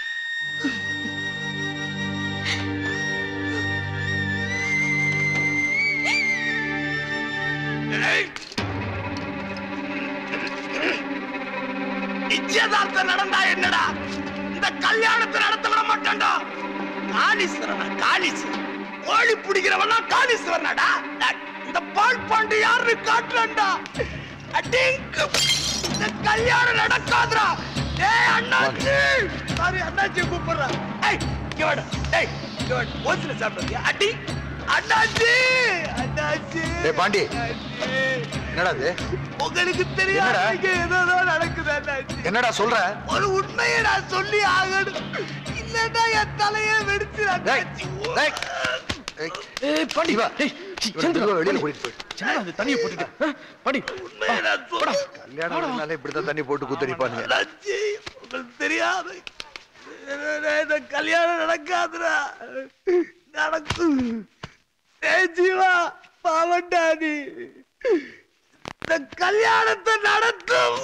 நிச்சயதார்த்தம் நடந்தா என்னடா இந்த கல்யாணத்தை நடத்த விட மாட்டேன்டா காளீஸ்வரனா காளீஸ் கோழி பிடிக்கிறவனா காளீஸ்வரனாடா டேய், இந்த பால் பாண்டு யாருன்னு காட்டுறேன்டா அடிங்கு இந்த கல்யாணம் நடக்காதுடா ஏய் அண்ணாச்சி சாரி அண்ணாச்சி கூப்பிடுறா ஏய் இங்க வாடா ஏய் இங்க வாடா ஓசில சாப்பிடுறியா அடி அண்ணாச்சி அண்ணாச்சி டேய் பாண்டி என்னடா இது உங்களுக்கு தெரியாது என்னடா? இங்க ஏதோ நடக்குது அண்ணாச்சி என்னடா சொல்ற ஒரு உண்மையை நான் சொல்லி ஆகணும் இல்லன்னா என் தலையே வெடிச்சு டேய், டேய். ஏய், ஏய் பாண்டி இவா, ஏய் இவனை திரும்ப வெளியில கூட்டிட்டு போயிடு. என்ன அது தண்ணியை போட்டுட்டு ஆ? பாண்டி போடா கல்யாணம்னாலே இப்படித்தான் தண்ணி போட்டு குத்தடிப்பானுங்க அண்ணாச்சி உங்களுக்கு தெரியாது இந்த கல்யாணம் நடக்காதுடா நடக்கும் ஏய் ஜீவா பாவண்டா நீ இந்த கல்யாணத்தை நடத்தும்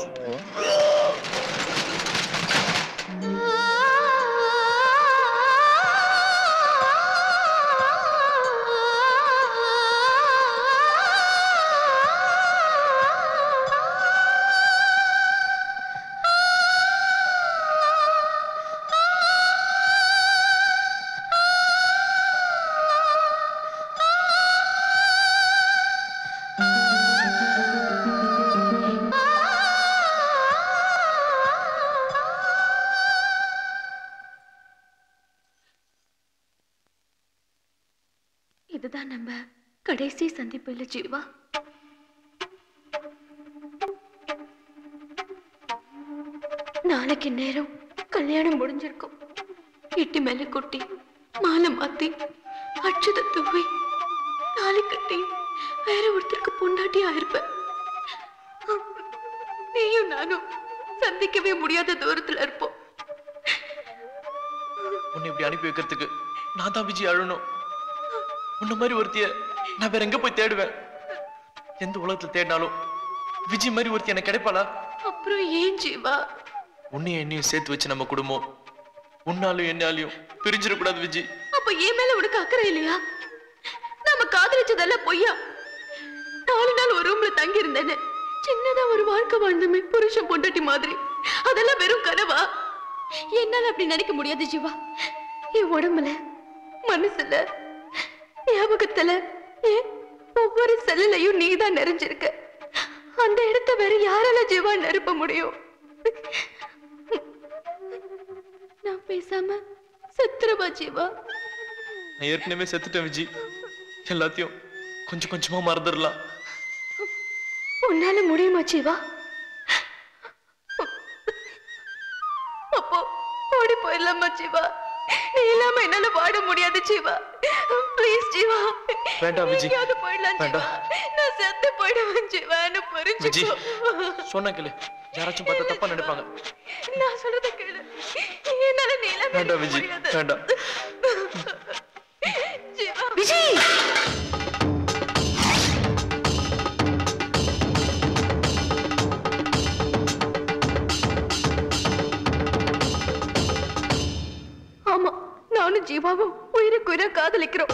இதுதான் நம்ம கடைசி சந்திப்பு இல்ல ஜீவா நாளைக்கு நேரம் கல்யாணம் முடிஞ்சிருக்கும் எட்டி மேல கொட்டி மாலை மாத்தி அச்சுத தூவி தாலி கட்டி வேற ஒருத்தருக்கு பொண்டாட்டி ஆயிருப்பேன் நீயும் நானும் சந்திக்கவே முடியாத தூரத்துல இருப்போம் உன்னை இப்படி அனுப்பி வைக்கிறதுக்கு நான் தான் விஜய் அழணும் உன்ன மாதிரி ஒருத்திய நான் வேற எங்க போய் தேடுவேன் எந்த உலகத்துல தேடினாலும் விஜய் மாதிரி ஒருத்தி எனக்கு கிடைப்பாளா அப்புறம் ஏன் ஜீவா உன்னையும் என்னையும் சேர்த்து வச்சு நம்ம குடும்பம் உன்னாலும் என்னாலையும் பிரிஞ்சிடக்கூடாது விஜி அப்ப என் மேல உனக்கு அக்கறை இல்லையா நாம காதலிச்சதெல்லாம் பொய்யா நாலு நாள் ஒரு ரூம்ல தங்கி இருந்தேன்னு சின்னதா ஒரு வாழ்க்கை வாழ்ந்தமே புருஷன் பொண்டாட்டி மாதிரி அதெல்லாம் வெறும் கனவா என்னால அப்படி நினைக்க முடியாது ஜீவா என் உடம்புல மனசுல ஞாபகத்துல ஏன் ஒவ்வொரு செல்லுலையும் நீதான் நிறைஞ்சிருக்க அந்த இடத்த வேற யாரால ஜீவா நிரப்ப முடியும் நான் பேசாம செத்துருவா ஜீவா நான் ஏற்கனவே செத்துட்டேன் விஜி எல்லாத்தையும் கொஞ்சம் கொஞ்சமா மறந்துடலாம் உன்னால முடியுமா ஜீவா அப்போ ஓடி போயிடலாமா ஜீவா நீ இல்லாம என்னால வாட முடியாது ஜீவா ப்ளீஸ் ஜீவா வேண்டாம் விஜி. எங்கேயாவது போயிடலாம் ஜீவா வேண்டாம். நான் செத்து போயிடுவேன் ஜீவா என்ன விஜி புரிஞ்சுக்கோ சொன்ன கேளு யாராச்சும் பார்த்தா தப்பா நினைப்பாங்க நான் சொல்றத கேளு என்னால நீ இல்லாம வேண்டாம் இருக்க விஜி முடியாது. வேண்டாம் ஜீவா விஜய் ஆமா நானும் ஜீவாவும் உயிருக்கு உயிரை காதலிக்கிறோம்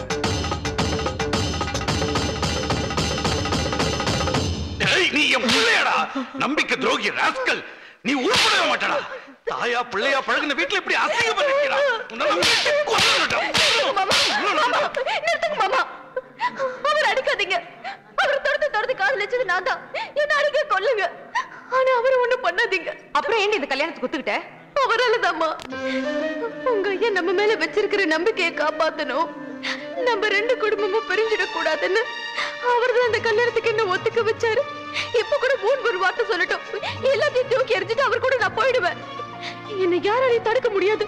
டேய், நீ என் பிள்ளையடா நம்பிக்கை துரோகி ராஸ்கல் நீ உருப்படவே மாட்டடா தாயா பிள்ளையா பழகுன வீட்டுல இப்படி அசிங்கமா நிக்கிறா உன்னால வெட்டி கொன்னுடா. மாமா மாமா நிறுத்துங்க மாமா அவர் அடிக்காதீங்க அவர் தொடர்ந்து தொடர்ந்து காதலிச்சது நான் தான் என்ன அடிக்க கொல்லுங்க ஆனா அவர் ஒண்ணும் பண்ணாதீங்க அப்புறம் ஏன் இந்த கல்யாணத்துக்கு ஒத்துக்கிட்ட அவராலதாம்மா உங்க ஐயா நம்ம மேல வச்சிருக்கிற நம்பிக்கையை காப்பாத்தணும் நம்ம ரெண்டு குடும்பமும் பிரிஞ்சிடக் கூடாதுன்னு அவர்தான் அந்த கல்யாணத்துக்கு என்ன ஒத்துக்க வச்சாரு இப்ப கூட மூணு ஒரு வார்த்தை சொல்லட்டும் எல்லாத்தையும் தூக்கி எறிஞ்சிட்டு அவர் கூட நான் போயிடுவேன் என்னை யாராலையும் தடுக்க முடியாது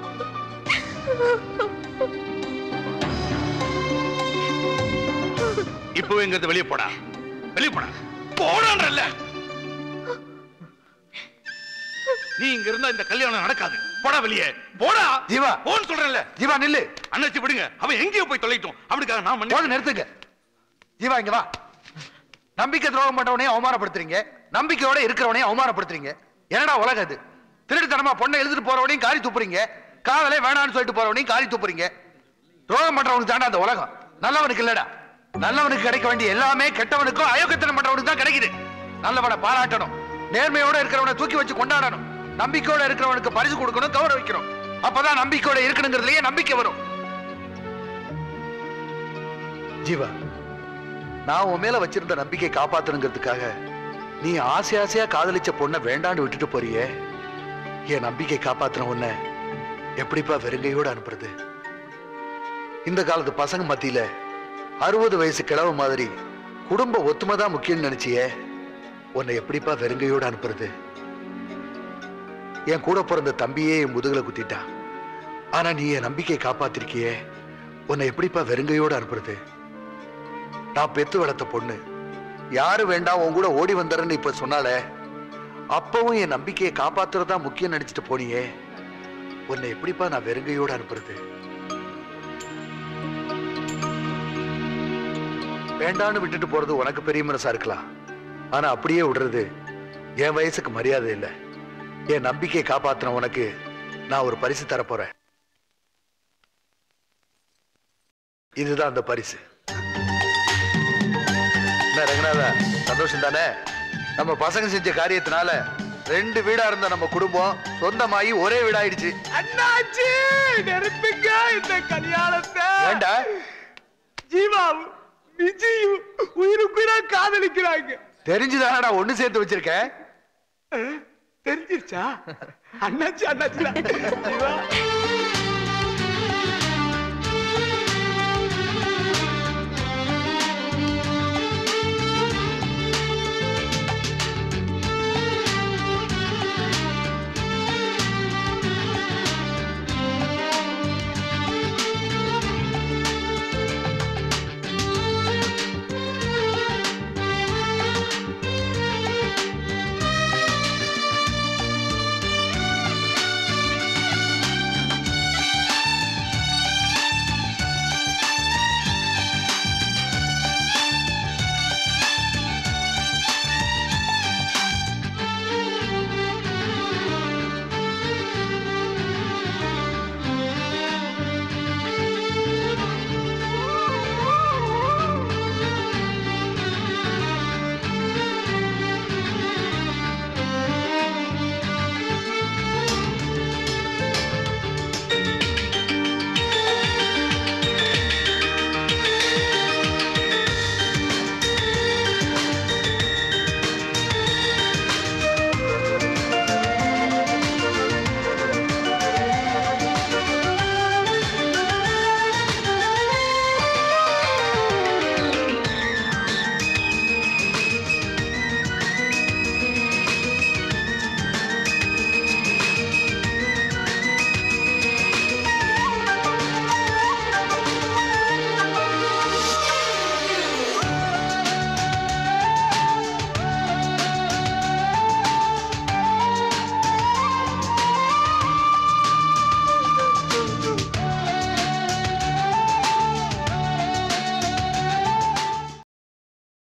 இப்பவே இங்க இருந்து வெளியே போடா வெளியே போடா போடான்றல்ல நீ இங்க இருந்தா இந்த கல்யாணம் நடக்காது போடா வெளியே போடா ஜீவா போன்னு சொல்றேன்ல ஜீவா நில்லு அண்ணாச்சி விடுங்க அவன் எங்கேயோ போய் தொலைட்டும் அவனுக்காக நான் மன்னி போது நிறுத்துங்க ஜீவா இங்க வா நம்பிக்கை துரோகம் பண்றவனையும் அவமானப்படுத்துறீங்க நம்பிக்கையோட இருக்கிறவனையும் அவமானப்படுத்துறீங்க என்னடா உலகம் இது திருட்டுத்தனமா பொண்ணை எழுதிட்டு போறவனையும் காரி துப்புறீங்க காதலே வேணாம்னு சொல்லிட்டு போறவனையும் காரி துப்புறீங்க துரோகம் பண்றவனுக்கு தாண்டா அந்த உலகம் நல்லவனுக்கு இல்லடா நல்லவனுக்கு கிடைக்க வேண்டிய எல்லாமே கெட்டவனுக்கும் அயோக்கியத்தனம் பண்றவனுக்கு தான் கிடைக்குது நல்லவனை பாராட்டணும் நேர்மையோட இருக்கிறவனை தூக்கி வச்சு கொண்டாடணும் நம்பிக்கையோட இருக்கிறவனுக்கு பரிசு கொடுக்கணும் கௌரவிக்கணும் அப்பதான் நம்பிக்கையோட இருக்கணுங்கிறதுலயே நம்பிக்கை வரும் ஜீவா நான் உன் மேல வச்சிருந்த நம்பிக்கை காப்பாத்தணுங்கிறதுக்காக நீ ஆசை ஆசையா காதலிச்ச பொண்ணை வேண்டான்னு விட்டுட்டு போறியே என் நம்பிக்கை காப்பாத்தின உன்னை எப்படிப்பா வெறுங்கையோட அனுப்புறது இந்த காலத்து பசங்க மத்தியில அறுபது வயசு கிழவு மாதிரி குடும்ப ஒத்துமை தான் முக்கியம்னு நினைச்சியே உன்னை எப்படிப்பா வெறுங்கையோட அனுப்புறது என் கூட பிறந்த தம்பியே என் முதுகுல குத்திட்டான் ஆனா நீ என் நம்பிக்கை காப்பாத்திருக்கியே உன்னை எப்படிப்பா வெறுங்கையோட அனுப்புறது நான் பெத்து வளர்த்த பொண்ணு யாரு வேண்டாம் உன் கூட ஓடி வந்தறன்னு இப்ப சொன்னாலே அப்பவும் என் நம்பிக்கையை காப்பாத்துறதா முக்கியம் நினைச்சிட்டு போனியே உன்னை எப்படிப்பா நான் வெறுங்கையோட அனுப்புறது வேண்டான்னு விட்டுட்டு போறது உனக்கு பெரிய மனசா இருக்கலாம் ஆனா அப்படியே விடுறது என் வயசுக்கு மரியாதை இல்லை என் நம்பிக்கையை காப்பாத்தின உனக்கு நான் ஒரு பரிசு தரப் போறேன் இதுதான் அந்த பரிசு என்ன ரங்கநாதா சந்தோஷம் தானே நம்ம பசங்க செஞ்ச காரியத்தினால ரெண்டு வீடா இருந்த நம்ம குடும்பம் சொந்தமாயி ஒரே வீடாயிடுச்சு அண்ணாச்சி நெருப்புங்க இந்த கல்யாணத்தை ஏண்டா ஜீவாவும் விஜயும் உயிருக்குயிரா காதலிக்கிறாங்க தெரிஞ்சுதானடா ஒண்ணு சேர்த்து வச்சிருக்கேன் அஹ், தெரிஞ்சிருச்சா அண்ணாச்சி அண்ணாச்சி ஜீவா